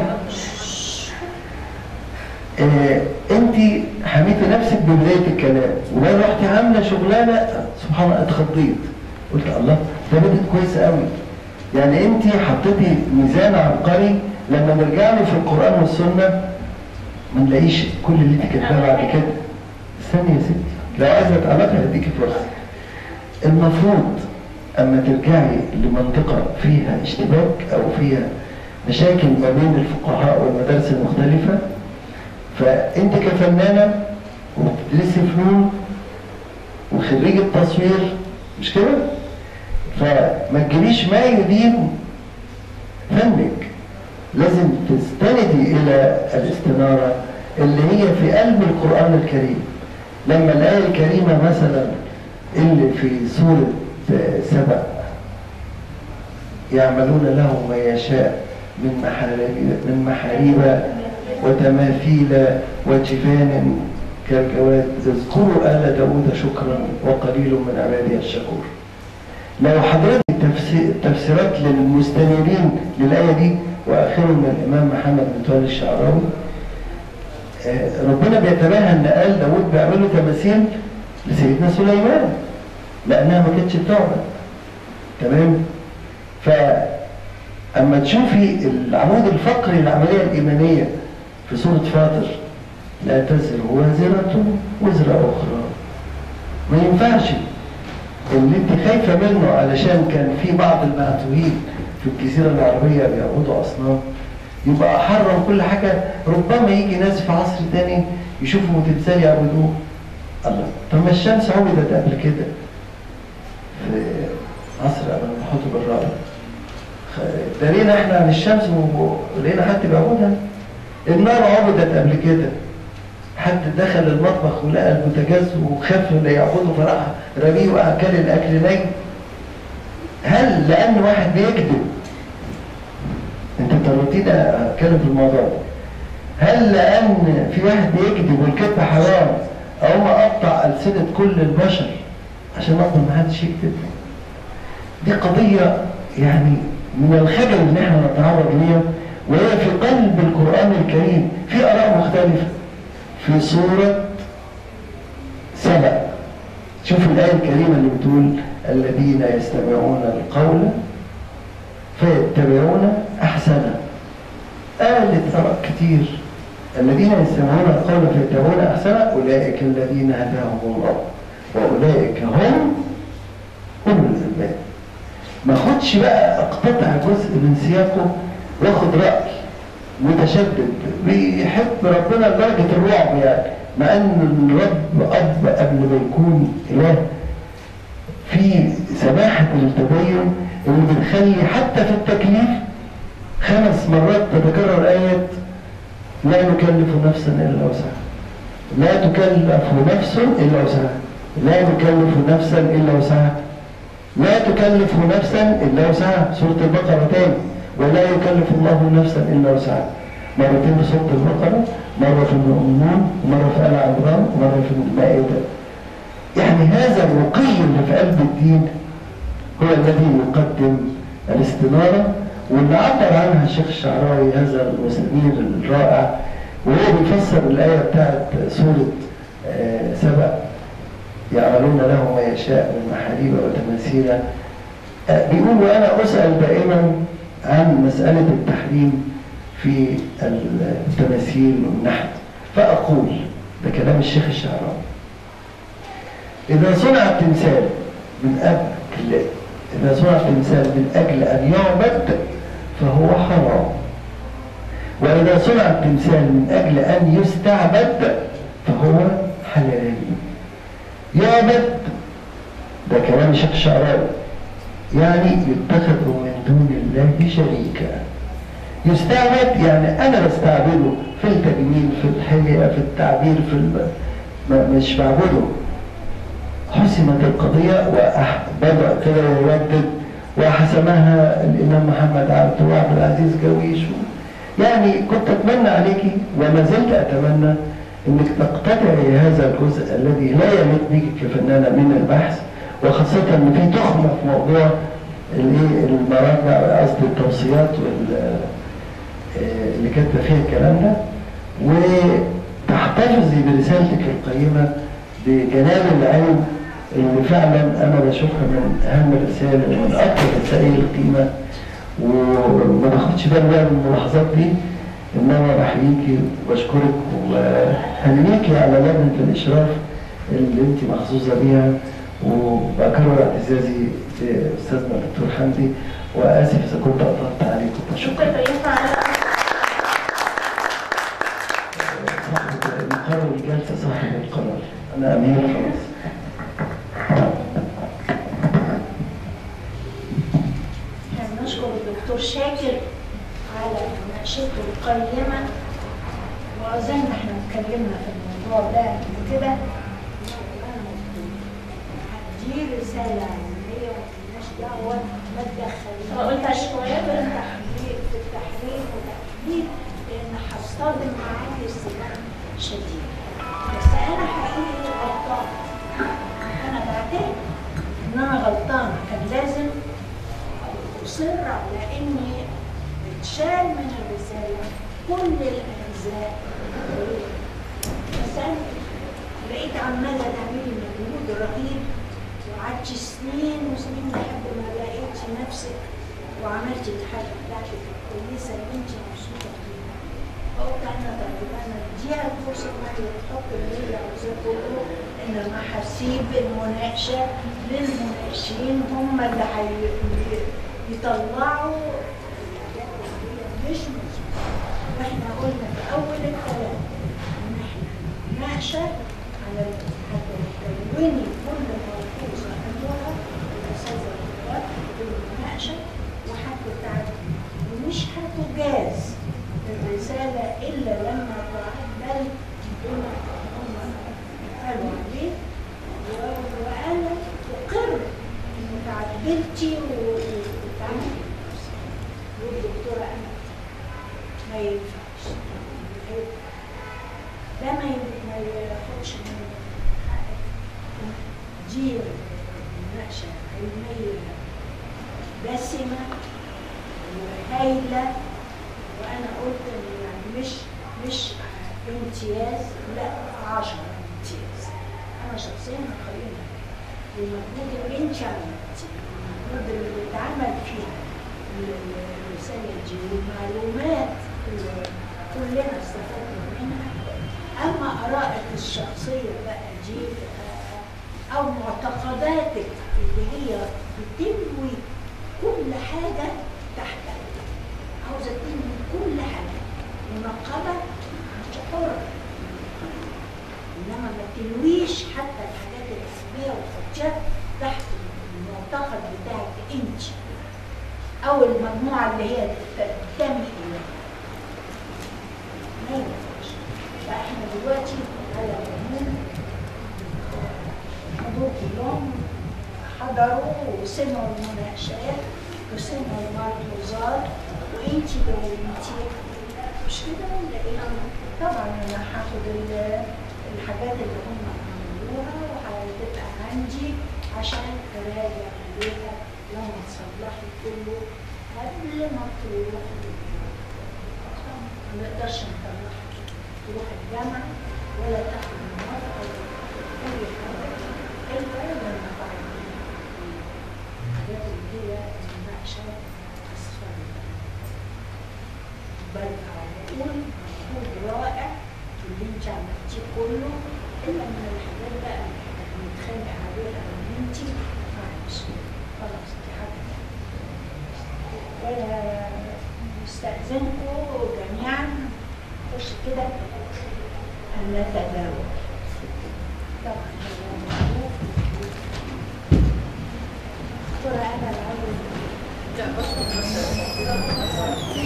إيه انت حميتي نفسك ببدايه الكلام وبعدين رحتي عامله شغلانه سبحان الله اتخضيت قلت الله ده بدت كويس قوي يعني انت حطيتي ميزان عبقري لما نرجع له في القرآن والسنة ما نلاقيش كل اللي انت كاتباه بعد كده استني يا ستي لو عايزة تعرفي هديكي فرصة المفروض اما ترجعي لمنطقة فيها اشتباك او فيها مشاكل ما بين الفقهاء والمدارس المختلفة فانت كفنانة وبتدرسي فنون وخريجة تصوير مش كده؟ فما تجيبيش ما يدين فنك لازم تستندي الى الاستنارة اللي هي في قلب القرآن الكريم لما الآية الكريمة مثلا اللي في سورة آه، سبأ يعملون له ما يشاء من محاريب من محاريب وتماثيل وجفان كالجواد اذكروا آل داود شكرا وقليل من عبادي الشكور لو حضرتك تفسي- تفسيرات للمستنيرين للآية دي وآخرهم الإمام محمد متولي الشعراوي آه، ربنا بيتباهى ان آل داود بيعملوا تماثيل لسيدنا سليمان لأنها ما كانتش بتعبد تمام فأما تشوفي العمود الفقري للعملية الإيمانية في سورة فاطر لا تزر وازرة وزر أخرى ما ينفعش اللي انت خايفة منه علشان كان في بعض المعتوهين في الجزيرة العربية بيعبدوا أصنام يبقى حرم كل حاجة ربما يجي ناس في عصر تاني يشوفوا تمثال يعبدوه الله طب ما الشمس عبدت قبل كده في عصر ابن الحطب الرابع خ- درينا احنا عن الشمس ولقينا حد بيعبدها النار عبدت قبل كده حد دخل المطبخ ولقى البوتاجاز وخاف لا يعبده فراح رميه واكل الاكل ني هل لان واحد بيكذب انت اضطريتني اتكلم في الموضوع ده هل لان في واحد بيكذب والكذب حرام او ما اقطع السنه كل البشر عشان اضمن ما حدش يكذب دي قضيه يعني من الخجل ان احنا نتعرض ليها وهي في قلب القران الكريم في اراء مختلفه في سوره سبأ شوف الآية الكريمة اللي بتقول الذين يستمعون القول فيتبعون أحسنه قالت آراء كتير الذين يستمعون القول فيتبعون أحسنه أولئك الذين هداهم الله وأولئك هم أولو الألباب ما خدش بقى اقتطع جزء من سياقه واخد رأي متشدد بيحب ربنا لدرجة الرعب يعني مع ان الرب اب قبل ما يكون اله في سماحة التبين اللي بتخلي حتى في التكليف خمس مرات تتكرر آية لا نكلف نفسا إلا وسعها لا تكلف نفس إلا وسعها لا نكلف نفسا إلا وسعها لا تكلف نفسا إلا وسعها سورة البقرة تاني ولا يكلف الله نفسا إلا وسعها مرتين في سورة البقرة مرة في المؤمنون ومرة في آل عمران ومرة في المائدة يعني هذا الرقي اللي في قلب الدين هو الذي يقدم الاستنارة واللي عبر عنها الشيخ الشعراوي هذا المستنير الرائع وهو بيفسر الآية بتاعت سورة آه، سبأ يعملون له ما يشاء من محاريب وتماثيل آه، بيقول وأنا أسأل دائما عن مسألة التحريم في التماثيل والنحت فأقول ده كلام الشيخ الشعراوي إذا صنع التمثال من أجل إذا صنع التمثال من أجل أن يعبد فهو حرام وإذا صنع التمثال من أجل أن يستعبد فهو حلال يعبد ده كلام الشيخ الشعراوي يعني يتخذ من دون الله شريكا يستعبد يعني أنا بستعبده في التجميل في الحلية في التعبير في الب... ما مش بعبده حسمت القضية وبدأ كده يردد وحسمها الإمام محمد عبد وعبد العزيز جويش يعني كنت أتمنى عليك وما زلت أتمنى إنك تقتطعي هذا الجزء الذي لا يليق بك كفنانة من البحث وخاصة إن في تخمة في موضوع الإيه المراجع قصدي التوصيات وال آه، اللي كاتبة فيها الكلام ده وتحتفظي برسالتك القيمة بجناب العلم اللي فعلا انا بشوفها من اهم الرسائل ومن اكثر الرسائل القيمه وما باخدش بالي بقى من الملاحظات دي انما بحييكي وبشكرك وهنيكي على لجنه الاشراف اللي انت محظوظه بيها وبكرر اعتزازي لاستاذنا الدكتور حمدي واسف اذا كنت قطعت عليكم شكرا بشكرك ينفع صاحب مقرر الجلسه صاحب القرار انا امير خلاص احنا بنشكر الدكتور شاكر على مناقشته القيمة وأظن احنا اتكلمنا في الموضوع ده قبل كده دي رسالة علمية ومالناش دعوة ما تدخلناش أنا قلت عليه شوية. في التحرير في التحرير والتحديد لأن هصطدم معاك اصطدام شديد بس أنا حقيقي غلطانة أنا بعترف إن أنا غلطانة كان لازم أصر على إني اتشال من الرسالة كل الأجزاء بس أنا بقيت عمالة تعملي مجهود رهيب وقعدت سنين وسنين لحد ما لقيتي نفسك وعملتي الحاجة بتاعتك الكويسة اللي انت مبسوطة فيها. قلت أنا طيب أنا اديها الفرصة إنها تحط اللي هي عاوزاه كله إنما هسيب المناقشة للمناقشين هم اللي هي- يطلعوا الحاجات اللي هي مش مظبوطة. واحنا قلنا في أول الكلام إن احنا نناقشة على هتكوني كل ملحوظة أنواعها الأساتذة الكبار بالمناقشة وهتتعدل ومش هتجاز الرسالة إلا لما تعدل بما هم قالوا عليه و- وأنا أقر إنك عدلتي و- وتعملي بنفسك والدكتورة أنا ما ينفعش ما ينفعش. ده ما ي- ما ياخدش من حقك دي مناقشة علمية دسمة وهايلة وأنا قلت إن يعني مش مش امتياز لا عشرة امتياز أنا شخصيا هقيمها المجهود اللي أنت عملتيه المجهود اللي اتعمل فيها الرسالة دي والمعلومات اللي كلنا استفدنا منها أما آرائك الشخصية بقى دي آه، أو معتقداتك اللي هي بتنوي كل حاجة تحتها عاوزة تنوي كل حاجة منقبة أنت حرة إنما ما تنويش حتى الحاجات الأساسية والخطيات تحت المعتقد بتاعك أنت أو المجموعة اللي هي تنتمي إليها ما ينفعش فاحنا دلوقتي على العموم حضور كلهم حضروا وسمعوا المناقشات وسمعوا الملحوظات وانتي دونتي مش كده ولا ايه؟ طبعا انا هاخد ال- الحاجات اللي هم عملوها وهتبقى عندي عشان اراجع عليها لما تصلحي كله قبل ما تروح ما نقدرش نطلعها تروح الجامعة ولا تاخد موافقة ولا أي حاجة إلا لما تعمل الحاجات اللي هي المناقشة أسفل بل أقول مجهود رائع في اللي أنت عملتيه كله إلا من الحاجات بقى اللي بنتخانق عليها إن أنت معلش خلاص دي حاجة ولا نستأذنكم جميعا نخش كده أن نتداول طبعا هو معروف دكتورة أنا الأول لا بشكر بس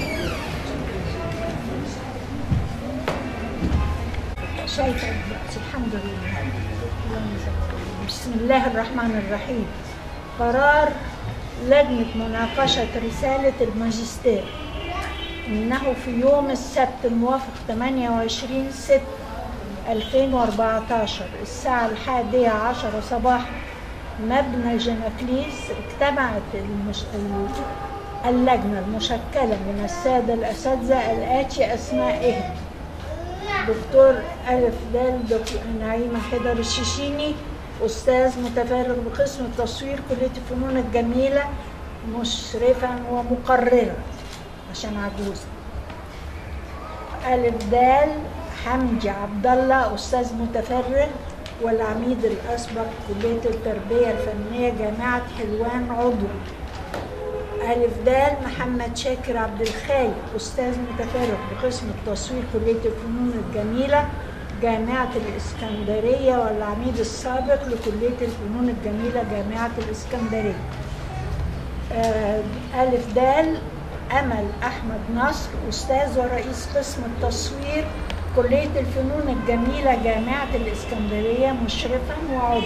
شايفة دلوقتي الحمد لله اللهم صل على النبي. بسم الله الرحمن الرحيم قرار لجنة مناقشة رسالة الماجستير إنه في يوم السبت الموافق 28 6 2014 الساعة الحادية عشرة صباحا مبنى جناكليس اجتمعت المش... ال- اللجنة المشكلة من السادة الأساتذة الآتي أسمائهم دكتور ألف دال دكتور نعيمة حيدر الشيشيني أستاذ متفرغ بقسم التصوير كلية الفنون الجميلة مشرفا ومقررا عشان عجوز ألف دال حمدي عبد الله أستاذ متفرغ والعميد الأسبق كلية التربية الفنية جامعة حلوان عضو ألف دال محمد شاكر عبد الخالق أستاذ متفرغ بقسم التصوير كلية الفنون الجميلة جامعة الإسكندرية والعميد السابق لكلية الفنون الجميلة جامعة الإسكندرية آه، ألف دال أمل أحمد نصر أستاذ ورئيس قسم التصوير كلية الفنون الجميلة جامعة الإسكندرية مشرفا وعضو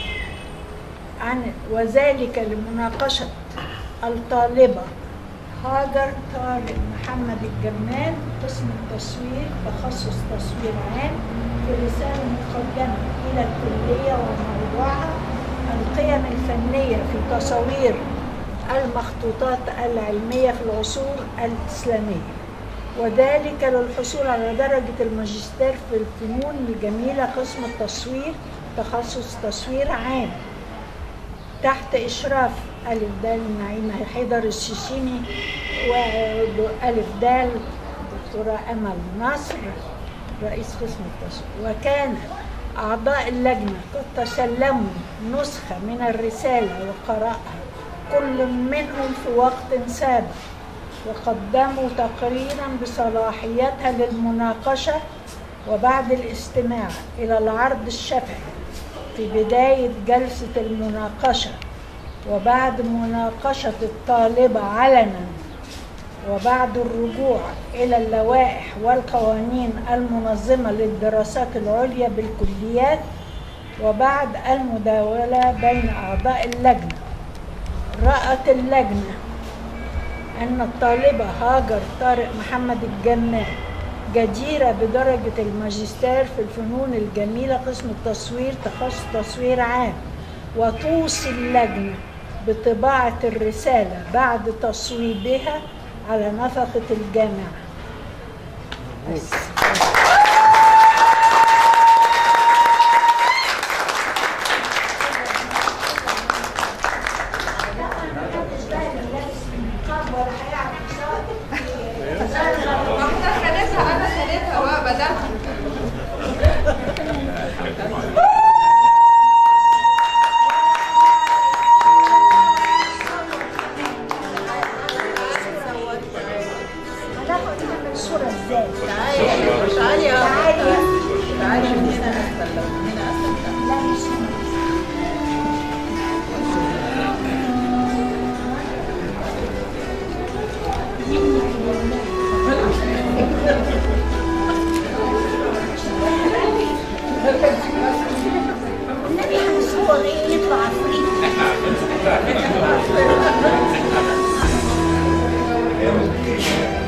عن وذلك لمناقشة الطالبة هاجر طارق محمد الجمال قسم التصوير تخصص تصوير عام في رسالة مقدمة إلى الكلية وموضوعها القيم الفنية في تصوير المخطوطات العلمية في العصور الإسلامية وذلك للحصول على درجة الماجستير في الفنون الجميلة قسم التصوير تخصص تصوير عام تحت إشراف ألف دال نعيمة حيدر الشيشيني وألف دال دكتورة أمل نصر رئيس قسم التصوير وكان أعضاء اللجنة قد تسلموا نسخة من الرسالة وقرأها كل منهم في وقت سابق وقدموا تقريرا بصلاحيتها للمناقشة وبعد الاستماع إلى العرض الشفهي في بداية جلسة المناقشة وبعد مناقشة الطالبة علنا وبعد الرجوع إلى اللوائح والقوانين المنظمة للدراسات العليا بالكليات وبعد المداولة بين أعضاء اللجنة رأت اللجنة أن الطالبة هاجر طارق محمد الجمال جديرة بدرجة الماجستير في الفنون الجميلة قسم التصوير تخصص تصوير عام وتوصي اللجنة بطباعة الرسالة بعد تصويبها على نفقة الجامعة بس. ما احنا خدتها انا خدتها بقى بدات هناخد نعمل صورة ازاي؟ تعالي تعالي يا تعالي. تعالي من هنا اسفل لو من هنا اسفل لا مش هنا. النبي هنصور ايه يطلع عفريت